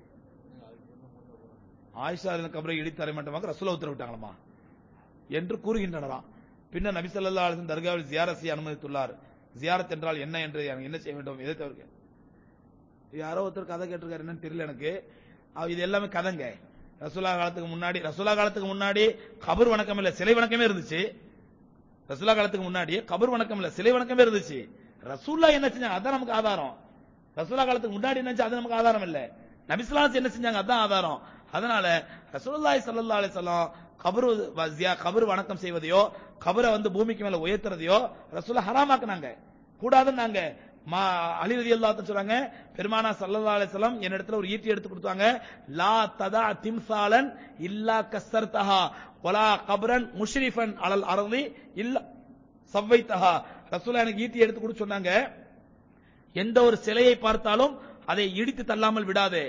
ஆயிஷா ரதின கபரை இடித்து தரைமட்டமாக்க ரசூலா உத்தரவிட்டாங்களா என்று கூறுகின்றனராம் பின்னர் நபி ஸல்லல்லாஹு அலைஹி வஸல்லம் தர்காவில் ஜியாரத் செய்ய அனுமதித்துள்ளார் ஜியாரத் என்றால் என்ன என்று என்ன செய்ய வேண்டும் எதை தவிர்க்க யாரோ ஒருத்தர் கதை கேட்டிருக்காரு என்னன்னு தெரியல எனக்கு அவ- இது எல்லாமே கதைங்க ரசூலா காலத்துக்கு முன்னாடி ரசூலா காலத்துக்கு முன்னாடி கபர் வணக்கம் இல்ல சிலை வணக்கமே இருந்துச்சு ரசூலா காலத்துக்கு முன்னாடி கபர் வணக்கம் இல்ல சிலை வணக்கமே இருந்துச்சு ரசூல்லா என்ன செஞ்சாங்க அதான் நமக்கு ஆதாரம் ரசூலா காலத்துக்கு முன்னாடி என்ன அது நமக்கு ஆதாரம் இல்ல நபிஸ்லாஸ் என்ன செஞ்சாங்க அதான் ஆதாரம் அதனால ரசூலுல்லாஹி ஸல்லல்லாஹு அலைஹி வஸல்லம் கபர் வசியா கபர் வணக்கம் செய்வதையோ கபரை வந்து பூமிக்கு மேல உயர்த்துறதையோ ரசூலா ஹராமாக்குனாங்க கூடாதுன்னாங்க மா அலி ரலியல்லாஹு சொல்றாங்க பெருமானா ஸல்லல்லாஹு அலைஹி வஸல்லம் என்னிடத்துல ஒரு ஈட்டி எடுத்து கொடுத்தாங்க லா ததா திம்சாலன் இல்லா கஸ்ஸர்தஹா வலா கப்ரன் முஷ்ரிஃபன் அலல் அர்தி இல்ல சவ்வைத்தஹா ரசூலா எனக்கு ஈட்டி எடுத்து கொடுத்து சொன்னாங்க எந்த ஒரு சிலையை பார்த்தாலும் அதை இடித்து தள்ளாமல் விடாதே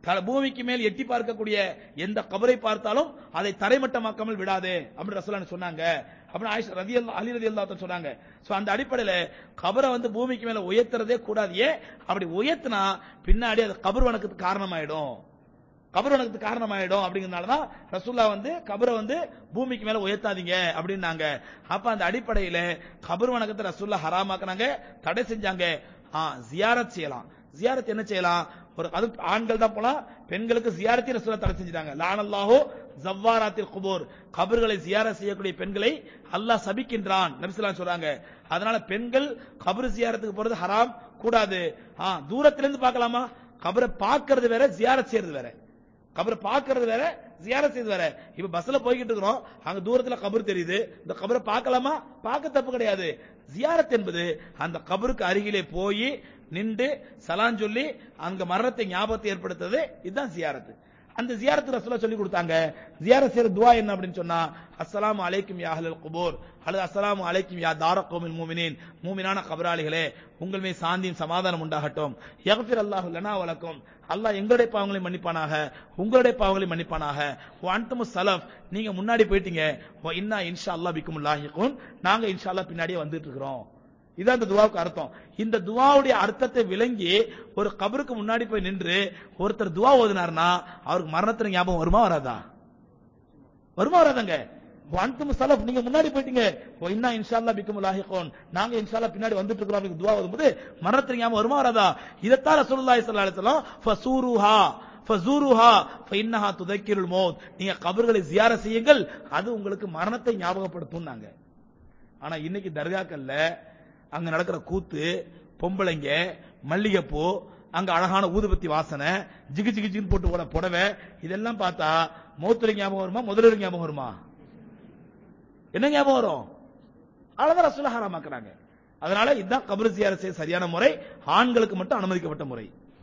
த- பூமிக்கு மேல் எட்டி பார்க்கக்கூடிய எந்த கபரை பார்த்தாலும் அதை தரைமட்டமாக்காமல் விடாதே அப்படின்னு ரசூலுல்லாஹி சொன்னாங்க அப்படின்னு ஆயிஷா ரதி அலி ரதி சொன்னாங்க சோ அந்த அடிப்படையில கபரை வந்து பூமிக்கு மேல உயர்த்துறதே கூடாது ஏன் அப்படி உயர்த்தினா பின்னாடி அது கபர் வணக்கத்துக்கு காரணமாயிடும் கபர் வணக்கத்துக்கு காரணமாயிடும் அப்படிங்கறதுனால தான் ரசூல்லா வந்து கபரை வந்து பூமிக்கு மேல உயர்த்தாதீங்க அப்படின்னாங்க அப்ப அந்த அடிப்படையில கபர் வணக்கத்தை ரசூல்லா ஹராமாக்குனாங்க தடை செஞ்சாங்க ஆ ஜியாரத் செய்யலாம் ஜியாரத் என்ன செய்யலாம் ஒரு அது ஆண்கள் தான் போலாம் பெண்களுக்கு ஜியாரத்தை ரசூல்லா தடை செஞ்சிட்டாங்க லானல்லாஹோ ஜவ்வாராத்தில் குபூர் கபர்களை ஜியாரத் செய்யக்கூடிய பெண்களை அல்லாஹ் சபிக்கின்றான் நபிசுல்லா சொல்றாங்க அதனால பெண்கள் கபர் ஜியாரத்துக்கு போறது ஹராம் கூடாது ஆ தூரத்துல இருந்து பார்க்கலாமா கபரை பார்க்கிறது வேற ஜியாரத் செய்யறது வேற கபரை பார்க்கிறது வேற ஜியாரத் செய்யறது வேற இப்ப பஸ்ல போய்கிட்டு இருக்கிறோம் அங்க தூரத்துல கபர் தெரியுது இந்த கபரை பார்க்கலாமா பார்க்க தப்பு கிடையாது ஜியாரத் என்பது அந்த கபருக்கு அருகிலே போய் நின்று சலான் சொல்லி அங்க மரணத்தை ஞாபகத்தை ஏற்படுத்துறது இதுதான் ஜியாரத் அந்த ஜியாரத்து ரசூலா சொல்லி கொடுத்தாங்க ஜியாரத் செய்யற துவா என்ன அப்படின்னு சொன்னா அஸ்ஸலாமு அலைக்கும் யா அஹ்லல் குபூர் அல்லது அஸ்ஸலாமு அலைக்கும் யா தாரகோமில் மூமினின் மூமினான கபராளிகளே உங்கள் மீது சாந்தியும் சமாதானம் உண்டாகட்டும் யக்ஃபிர் அல்லாஹு லனா வலக்கும் அல்லாஹ் எங்களுடைய பாவங்களை மன்னிப்பானாக உங்களுடைய பாவங்களை மன்னிப்பானாக வான்துமு சலஃப் நீங்க முன்னாடி போயிட்டீங்க வ இன்னா இன்ஷா அல்லாஹ் பிக்கும் லாஹிகும் நாங்க இன்ஷா அல்லாஹ் பின்னாடியே வந்துட்டு இருக்கிறோம் இதான் இந்த துவாவுக்கு அர்த்தம் இந்த துவாவுடைய அர்த்தத்தை விளங்கி ஒரு கபருக்கு முன்னாடி போய் நின்று ஒருத்தர் துவா ஓதுனாருன்னா அவருக்கு மரணத்துல ஞாபகம் வருமா வராதா வருமா வராதாங்க வான்தும் சலஃப் நீங்க முன்னாடி போயிட்டீங்க ஓ இன்னா இன்ஷால்லா பிக்கும் லாஹிகோன் நாங்க இன்ஷால்லா பின்னாடி வந்துட்டு இருக்கிறோம் அப்படின்னு துவா ஓதும்போது மரணத்துல ஞாபகம் வருமா வராதா இதைத்தான் ரசூலுல்லாஹி ஸல்லல்லாஹு அலைஹி வஸல்லம் ஃபசூருஹா ஃபசூருஹா ஃபஇன்னஹா துதக்கிருல் மௌத் நீங்க கபர்களை ஜியார செய்யுங்கள் அது உங்களுக்கு மரணத்தை ஞாபகப்படுத்தும்னாங்க ஆனா இன்னைக்கு தர்காக்கள்ல அங்க நடக்கிற கூத்து பொம்பளைங்க மல்லிகைப்பூ அங்க அழகான ஊதுபத்தி வாசனை ஜிகு ஜிகு ஜிகுன்னு போட்டு போட புடவை இதெல்லாம் பார்த்தா மௌத்துல ஞாபகம் வருமா முதல்ல ஞாபகம் வருமா என்ன ஞாபகம் வரும் அவ்வளவுதான் ரசூல ஹராமாக்குறாங்க அதனால இதுதான் கபர் ஜியாரத் செய்ய சரியான முறை ஆண்களுக்கு மட்டும் அனுமதிக்கப்பட்ட முறை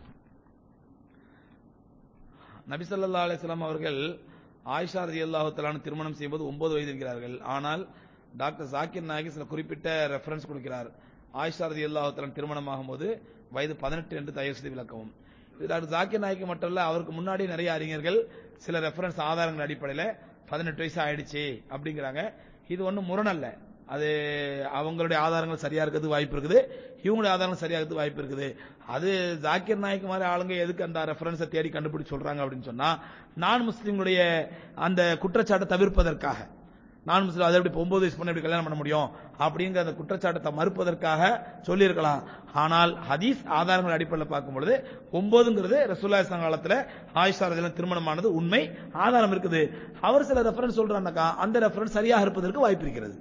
நபி ஸல்லல்லாஹு அலைஹி வஸல்லம் அவர்கள் ஆயிஷா ரலியல்லாஹு தஆலா திருமணம் செய்யும்போது ஒன்பது வயது இருக்கிறார்கள் ஆனால் டாக்டர் ஜாக்கிர் நாயகி சில குறிப்பிட்ட ரெஃபரன்ஸ் கொடுக்கிறார் ஆயிஷா ரலியல்லாஹு தஆலா திருமணம் ஆகும்போது வயது 18 என்று தயவு செய்து விளக்கவும் இது டாக்டர் ஜாக்கிர் நாயகி மட்டும் இல்ல அவருக்கு முன்னாடி நிறைய அறிஞர்கள் சில ரெஃபரன்ஸ் ஆதாரங்கள் அடிப்படையில் 18 வயசு ஆயிடுச்சு அப்படிங்கிறாங்க இது ஒன்றும் முரணல்ல அது அவங்களுடைய ஆதாரங்கள் சரியா இருக்கிறது வாய்ப்பு இருக்குது இவங்களுடைய ஆதாரங்கள் சரியா இருக்கிறது வாய்ப்பு இருக்குது அது ஜாக்கிர் நாயக் மாதிரி ஆளுங்க எதுக்கு அந்த ரெஃபரன்ஸை தேடி கண்டுபிடிச்சு சொல்றாங்க அப்படின்னு சொன்னா நான் முஸ்லிம்களுடைய அந்த குற்றச்சாட்டை தவிர்ப்பதற்காக நான் முஸ்லீம் அதை எப்படி ஒன்பது வயசு பண்ண எப்படி கல்யாணம் பண்ண முடியும் அப்படிங்கிற அந்த குற்றச்சாட்டத்தை மறுப்பதற்காக சொல்லியிருக்கலாம் ஆனால் ஹதீஸ் ஆதாரங்கள் அடிப்படையில் பார்க்கும் பொழுது ஒன்பதுங்கிறது ரசூல்லா இஸ்லாம் காலத்துல ஆயிஷா ரதிலாம் திருமணமானது உண்மை ஆதாரம் இருக்குது அவர் சில ரெஃபரன்ஸ் சொல்றாங்கக்கா அந்த ரெஃபரன்ஸ் சரியாக இருப்பதற்கு வாய்ப்பு இருக்கிறது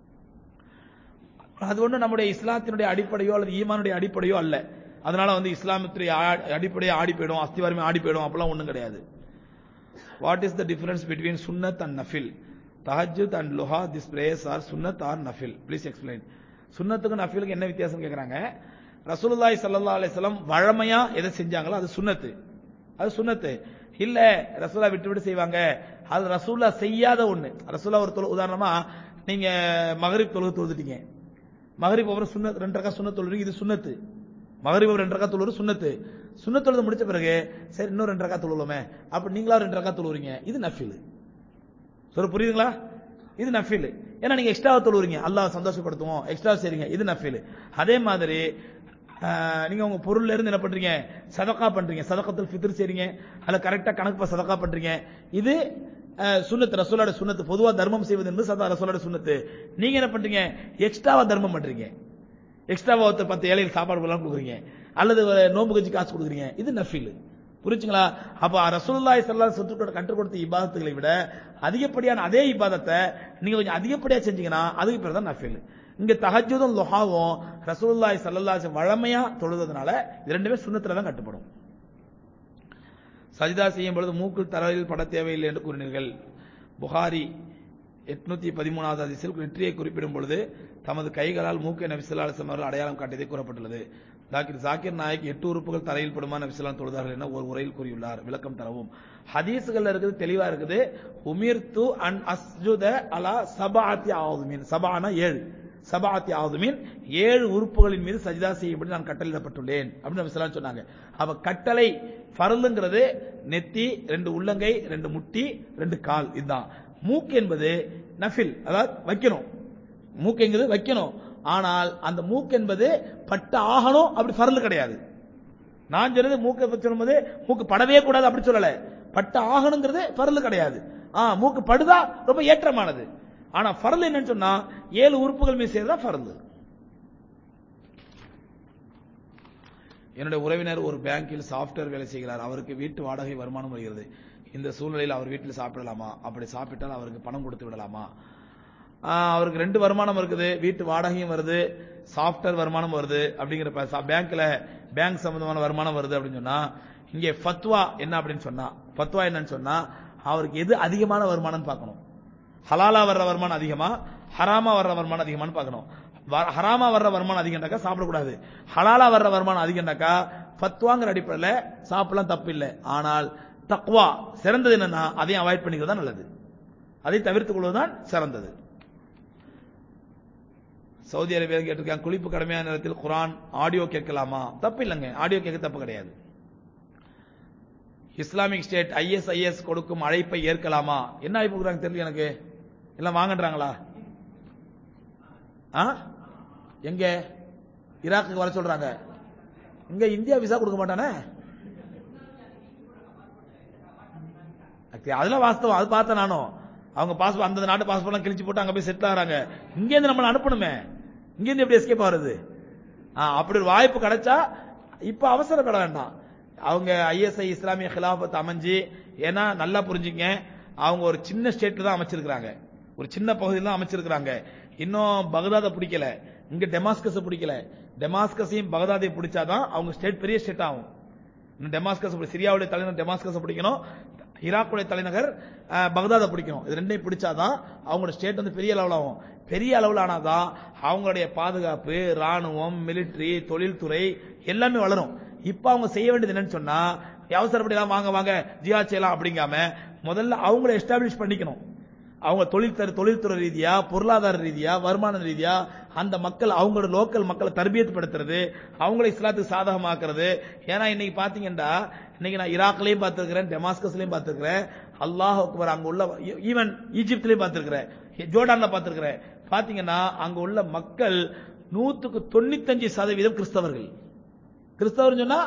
அது ஒன்றும் நம்முடைய இஸ்லாத்தினுடைய அடிப்படையோ அல்லது ஈமானுடைய அடிப்படையோ அல்ல அதனால வந்து இஸ்லாமத்துடைய அடிப்படையே ஆடி போயிடும் அஸ்திவாரமே ஆடி போயிடும் அப்பெல்லாம் ஒண்ணும் கிடையாது what is the difference between சுன்னத் அண்ட் நஃபில் தஹஜுத் அண்ட் லுஹா திஸ் பிரேயர்ஸ் ஆர் சுன்னத் ஆர் நஃபில் ப்ளீஸ் எக்ஸ்பிளைன் சுன்னத்துக்கும் நஃபிலுக்கு என்ன வித்தியாசம் கேக்குறாங்க ரசூலுல்லாஹி ஸல்லல்லாஹு அலைஹி வஸல்லம் வழமையா எதை செஞ்சாங்களோ அது சுன்னத்து அது சுன்னத்து இல்ல ரசூலா விட்டு விட்டு செய்வாங்க அது ரசூலா செய்யாத ஒண்ணு ரசூலா ஒரு தொழு உதாரணமா நீங்க மகரிப் தொழுகு தொழுதுட்டீங்க மகரிப் அப்புறம் சுன்னத் ரெண்டு ரக்கா சுன்னத் தொழுறீங்க இது சுன்னத்து மகரிப் ரெண்டு ரக்கா தொழுறு சுன்னத்து சுன்னத் தொழுது முடிச்ச பிறகு சரி இன்னும் ரெண்டு ரக்கா தொழுவோமே அப்ப நீங்களா ரெண்டு ரக்கா தொழுவுறீங்க இது நஃபில் சொல்ல புரியுதுங்களா இது நஃபில் ஏன்னா நீங்க எக்ஸ்ட்ரா தொழுவுறீங்க அல்லாஹ் சந்தோஷப்படுத்துவோம் எக்ஸ்ட்ரா செய்றீங்க இது நஃபில் அதே மாதிரி ஆஹ், நீங்க உங்க பொருள்ல இருந்து என்ன பண்றீங்க சதக்கா பண்றீங்க சதக்கத்தில் ஃபித்ர் செய்றீங்க அதுல கரெக்டா கணக்கு ப- சதக்கா பண்றீங்க இது ஆஹ், சுன்னத்து ரசூலோட சுன்னத்து பொதுவா தர்மம் செய்வது என்பது சதா ரசூலோட சுன்னத்து நீங்க என்ன பண்றீங்க எக்ஸ்ட்ராவா தர்மம் பண்றீங்க எக்ஸ்ட்ராவா ஒருத்தர் பத்து ஏழைகள் சாப்பாடு எல்லாம் கொடுக்குறீங்க அல்லது ஒரு நோம்பு கஞ்சி காசு கொடுக்குறீங்க இது நஃபில் புரிச்சுங்களா அப்ப ரசூலுல்லாஹி ஸல்லல்லாஹு அலைஹி வஸல்லம் கற்றுக் கொடுத்த இபாதத்துகளை விட அதிகப்படியான அதே இபாதத்தை நீங்க கொஞ்சம் அதிகப்படியா செஞ்சீங்கன்னா அதுக்கு பேர் தான் நஃபில் இங்க தஹஜ்ஜுதும் லுஹாவும் ரசூலுல்லாஹி ஸல்லல்லாஹு அலைஹி வஸல்லம் வழமையா தொழுததுனால இது ரெண்டுமே சுன்னத்துல தான் கட்டுப்படும் சஜிதா செய்யும் பொழுது மூக்கில் தரையில் பட தேவையில்லை என்று கூறினீர்கள் புகாரி எட்நூத்தி பதிமூணாவது அதிசயில் வெற்றியை குறிப்பிடும் பொழுது தமது கைகளால் மூக்கை நபிசுல்லாசம் அவர்கள் அடையாளம் காட்டியதை கூறப்பட்டுள்ளது டாக்டர் ஜாக்கிர் நாயக் எட்டு உறுப்புகள் தரையில் படுமா நபிசுல்லாம் தொழுதார்கள் என ஒரு உரையில் கூறியுள்ளார் விளக்கம் தரவும் ஹதீஸ்கள் இருக்குது தெளிவா இருக்குது உமிர்து அன் அஸ்ஜுத அலா சபாத்தி ஆவுமீன் சபானா ஏழு சபாத்தி ஆதுமின் ஏழு உறுப்புகளின் மீது சஜிதா செய்யும்படி நான் கட்டளையிடப்பட்டுள்ளேன் அப்படின்னு நபி ஸல்லல்லாஹு அலைஹி சொன்னாங்க அவ கட்டளை ஃபர்லுங்கிறது நெத்தி ரெண்டு உள்ளங்கை ரெண்டு முட்டி ரெண்டு கால் இதுதான் மூக்கு என்பது நஃபில் அதாவது வைக்கணும் மூக்குங்கிறது வைக்கணும் ஆனால் அந்த மூக்கு என்பது பட்ட ஆகணும் அப்படி ஃபர்லு கிடையாது நான் சொன்னது மூக்கை பத்தி சொல்லும்போது மூக்கு படவே கூடாது அப்படி சொல்லல பட்ட ஆகணுங்கிறது ஃபர்லு கிடையாது ஆ மூக்கு படுதா ரொம்ப ஏற்றமானது ஆனா ஃபர்ல் என்னன்னு சொன்னா ஏழு உறுப்புகள் மீது சேர்ந்தா ஃபர்லு என்னுடைய உறவினர் ஒரு பேங்கில் சாஃப்ட்வேர் வேலை செய்கிறார் அவருக்கு வீட்டு வாடகை வருமானம் வருகிறது இந்த சூழ்நிலையில் அவர் வீட்டில் சாப்பிடலாமா அப்படி சாப்பிட்டால் அவருக்கு பணம் கொடுத்து விடலாமா ஆ, அவருக்கு ரெண்டு வருமானம் இருக்குது வீட்டு வாடகையும் வருது சாஃப்ட்வேர் வருமானம் வருது அப்படிங்கிற பேங்க்ல பேங்க் சம்பந்தமான வருமானம் வருது அப்படின்னு சொன்னா இங்கே ஃபத்வா என்ன அப்படின்னு சொன்னா ஃபத்வா என்னன்னு சொன்னா அவருக்கு எது அதிகமான வருமானம் பார்க்கணும் ஹலாலா வர்ற வருமானம் அதிகமா ஹராமா வர்ற வருமானம் அதிகமான்னு பார்க்கணும் வ- ஹராமா வர்ற வருமானம் அதிகம்னாக்கா சாப்பிடக்கூடாது ஹலாலா வர்ற வருமானம் அதிகம்னாக்கா ஃபத்வாங்கிற அடிப்படையில் சாப்பிடலாம் தப்பு இல்லை ஆனால் தக்வா சிறந்தது என்னன்னா அதையும் அவாய்ட் பண்ணிக்கிறது தான் நல்லது அதை தவிர்த்துக் கொள்வதுதான் சிறந்தது சவுதி அரேபியா கேட்டிருக்காங்க குளிப்பு கடமையான நேரத்தில் குரான் ஆடியோ கேட்கலாமா தப்பு இல்லைங்க ஆடியோ கேட்க தப்பு கிடையாது இஸ்லாமிக் ஸ்டேட் ஐஎஸ்ஐஎஸ் கொடுக்கும் அழைப்பை ஏற்கலாமா என்ன அழைப்பு கொடுக்குறாங்க தெரியல எனக்கு எல்லாம் வாங்கன்றாங்களா ஆ எங்க ஈராக்குக்கு வர சொல்றாங்க இங்க இந்தியா விசா கொடுக்க மாட்டானே Okay, அதெல்லாம் வாஸ்தவம் அது பார்த்தேன் நானும் அவங்க பாஸ்போர்ட் அந்த நாட்டு பாஸ்போர்ட்லாம் கிழிச்சு போட்டு அங்க போய் செட்டில் ஆகிறாங்க இங்க இருந்து நம்மள அனுப்பணுமே இங்க இருந்து எப்படி எஸ்கேப் ஆகுறது ஆ, அப்படி ஒரு வாய்ப்பு கிடைச்சா இப்ப அவசரப்பட வேண்டாம் அவங்க ஐஎஸ்ஐ இஸ்லாமிய கிலாபத் அமைஞ்சு ஏன்னா நல்லா புரிஞ்சுங்க அவங்க ஒரு சின்ன ஸ்டேட்ல தான் அமைச்சிருக்கிறாங்க ஒரு சின்ன பகுதியில் தான் அமைச்சிருக்கிறாங்க இன்னும் பகதாதை பிடிக்கல இங்க டெமாஸ்கஸ் பிடிக்கல டெமாஸ்கஸையும் பகதாதையும் பிடிச்சாதான் அவங்க ஸ்டேட் பெரிய ஸ்டேட் ஆகும் இன்னும் டெமாஸ்கஸ் பிடி- சிரியாவுடைய தலைநகர் டெமாஸ்கஸ் பிடிக்கணும் ஈராக்குடைய தலைநகர் அஹ், பகதாதை பிடிக்கணும் இது ரெண்டையும் பிடிச்சாதான் அவங்களோட ஸ்டேட் வந்து பெரிய அளவில் ஆகும் பெரிய அளவில் ஆனாதான் அவங்களுடைய பாதுகாப்பு ராணுவம் மிலிட்டரி தொழில்துறை எல்லாமே வளரும் இப்ப அவங்க செய்ய வேண்டியது என்னன்னு சொன்னா அவசரப்படி எல்லாம் வாங்க வாங்க ஜிஹாத் செய்யலாம் அப்படிங்காம முதல்ல அவங்கள எஸ்டாப்ளிஷ் பண்ணிக்கணும் அவங்க தொழில் தொழில்துறை ரீதியா பொருளாதார ரீதியா வருமான ரீதியா அந்த மக்கள் அவங்களோட லோக்கல் மக்களை தர்பியத் படுத்துறது அவங்கள இஸ்லாத்துக்கு சாதகமாக்குறது ஏன்னா இன்னைக்கு பாத்தீங்கன்னா இன்னைக்கு நான் ஈராக்லயும் பார்த்திருக்கிறேன் டெமாஸ்கஸ்லயும் பார்த்திருக்கிறேன் அல்லாஹ் அக்பர் அங்க உள்ள ஈவன் ஈஜிப்ட்லயும் பார்த்திருக்கிறேன் ஜோர்டான்ல பார்த்திருக்கிறேன் பாத்தீங்கன்னா அங்க உள்ள மக்கள் நூத்துக்கு தொண்ணூத்தஞ்சு சதவீதம் கிறிஸ்தவர்கள் கிறிஸ்தவர் சொன்னா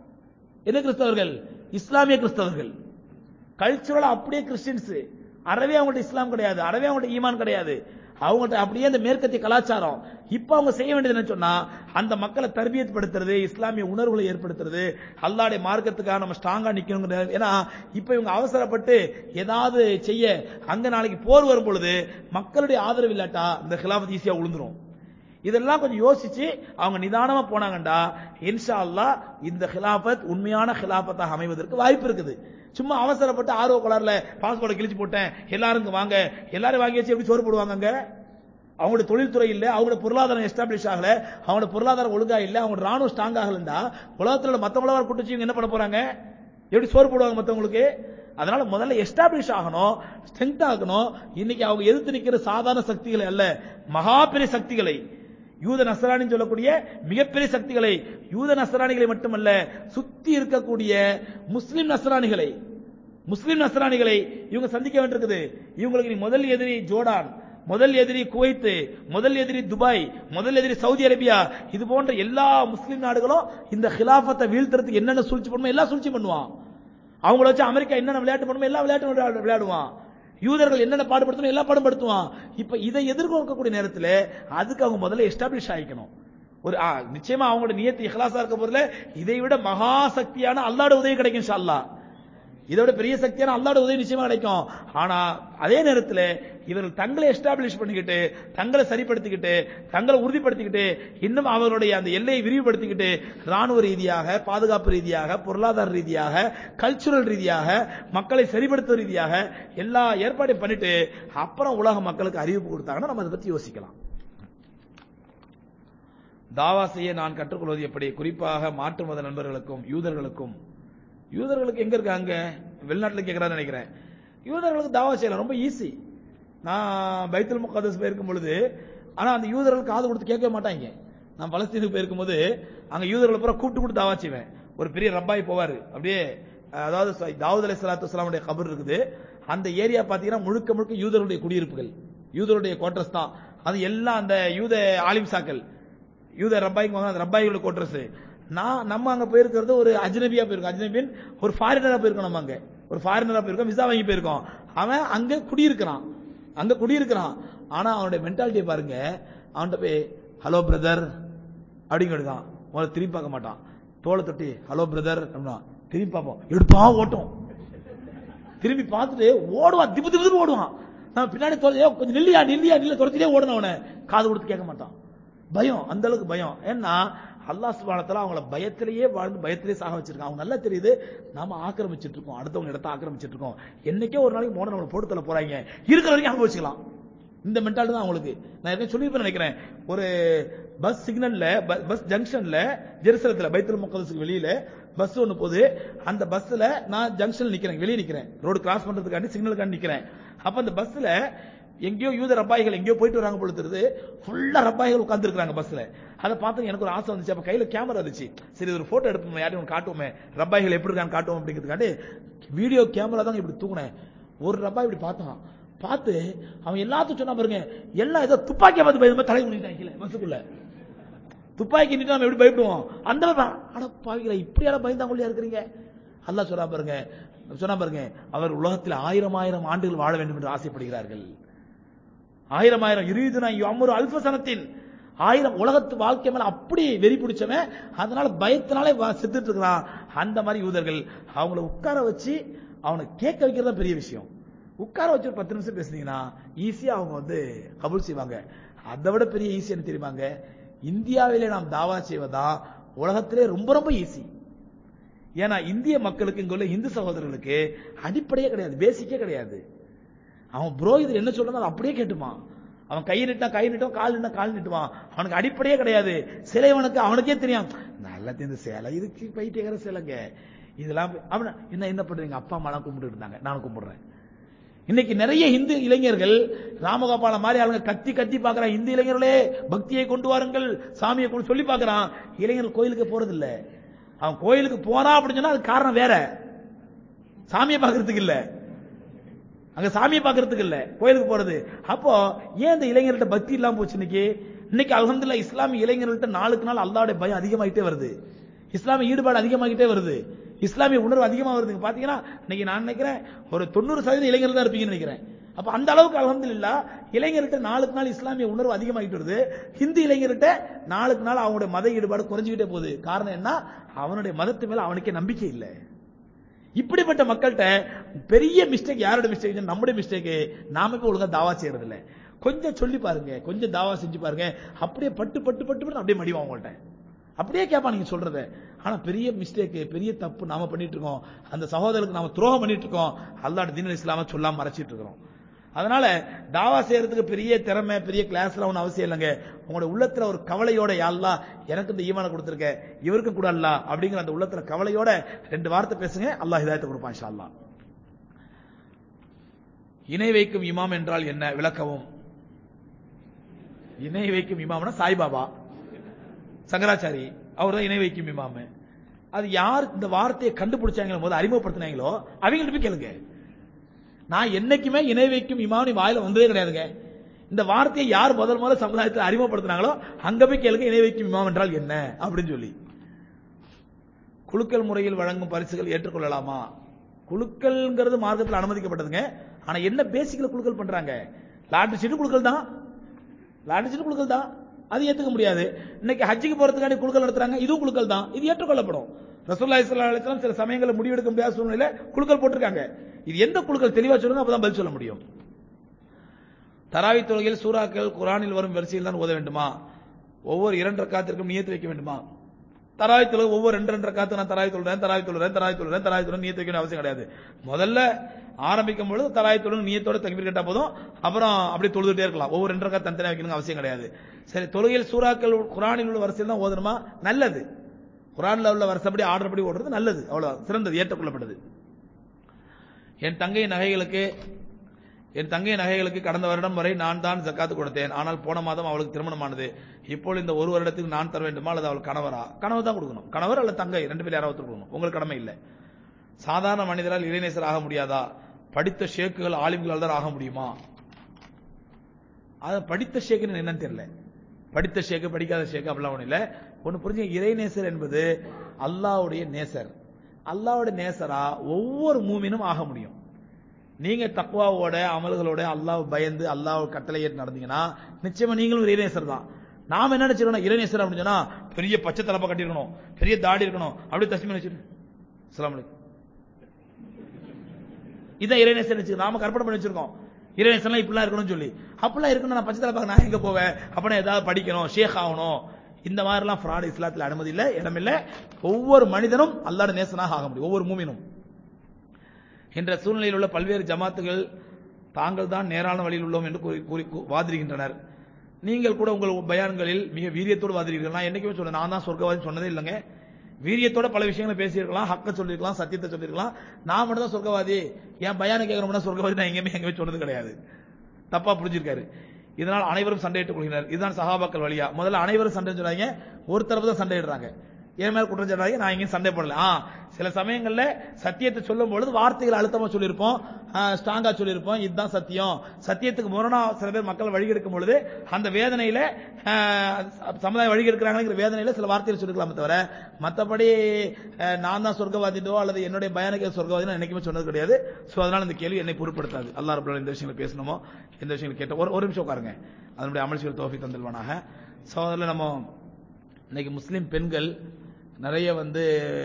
என்ன கிறிஸ்தவர்கள் இஸ்லாமிய கிறிஸ்தவர்கள் கல்ச்சுரலா அப்படியே கிறிஸ்டின்ஸ் அறவே அவங்கள்ட்ட இஸ்லாம் கிடையாது அறவே அவங்கள்ட்ட ஈமான் கிடையாது அவங்கள்ட்ட அப்படியே அந்த மேற்கத்திய கலாச்சாரம் இப்ப அவங்க செய்ய வேண்டியது என்ன சொன்னா அந்த மக்களை தர்பியத் படுத்துறது இஸ்லாமிய உணர்வுகளை ஏற்படுத்துறது அல்லாடைய மார்க்கத்துக்காக நம்ம ஸ்ட்ராங்கா நிக்கணுங்கிற ஏன்னா இப்ப இவங்க அவசரப்பட்டு ஏதாவது செய்ய அங்க நாளைக்கு போர் வரும் பொழுது மக்களுடைய ஆதரவு இல்லாட்டா இந்த கிலாபத் ஈஸியா விழுந்துரும் இதெல்லாம் கொஞ்சம் யோசிச்சு அவங்க நிதானமா போனாங்கண்டா இன்ஷா அல்லாஹ் இந்த ஹிலாபத் உண்மையான ஹிலாபத்தாக அமைவதற்கு வாய்ப்பு இருக்குது சும்மா அவசரப்பட்டு ஆர்வ கோளாறுல பாஸ்போர்ட்டை கிழிச்சு போட்டேன் எல்லாரும் இங்க வாங்க எல்லாரும் வாங்கி வச்சு எப்படி சோறு போடுவாங்க அங்க அவங்களோட தொழில்துறை இல்ல அவங்களோட பொருளாதாரம் எஸ்டாப்ளிஷ் ஆகல அவங்களோட பொருளாதாரம் ஒழுங்கா இல்ல அவங்களோட ராணுவ ஸ்ட்ராங் ஆகலண்டா உலகத்துல மத்தவங்கள கூட்டு வச்சு இவங்க என்ன பண்ண போறாங்க எப்படி சோறு போடுவாங்க மத்தவங்களுக்கு அதனால முதல்ல எஸ்டாப்ளிஷ் ஆகணும் ஸ்ட்ரென்த் ஆகணும் இன்னைக்கு அவங்க எதிர்த்து நிக்கிற சாதாரண சக்திகளை அல்ல மகா பெரிய சக்திகளை யூத நசராணின்னு சொல்லக்கூடிய மிகப்பெரிய சக்திகளை யூத நசராணிகளை மட்டுமல்ல சுத்தி இருக்கக்கூடிய முஸ்லிம் நசராணிகளை முஸ்லிம் நசராணிகளை இவங்க சந்திக்க வேண்டியிருக்குது இவங்களுக்கு நீ முதல் எதிரி ஜோர்டான் முதல் எதிரி குவைத் முதல் எதிரி துபாய் முதல் எதிரி சவுதி அரேபியா இது போன்ற எல்லா முஸ்லிம் நாடுகளும் இந்த ஹிலாஃபத்தை வீழ்த்துறதுக்கு என்னென்ன சூழ்ச்சி பண்ணுமோ எல்லாம் சூழ்ச்சி பண்ணுவான் அவங்கள வச்சு அமெரிக்கா என்னென்ன விளையாட்டு பண்ணுமோ எல்லா விளையாட்டும் விளையாடு- விளையாடுவான் யூதர்கள் என்னென்ன பாடுபடுத்தணும் எல்லா பாடுபடுத்துவான் இப்ப இதை எதிர்கொள்ளக்கூடிய நேரத்தில் அதுக்கு அவங்க முதல்ல எஸ்டாப்ளிஷ் ஆகிக்கணும் ஒரு ஆ, நிச்சயமா அவங்களோட நியத்து இஹ்லாஸா இருக்க பொருள் இதை விட மகா சக்தியான அல்லாட உதவி கிடைக்கும் இன்ஷா அல்லாஹ் இதை விட பெரிய சக்தியான அல்லாட உதவி நிச்சயமா கிடைக்கும் ஆனா அதே நேரத்தில் இவர்கள் தங்களை எஸ்டாப்ளிஷ் பண்ணிக்கிட்டு தங்களை சரிப்படுத்திக்கிட்டு தங்களை உறுதிப்படுத்திக்கிட்டு இன்னும் அவர்களுடைய அந்த எல்லையை விரிவுபடுத்திக்கிட்டு ராணுவ ரீதியாக பாதுகாப்பு ரீதியாக பொருளாதார ரீதியாக கல்ச்சுரல் ரீதியாக மக்களை சரிப்படுத்தும் ரீதியாக எல்லா ஏற்பாடையும் பண்ணிட்டு அப்புறம் உலக மக்களுக்கு அறிவிப்பு கொடுத்தாங்கன்னா நம்ம அதை பத்தி யோசிக்கலாம் தாவா செய்ய நான் கற்றுக்கொள்வது எப்படி குறிப்பாக மாற்று மத நண்பர்களுக்கும் யூதர்களுக்கும் யூதர்களுக்கு எங்க இருக்காங்க வெளிநாட்டில் கேட்கறான்னு நினைக்கிறேன் யூதர்களுக்கு தாவா செய்யலாம் ரொம்ப ஈஸி நான் பைத்துல் முகதஸ் போயிருக்கும் பொழுது ஆனா அந்த யூதர்கள் காது கொடுத்து கேட்கவே மாட்டாங்க நான் பலஸ்தீனுக்கு போயிருக்கும்போது அங்க யூதர்களை பூரா கூப்பிட்டு கூப்பிட்டு தாவா செய்வேன் ஒரு பெரிய ரப்பாய் போவாரு அப்படியே அதாவது ச- தாவூத் அலி சலாத்து வஸ்லாமுடைய கபர் இருக்குது அந்த ஏரியா பாத்தீங்கன்னா முழுக்க முழுக்க யூதருடைய குடியிருப்புகள் யூதருடைய குவார்டர்ஸ் தான் அது எல்லாம் அந்த யூத ஆலிம்சாக்கள் யூத ரப்பாய்க்கு வாங்க அந்த ரப்பாய்களோட குவார்டர்ஸ் நான் நம்ம அங்க போயிருக்கிறது ஒரு அஜ்னபியா போயிருக்கோம் அஜ்னபியன் ஒரு ஃபாரினரா போயிருக்கோம் நம்ம அங்க ஒரு ஃபாரினரா போயிருக்கோம் விசா வாங்கி போயிருக்கோம் அவன் அங்க குடியிருக்கிறான் அங்க குடியிருக்கிறான் ஆனா அவனுடைய மென்டாலிட்டியை பாருங்க அவன்கிட்ட போய் ஹலோ பிரதர் அப்படிங்கிறதுதான் முதல்ல திரும்பி பார்க்க மாட்டான் தோலை தொட்டி ஹலோ பிரதர் அப்படின்னா திரும்பி பார்ப்போம் எடுப்பா ஓட்டும் திரும்பி பார்த்துட்டு ஓடுவான் திப்பு திப்பு ஓடுவான் நான் பின்னாடி தொலை- ஏய், கொஞ்சம் நில்லியா நில்லியா நில்ல துரத்திலே ஓடணும் அவனை காது கொடுத்து கேட்க மாட்டான் பயம் அந்த அளவுக்கு பயம் ஏன்னா அல்லாஹ் சுபானத்துல அவங்கள பயத்திலேயே வாழ்ந்து பயத்திலேயே சாக வச்சிருக்கான் அவங்க நல்லா தெரியுது நாம ஆக்கிரமிச்சிட்டு இருக்கோம் அடுத்தவங்க இடத்த ஆக்கிரமிச்சிட்டு இருக்கோம் என்னைக்கே ஒரு நாளைக்கு மோன நம்மளை போட்டு தள்ள போறாங்க இருக்கிற வரைக்கும் அனுபவிச்சுக்கலாம் இந்த மென்டாலிட்டி தான் அவங்களுக்கு நான் ஏற்கனவே சொல்லியிருப்பேன் நினைக்கிறேன் ஒரு பஸ் சிக்னல்ல ப- பஸ் ஜங்ஷன்ல ஜெருசலத்துல பைத்துல் முகதஸுக்கு வெளியில பஸ் ஒண்ணு போகுது அந்த பஸ்ல நான் ஜங்ஷன்ல நிக்கிறேன் வெளியே நிக்கிறேன் ரோடு கிராஸ் பண்றதுக்காண்டி சிக்னலுக்காண்டி நிக்கிறேன் அப்ப அந்த பஸ்ல எங்கேயோ யூத ரப்பாய்கள் எங்கேயோ போயிட்டு வராங்க போல தெரியுது ஃபுல்லா ரப்பாய்கள் உட்கார்ந்து இருக்காங்க பஸ்ல அதை பார்த்து எனக்கு ஒரு ஆசை வந்துச்சு அப்ப கையில கேமரா இருந்துச்சு சரி இது ஒரு போட்டோ எடுப்போம் யாரையும் ஒன்று காட்டுவோமே ரப்பாய்கள் எப்படி இருக்கான்னு காட்டுவோம் அப்படிங்கிறதுக்காண்டி வீடியோ கேமரா தான் இப்படி தூக்குனேன் ஒரு ரப்பாய் இப்படி பார்த்தான் பார்த்து அவன் எல்லாத்தையும் சொன்னா பாருங்க எல்லாம் ஏதோ துப்பாக்கியை பார்த்து பயந்து தலை குனிட்டாங்க கீழே பஸ்ஸுக்குள்ள துப்பாக்கி நிட்டு நம்ம எப்படி பயப்படுவோம் அந்த மாதிரி பா- அட பாவிகளா இப்படியான பயந்தாங்கொல்லியா இருக்கிறீங்க அல்லாஹ் சொன்னா பாருங்க சொன்னா பாருங்க அவர் உலகத்தில் ஆயிரம் ஆயிரம் ஆண்டுகள் வாழ வேண்டும் என்று ஆசைப்படுகிறார்கள் ஆயிரம் ஆயிரம் இருபதுனா அம்மொரு அல்பசனத்தின் ஆயிரம் உலகத்து வாழ்க்கை மேல அப்படி வெறி பிடிச்சவன் அதனால பயத்தினாலே வா- செத்துட்டு இருக்கிறான் அந்த மாதிரி யூதர்கள் அவங்கள உட்கார வச்சு அவனை கேட்க வைக்கிறது தான் பெரிய விஷயம் உட்கார வச்சு ஒரு பத்து நிமிஷம் பேசுனீங்கன்னா ஈஸியா அவங்க வந்து கபூல் செய்வாங்க அதை விட பெரிய ஈஸி என்ன தெரியுமாங்க இந்தியாவிலே நாம் தாவா செய்வதா உலகத்திலே ரொம்ப ரொம்ப ஈஸி ஏன்னா இந்திய மக்களுக்கு இங்க உள்ள இந்து சகோதரர்களுக்கு அடிப்படையே கிடையாது பேசிக்கே கிடையாது அவன் புரோகிதர் என்ன சொல்றானோ அதை அப்படியே கேட்டுப்பான் அவன் கை நிட்டா கை நிட்டும் கால் நிட்டா கால் நிட்டுவான் அவனுக்கு அடிப்படையே கிடையாது சிலைவனுக்கு அவனுக்கே தெரியும் நல்ல இந்த சேலை இதுக்கு பைத்தியகர சிலைங்க இதெல்லாம் அவன என்ன என்ன பண்றீங்க அப்பா அம்மா எல்லாம் கும்பிட்டு இருந்தாங்க நானும் கும்பிடுறேன் இன்னைக்கு நிறைய இந்து இளைஞர்கள் ராமகோபால மாதிரி ஆளுங்க கத்தி கத்தி பாக்குறான் இந்து இளைஞர்களே பக்தியை கொண்டு வாருங்கள் சாமியை கொண்டு சொல்லி பாக்குறான் இளைஞர்கள் கோயிலுக்கு போறது இல்ல அவன் கோயிலுக்கு போறான் அப்படின்னு சொன்னா அது காரணம் வேற சாமியை பாக்குறதுக்கு இல்ல அங்க சாமியை பாக்குறதுக்கு இல்ல கோயிலுக்கு போறது அப்போ ஏன் இந்த இளைஞர்கள்ட்ட பக்தி இல்லாம போச்சு இன்னைக்கு இன்னைக்கு அல்ஹம்துலில்லாஹ் இஸ்லாமிய இளைஞர்கள்ட்ட நாளுக்கு நாள் அல்லாஹ்வுடைய பயம் அதிகமாயிட்டே வருது இஸ்லாமிய ஈடுபாடு அதிகமாகிட்டே வருது இஸ்லாமிய உணர்வு அதிகமா வருது பாத்தீங்கன்னா இன்னைக்கு நான் நினைக்கிறேன் ஒரு தொண்ணூறு சதவீதம் இளைஞர்கள் தான் இருப்பீங்கன்னு நினைக்கிறேன் அப்ப அந்த அளவுக்கு அல்ஹம்துலில்லாஹ் இளைஞர்கிட்ட நாளுக்கு நாள் இஸ்லாமிய உணர்வு அதிகமாகிட்டு வருது ஹிந்தி இளைஞர்கிட்ட நாளுக்கு நாள் அவங்களுடைய மத ஈடுபாடு குறைஞ்சிக்கிட்டே போகுது காரணம் என்ன அவனுடைய மதத்து மேல அவனுக்கே நம்பிக்கை இல்லை இப்படிப்பட்ட மக்கள்கிட்ட பெரிய மிஸ்டேக் யாரோட மிஸ்டேக் நம்முடைய மிஸ்டேக் நாம போய் ஒழுங்கா தாவா செய்யறது இல்ல கொஞ்சம் சொல்லி பாருங்க கொஞ்சம் தாவா செஞ்சு பாருங்க அப்படியே பட்டு பட்டு பட்டு பட்டு அப்படியே மடிவான் அவங்கள்ட்ட அப்படியே கேட்பான் நீங்க சொல்றத ஆனா பெரிய மிஸ்டேக் பெரிய தப்பு நாம பண்ணிட்டு இருக்கோம் அந்த சகோதரருக்கு நாம துரோகம் பண்ணிட்டு இருக்கோம் அல்லாஹ் தீன் இஸ்லாம சொல்லாம மறைச்சிட்டு இருக்கிறோம் அதனால தாவா செய்யறதுக்கு பெரிய திறமை பெரிய கிளாஸ்ல ஒன்றும் அவசியம் இல்லைங்க உங்களோட உள்ளத்துல ஒரு கவலையோட யாழ்லா எனக்கு இந்த ஈமானை கொடுத்துருக்க இவருக்கும் கூட அல்லா அப்படிங்கிற அந்த உள்ளத்துல கவலையோட ரெண்டு வார்த்தை பேசுங்க அல்லாஹ் ஹிதாயத்தை கொடுப்பான் இன்ஷா அல்லாஹ் இணை வைக்கும் இமாம் என்றால் என்ன விளக்கவும் இணை வைக்கும் இமாம்னா சாய்பாபா சங்கராச்சாரி அவர் தான் இணை வைக்கும் இமாமு அது யார் இந்த வார்த்தையை கண்டுபிடிச்சாங்களோ போது அறிமுகப்படுத்தினாங்களோ அவங்கள்ட்ட போய் கேளுங்க நான் என்னைக்குமே இணை வைக்கும் இமாம் வாயில வந்ததே கிடையாதுங்க இந்த வார்த்தையை யார் முதல் முதல்ல சமுதாயத்தில் அறிமுகப்படுத்தினாங்களோ அங்க போய் கேளுங்க இணை வைக்கும் இமாம் என்றால் என்ன அப்படின்னு சொல்லி குலுக்கல் முறையில் வழங்கும் பரிசுகள் ஏற்றுக்கொள்ளலாமா குலுக்கல்ங்கிறது மார்க்கத்தில் அனுமதிக்கப்பட்டதுங்க ஆனா என்ன பேசிக்கல குலுக்கல் பண்றாங்க லாட்டரி சீட்டு குலுக்கல் தான் லாட்டரி சீட்டு குலுக்கல் தான் அது ஏத்துக்க முடியாது இன்னைக்கு ஹஜ்ஜுக்கு போறதுக்காண்டி குலுக்கல் நடத்துறாங்க இதுவும் குலுக்கல் தான் இது ஏற்றுக்கொள்ளப்படும் ரசூல்லா இஸ்லாம் அலிஸ்லாம் சில சமயங்களில் முடிவெடுக்க முடியாத சூழ்நிலையில குலுக்கல் போட்டிருக்காங்க இது எந்த குலுக்கல் தெளிவா சொல்லுங்க அப்பதான் பதில் சொல்ல முடியும் தராவி தொழுகையில் சூறாக்கள் குரானில் வரும் வரிசையில் தான் ஓத வேண்டுமா ஒவ்வொரு இரண்டு ரக்காத்திற்கும் நியத்து வைக்க வேண்டுமா தராவி தொழுகை ஒவ்வொரு ரெண்டு ரெண்டு ரக்காத்து நான் தராவி தொழுறேன் தராவி தொழுறேன் தராவி தொழுறேன் தராவி தொழுறேன் நியத்து வைக்கணும் அவசியம் கிடையாது முதல்ல ஆரம்பிக்கும் பொழுது தராவி தொழும் நியத்தோட தக்பீர் கேட்டா போதும் அப்புறம் அப்படி தொழுதுட்டே இருக்கலாம் ஒவ்வொரு ரெண்டு ரக்கா தனித்தனியாக வைக்கணும் அவசியம் கிடையாது சரி தொழுகையில் சூறாக்கள் குரானில் உள்ள வரிசையில் தான் ஓதணுமா நல்லது குரான்ல உள்ள வருஷப்படி ஆர்டர் படி ஓடுறது நல்லது அவ்வளவு சிறந்தது ஏற்றுக்கொள்ளப்பட்டது என் தங்கை நகைகளுக்கு என் தங்கை நகைகளுக்கு கடந்த வருடம் வரை நான் தான் ஜக்காத்து கொடுத்தேன் ஆனால் போன மாதம் அவளுக்கு திருமணமானது இப்போ இந்த ஒரு வருடத்துக்கு நான் தர வேண்டுமா அல்லது அவள் கணவரா கணவர் தான் கொடுக்கணும் கணவர் அல்லது தங்கை ரெண்டு பேர் யாராவது கொடுக்கணும் உங்களுக்கு கடமை இல்லை சாதாரண மனிதரால் இளைஞர் ஆக முடியாதா படித்த ஷேக்குகள் ஆலிம்களால் தான் ஆக முடியுமா அது படித்த ஷேக்குன்னு என்னன்னு தெரியல படித்த ஷேக்கு படிக்காத ஷேக்கு அப்படிலாம் ஒண்ணு இல்ல ஒன்னு புரிஞ்சு இறைநேசர் என்பது அல்லாவுடைய நேசர் அல்லாவுடைய நேசரா ஒவ்வொரு மூமினும் ஆக முடியும் நீங்க தக்குவாவோட அமல்களோட அல்லாஹ் பயந்து அல்லாஹ் கட்டளை ஏற்று நடந்தீங்கன்னா நிச்சயமா நீங்களும் இறைநேசர் தான் நாம என்ன நினைச்சிருக்கோம் இறைநேசர் அப்படின்னு சொன்னா பெரிய பச்சை தலப்பா கட்டிருக்கணும் பெரிய தாடி இருக்கணும் அப்படி தஸ்மி நினைச்சிரு அஸ்ஸலாமு அலைக்கும் இதான் இறைநேசர் வச்சு நாம கற்பனை பண்ணி வச்சிருக்கோம் இறைநேசர்லாம் இப்படிலாம் இருக்கணும்னு சொல்லி அப்படிலாம் இருக்கணும் நான் பச்சை தலப்பாக நான் எங்க போவேன் அப்படின்னா ஏதாவது படிக்கணும் ஷேக் ஆகணும் இந்த மாதிரிலாம் ஃப்ராட் இஸ்லாத்தில் அனுமதி இல்லை இடம் இல்லை ஒவ்வொரு மனிதனும் அல்லாட நேசனாக ஆக முடியும் ஒவ்வொரு மூமினும் என்ற சூழ்நிலையில் உள்ள பல்வேறு ஜமாத்துகள் தாங்கள் தான் நேரான வழியில் உள்ளோம் என்று கூறி கூறி கூ- வாதிடுகின்றனர் நீங்கள் கூட உங்கள் பயான்களில் மிக வீரியத்தோடு வாதிடுகிறீர்கள் நான் என்னைக்குமே சொல்றேன் நான் தான் சொர்க்கவாதி சொன்னதே இல்லைங்க வீரியத்தோட பல விஷயங்களை பேசியிருக்கலாம் ஹக்க சொல்லியிருக்கலாம் சத்தியத்தை சொல்லியிருக்கலாம் நான் மட்டும் தான் சொர்க்கவாதி என் பயானை கேட்கறோம்னா சொர்க்கவாதி நான் எங்கேயுமே எங்கேயுமே சொன்னது கிடையாது தப்பா புரிஞ்சிருக்காரு இதனால் அனைவரும் சண்டையிட்டுக் கொள்கிறார் இதுதான் சகாபாக்கள் வழியா முதல்ல அனைவரும் சண்டை சொல்றாங்க ஒரு தரப்பு தான் சண்டையிடுறாங்க என் மேல குற்றம் சொல்றாங்க நான் எங்கேயும் சண்டை போடல ஆ சில சமயங்கள்ல சத்தியத்தை சொல்லும் பொழுது வார்த்தைகள் அழுத்தமா சொல்லியிருப்போம் ஸ்ட்ராங்கா சொல்லியிருப்போம் இதுதான் சத்தியம் சத்தியத்துக்கு முரணா சில பேர் மக்கள் வழிகெடுக்கும் பொழுது அந்த வேதனையில ஆ, சமுதாயம் வழிகெடுக்கிறாங்கிற வேதனையில சில வார்த்தைகள் சொல்லிக்கலாமே தவிர மத்தபடி ஆ, நான் தான் சொர்க்கவாதிடோ அல்லது என்னுடைய பயனுக்கு சொர்க்கவாதினோ என்னைக்குமே சொன்னது கிடையாது சோ அதனால இந்த கேள்வி என்னை பொருட்படுத்தாது அல்லாஹ் ரப்பல் இந்த விஷயங்களை பேசணுமோ இந்த விஷயங்களை கேட்ட ஒரு ஒரு நிமிஷம் உட்காருங்க அதனுடைய அமல்சிகள் தோஃபி தந்தல்வானாக சோ அதில் நம்ம இன்னைக்கு முஸ்லிம் பெண்கள் நிறைய வந்து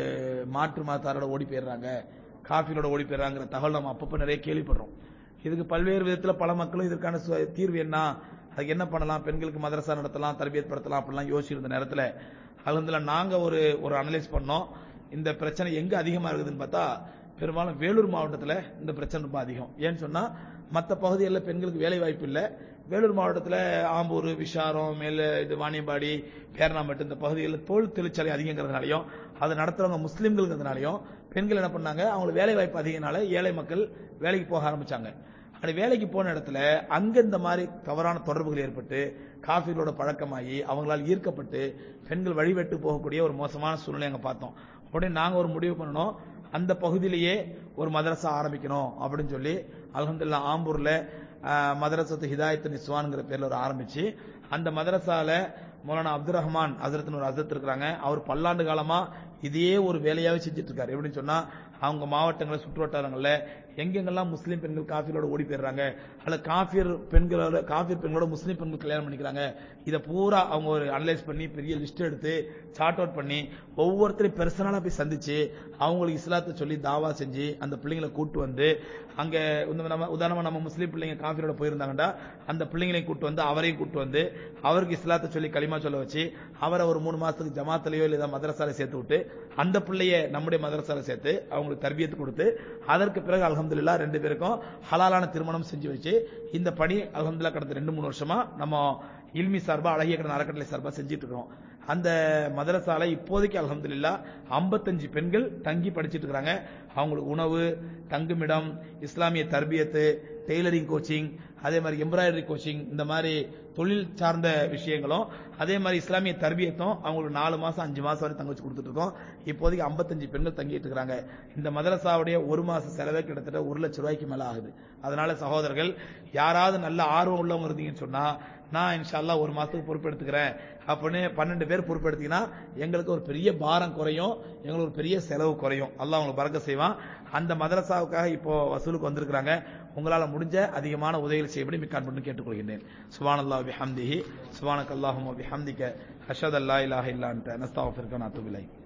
மாற்று மதத்தாரோட ஓடி போயிடுறாங்க காஃபிலோட ஓடி போயிடுறாங்கிற தகவல் நம்ம அப்பப்போ நிறைய கேள்விப்படுறோம் இதுக்கு பல்வேறு விதத்துல பல மக்களும் இதற்கான சு- தீர்வு என்ன அதுக்கு என்ன பண்ணலாம் பெண்களுக்கு மதரசா நடத்தலாம் தரபியத் படுத்தலாம் அப்படிலாம் யோசிச்சிருந்த நேரத்துல அதுல நாங்க ஒரு ஒரு அனலைஸ் பண்ணோம் இந்த பிரச்சனை எங்க அதிகமா இருக்குதுன்னு பார்த்தா பெரும்பாலும் வேலூர் மாவட்டத்துல இந்த பிரச்சனை ரொம்ப அதிகம் ஏன்னு சொன்னா மற்ற பகுதிகளில் பெண்களுக்கு வேலை வாய்ப்பு இல்லை வேலூர் மாவட்டத்தில் ஆம்பூர் விஷாரம் மேல இது வாணியம்பாடி பேரணாம்பட்டு இந்த பகுதிகளில் தோல் தொழிற்சாலை அதிகங்கிறதுனாலையும் அதை நடத்துறவங்க முஸ்லீம்களுங்கிறதுனாலையும் பெண்கள் என்ன பண்ணாங்க அவங்களுக்கு வேலை வாய்ப்பு அதிகனால ஏழை மக்கள் வேலைக்கு போக ஆரம்பிச்சாங்க அப்படி வேலைக்கு போன இடத்துல அங்க இந்த மாதிரி தவறான தொடர்புகள் ஏற்பட்டு காஃபிகளோட பழக்கமாகி அவங்களால் ஈர்க்கப்பட்டு பெண்கள் வழிபட்டு போகக்கூடிய ஒரு மோசமான சூழ்நிலை அங்க பார்த்தோம் உடனே நாங்க ஒரு முடிவு பண்ணணும் அந்த பகுதியிலேயே ஒரு மதரசா ஆரம்பிக்கணும் அப்படின்னு சொல்லி அல்ஹம்துலில்லாஹ் ஆம்பூர்ல ஆஹ், மதரசத்து ஹிதாயத்து நிஸ்வான்ங்கிற பேர்ல ஒரு ஆரம்பிச்சு அந்த மதரசால மௌலானா அப்துல் ரஹ்மான் ஹசரத்னு ஒரு ஹசரத் இருக்கிறாங்க அவர் பல்லாண்டு காலமா இதையே ஒரு வேலையாவே செஞ்சுட்டு இருக்காரு எப்படின்னு சொன்னா அவங்க மாவட்டங்களில் சுற்று வட்டாரங்கள்ல எங்கெங்கெல்லாம் முஸ்லீம் பெண்கள் காஃபிலோட ஓடி போயிடுறாங்க அல்ல காஃபியர் பெண்களோட காஃபியர் பெண்களோட முஸ்லீம் பெண்கள் கல்யாணம் பண்ணிக்கிறாங்க இதை பூரா அவங்க ஒரு அனலைஸ் பண்ணி பெரிய லிஸ்ட் எடுத்து சார்ட் அவுட் பண்ணி ஒவ்வொருத்தரையும் பர்சனலா போய் சந்திச்சு அவங்களுக்கு இஸ்லாத்தை சொல்லி தாவா செஞ்சு அந்த பிள்ளைங்களை கூட்டு வந்து அங்க இந்த நம்ம உதாரணமா நம்ம முஸ்லீம் பிள்ளைங்க காஃபிரோட போயிருந்தாங்கடா அந்த பிள்ளைங்களையும் கூட்டு வந்து அவரையும் கூட்டு வந்து அவருக்கு இஸ்லாத்தை சொல்லி களிமா சொல்ல வச்சு அவரை ஒரு மூணு மாசத்துக்கு ஜமாத்திலேயோ இல்ல ஏதாவது மதரசால சேர்த்து விட்டு அந்த பிள்ளைய நம்முடைய மதரசால சேர்த்து அவங்களுக்கு தர்பியத்து கொடுத்து அதற்கு பிறகு அல்ஹம்துலில்லாஹ் ரெண்டு பேருக்கும் ஹலாலான திருமணம் செஞ்சு வச்சு இந்த பணி அல்ஹம்துலில்லாஹ் கடந்த ரெண்டு மூணு வருஷமா நம்ம இல்மி சார்பா அழகிய கடன் அறக்கட்டளை சார்பா செஞ்சிட்டு இருக்கிறோம் அந்த மதரசால இப்போதைக்கு அல்ஹம்துலில்லாஹ் 55 பெண்கள் தங்கி படிச்சிட்டு இருக்காங்க அவங்களுக்கு உணவு தங்குமிடம் இஸ்லாமிய தர்பியத்து டெய்லரிங் கோச்சிங் அதே மாதிரி எம்ப்ராய்டரி கோச்சிங் இந்த மாதிரி தொழில் சார்ந்த விஷயங்களும் அதே மாதிரி இஸ்லாமிய தர்பியத்தும் அவங்களுக்கு நாலு மாசம் அஞ்சு மாசம் வரை தங்க வச்சு கொடுத்துட்டு இருக்கோம் இப்போதைக்கு 55 பெண்கள் தங்கிட்டு இருக்காங்க இந்த மதரசாவுடைய ஒரு மாச செலவே கிட்டத்தட்ட ஒரு லட்சம் ரூபாய்க்கு மேல ஆகுது அதனால சகோதரர்கள் யாராவது நல்ல ஆர்வம் உள்ளவங்க இருந்தீங்கன்னு சொன்னா நான் இன்ஷால்லா ஒரு மாசத்துக்கு பொறுப்பெடுத்துக்கிறேன் அப்படின்னு பன்னெண்டு பேர் பொறுப்பெடுத்தீங்கன்னா எங்களுக்கு ஒரு பெரிய பாரம் குறையும் எங்களுக்கு ஒரு பெரிய செலவு குறையும் அல்லாஹ் அவங்களுக்கு பறக்க செய்வான் அந்த மதரசாவுக்காக இப்போ வசூலுக்கு வந்திருக்கிறாங்க உங்களால முடிஞ்ச அதிகமான உதவிகள் செய்யப்படி மிக்கான் பண்ணி கேட்டுக்கொள்கின்றேன் சுபானல்லாஹ் பிஹம்திஹி சுபானக் அல்லாஹும் பிஹம்திக அஷத் அல்லா இலாஹ இல்லா அன்ட நஸ்தாஃபிருக்க நாத்துபிலை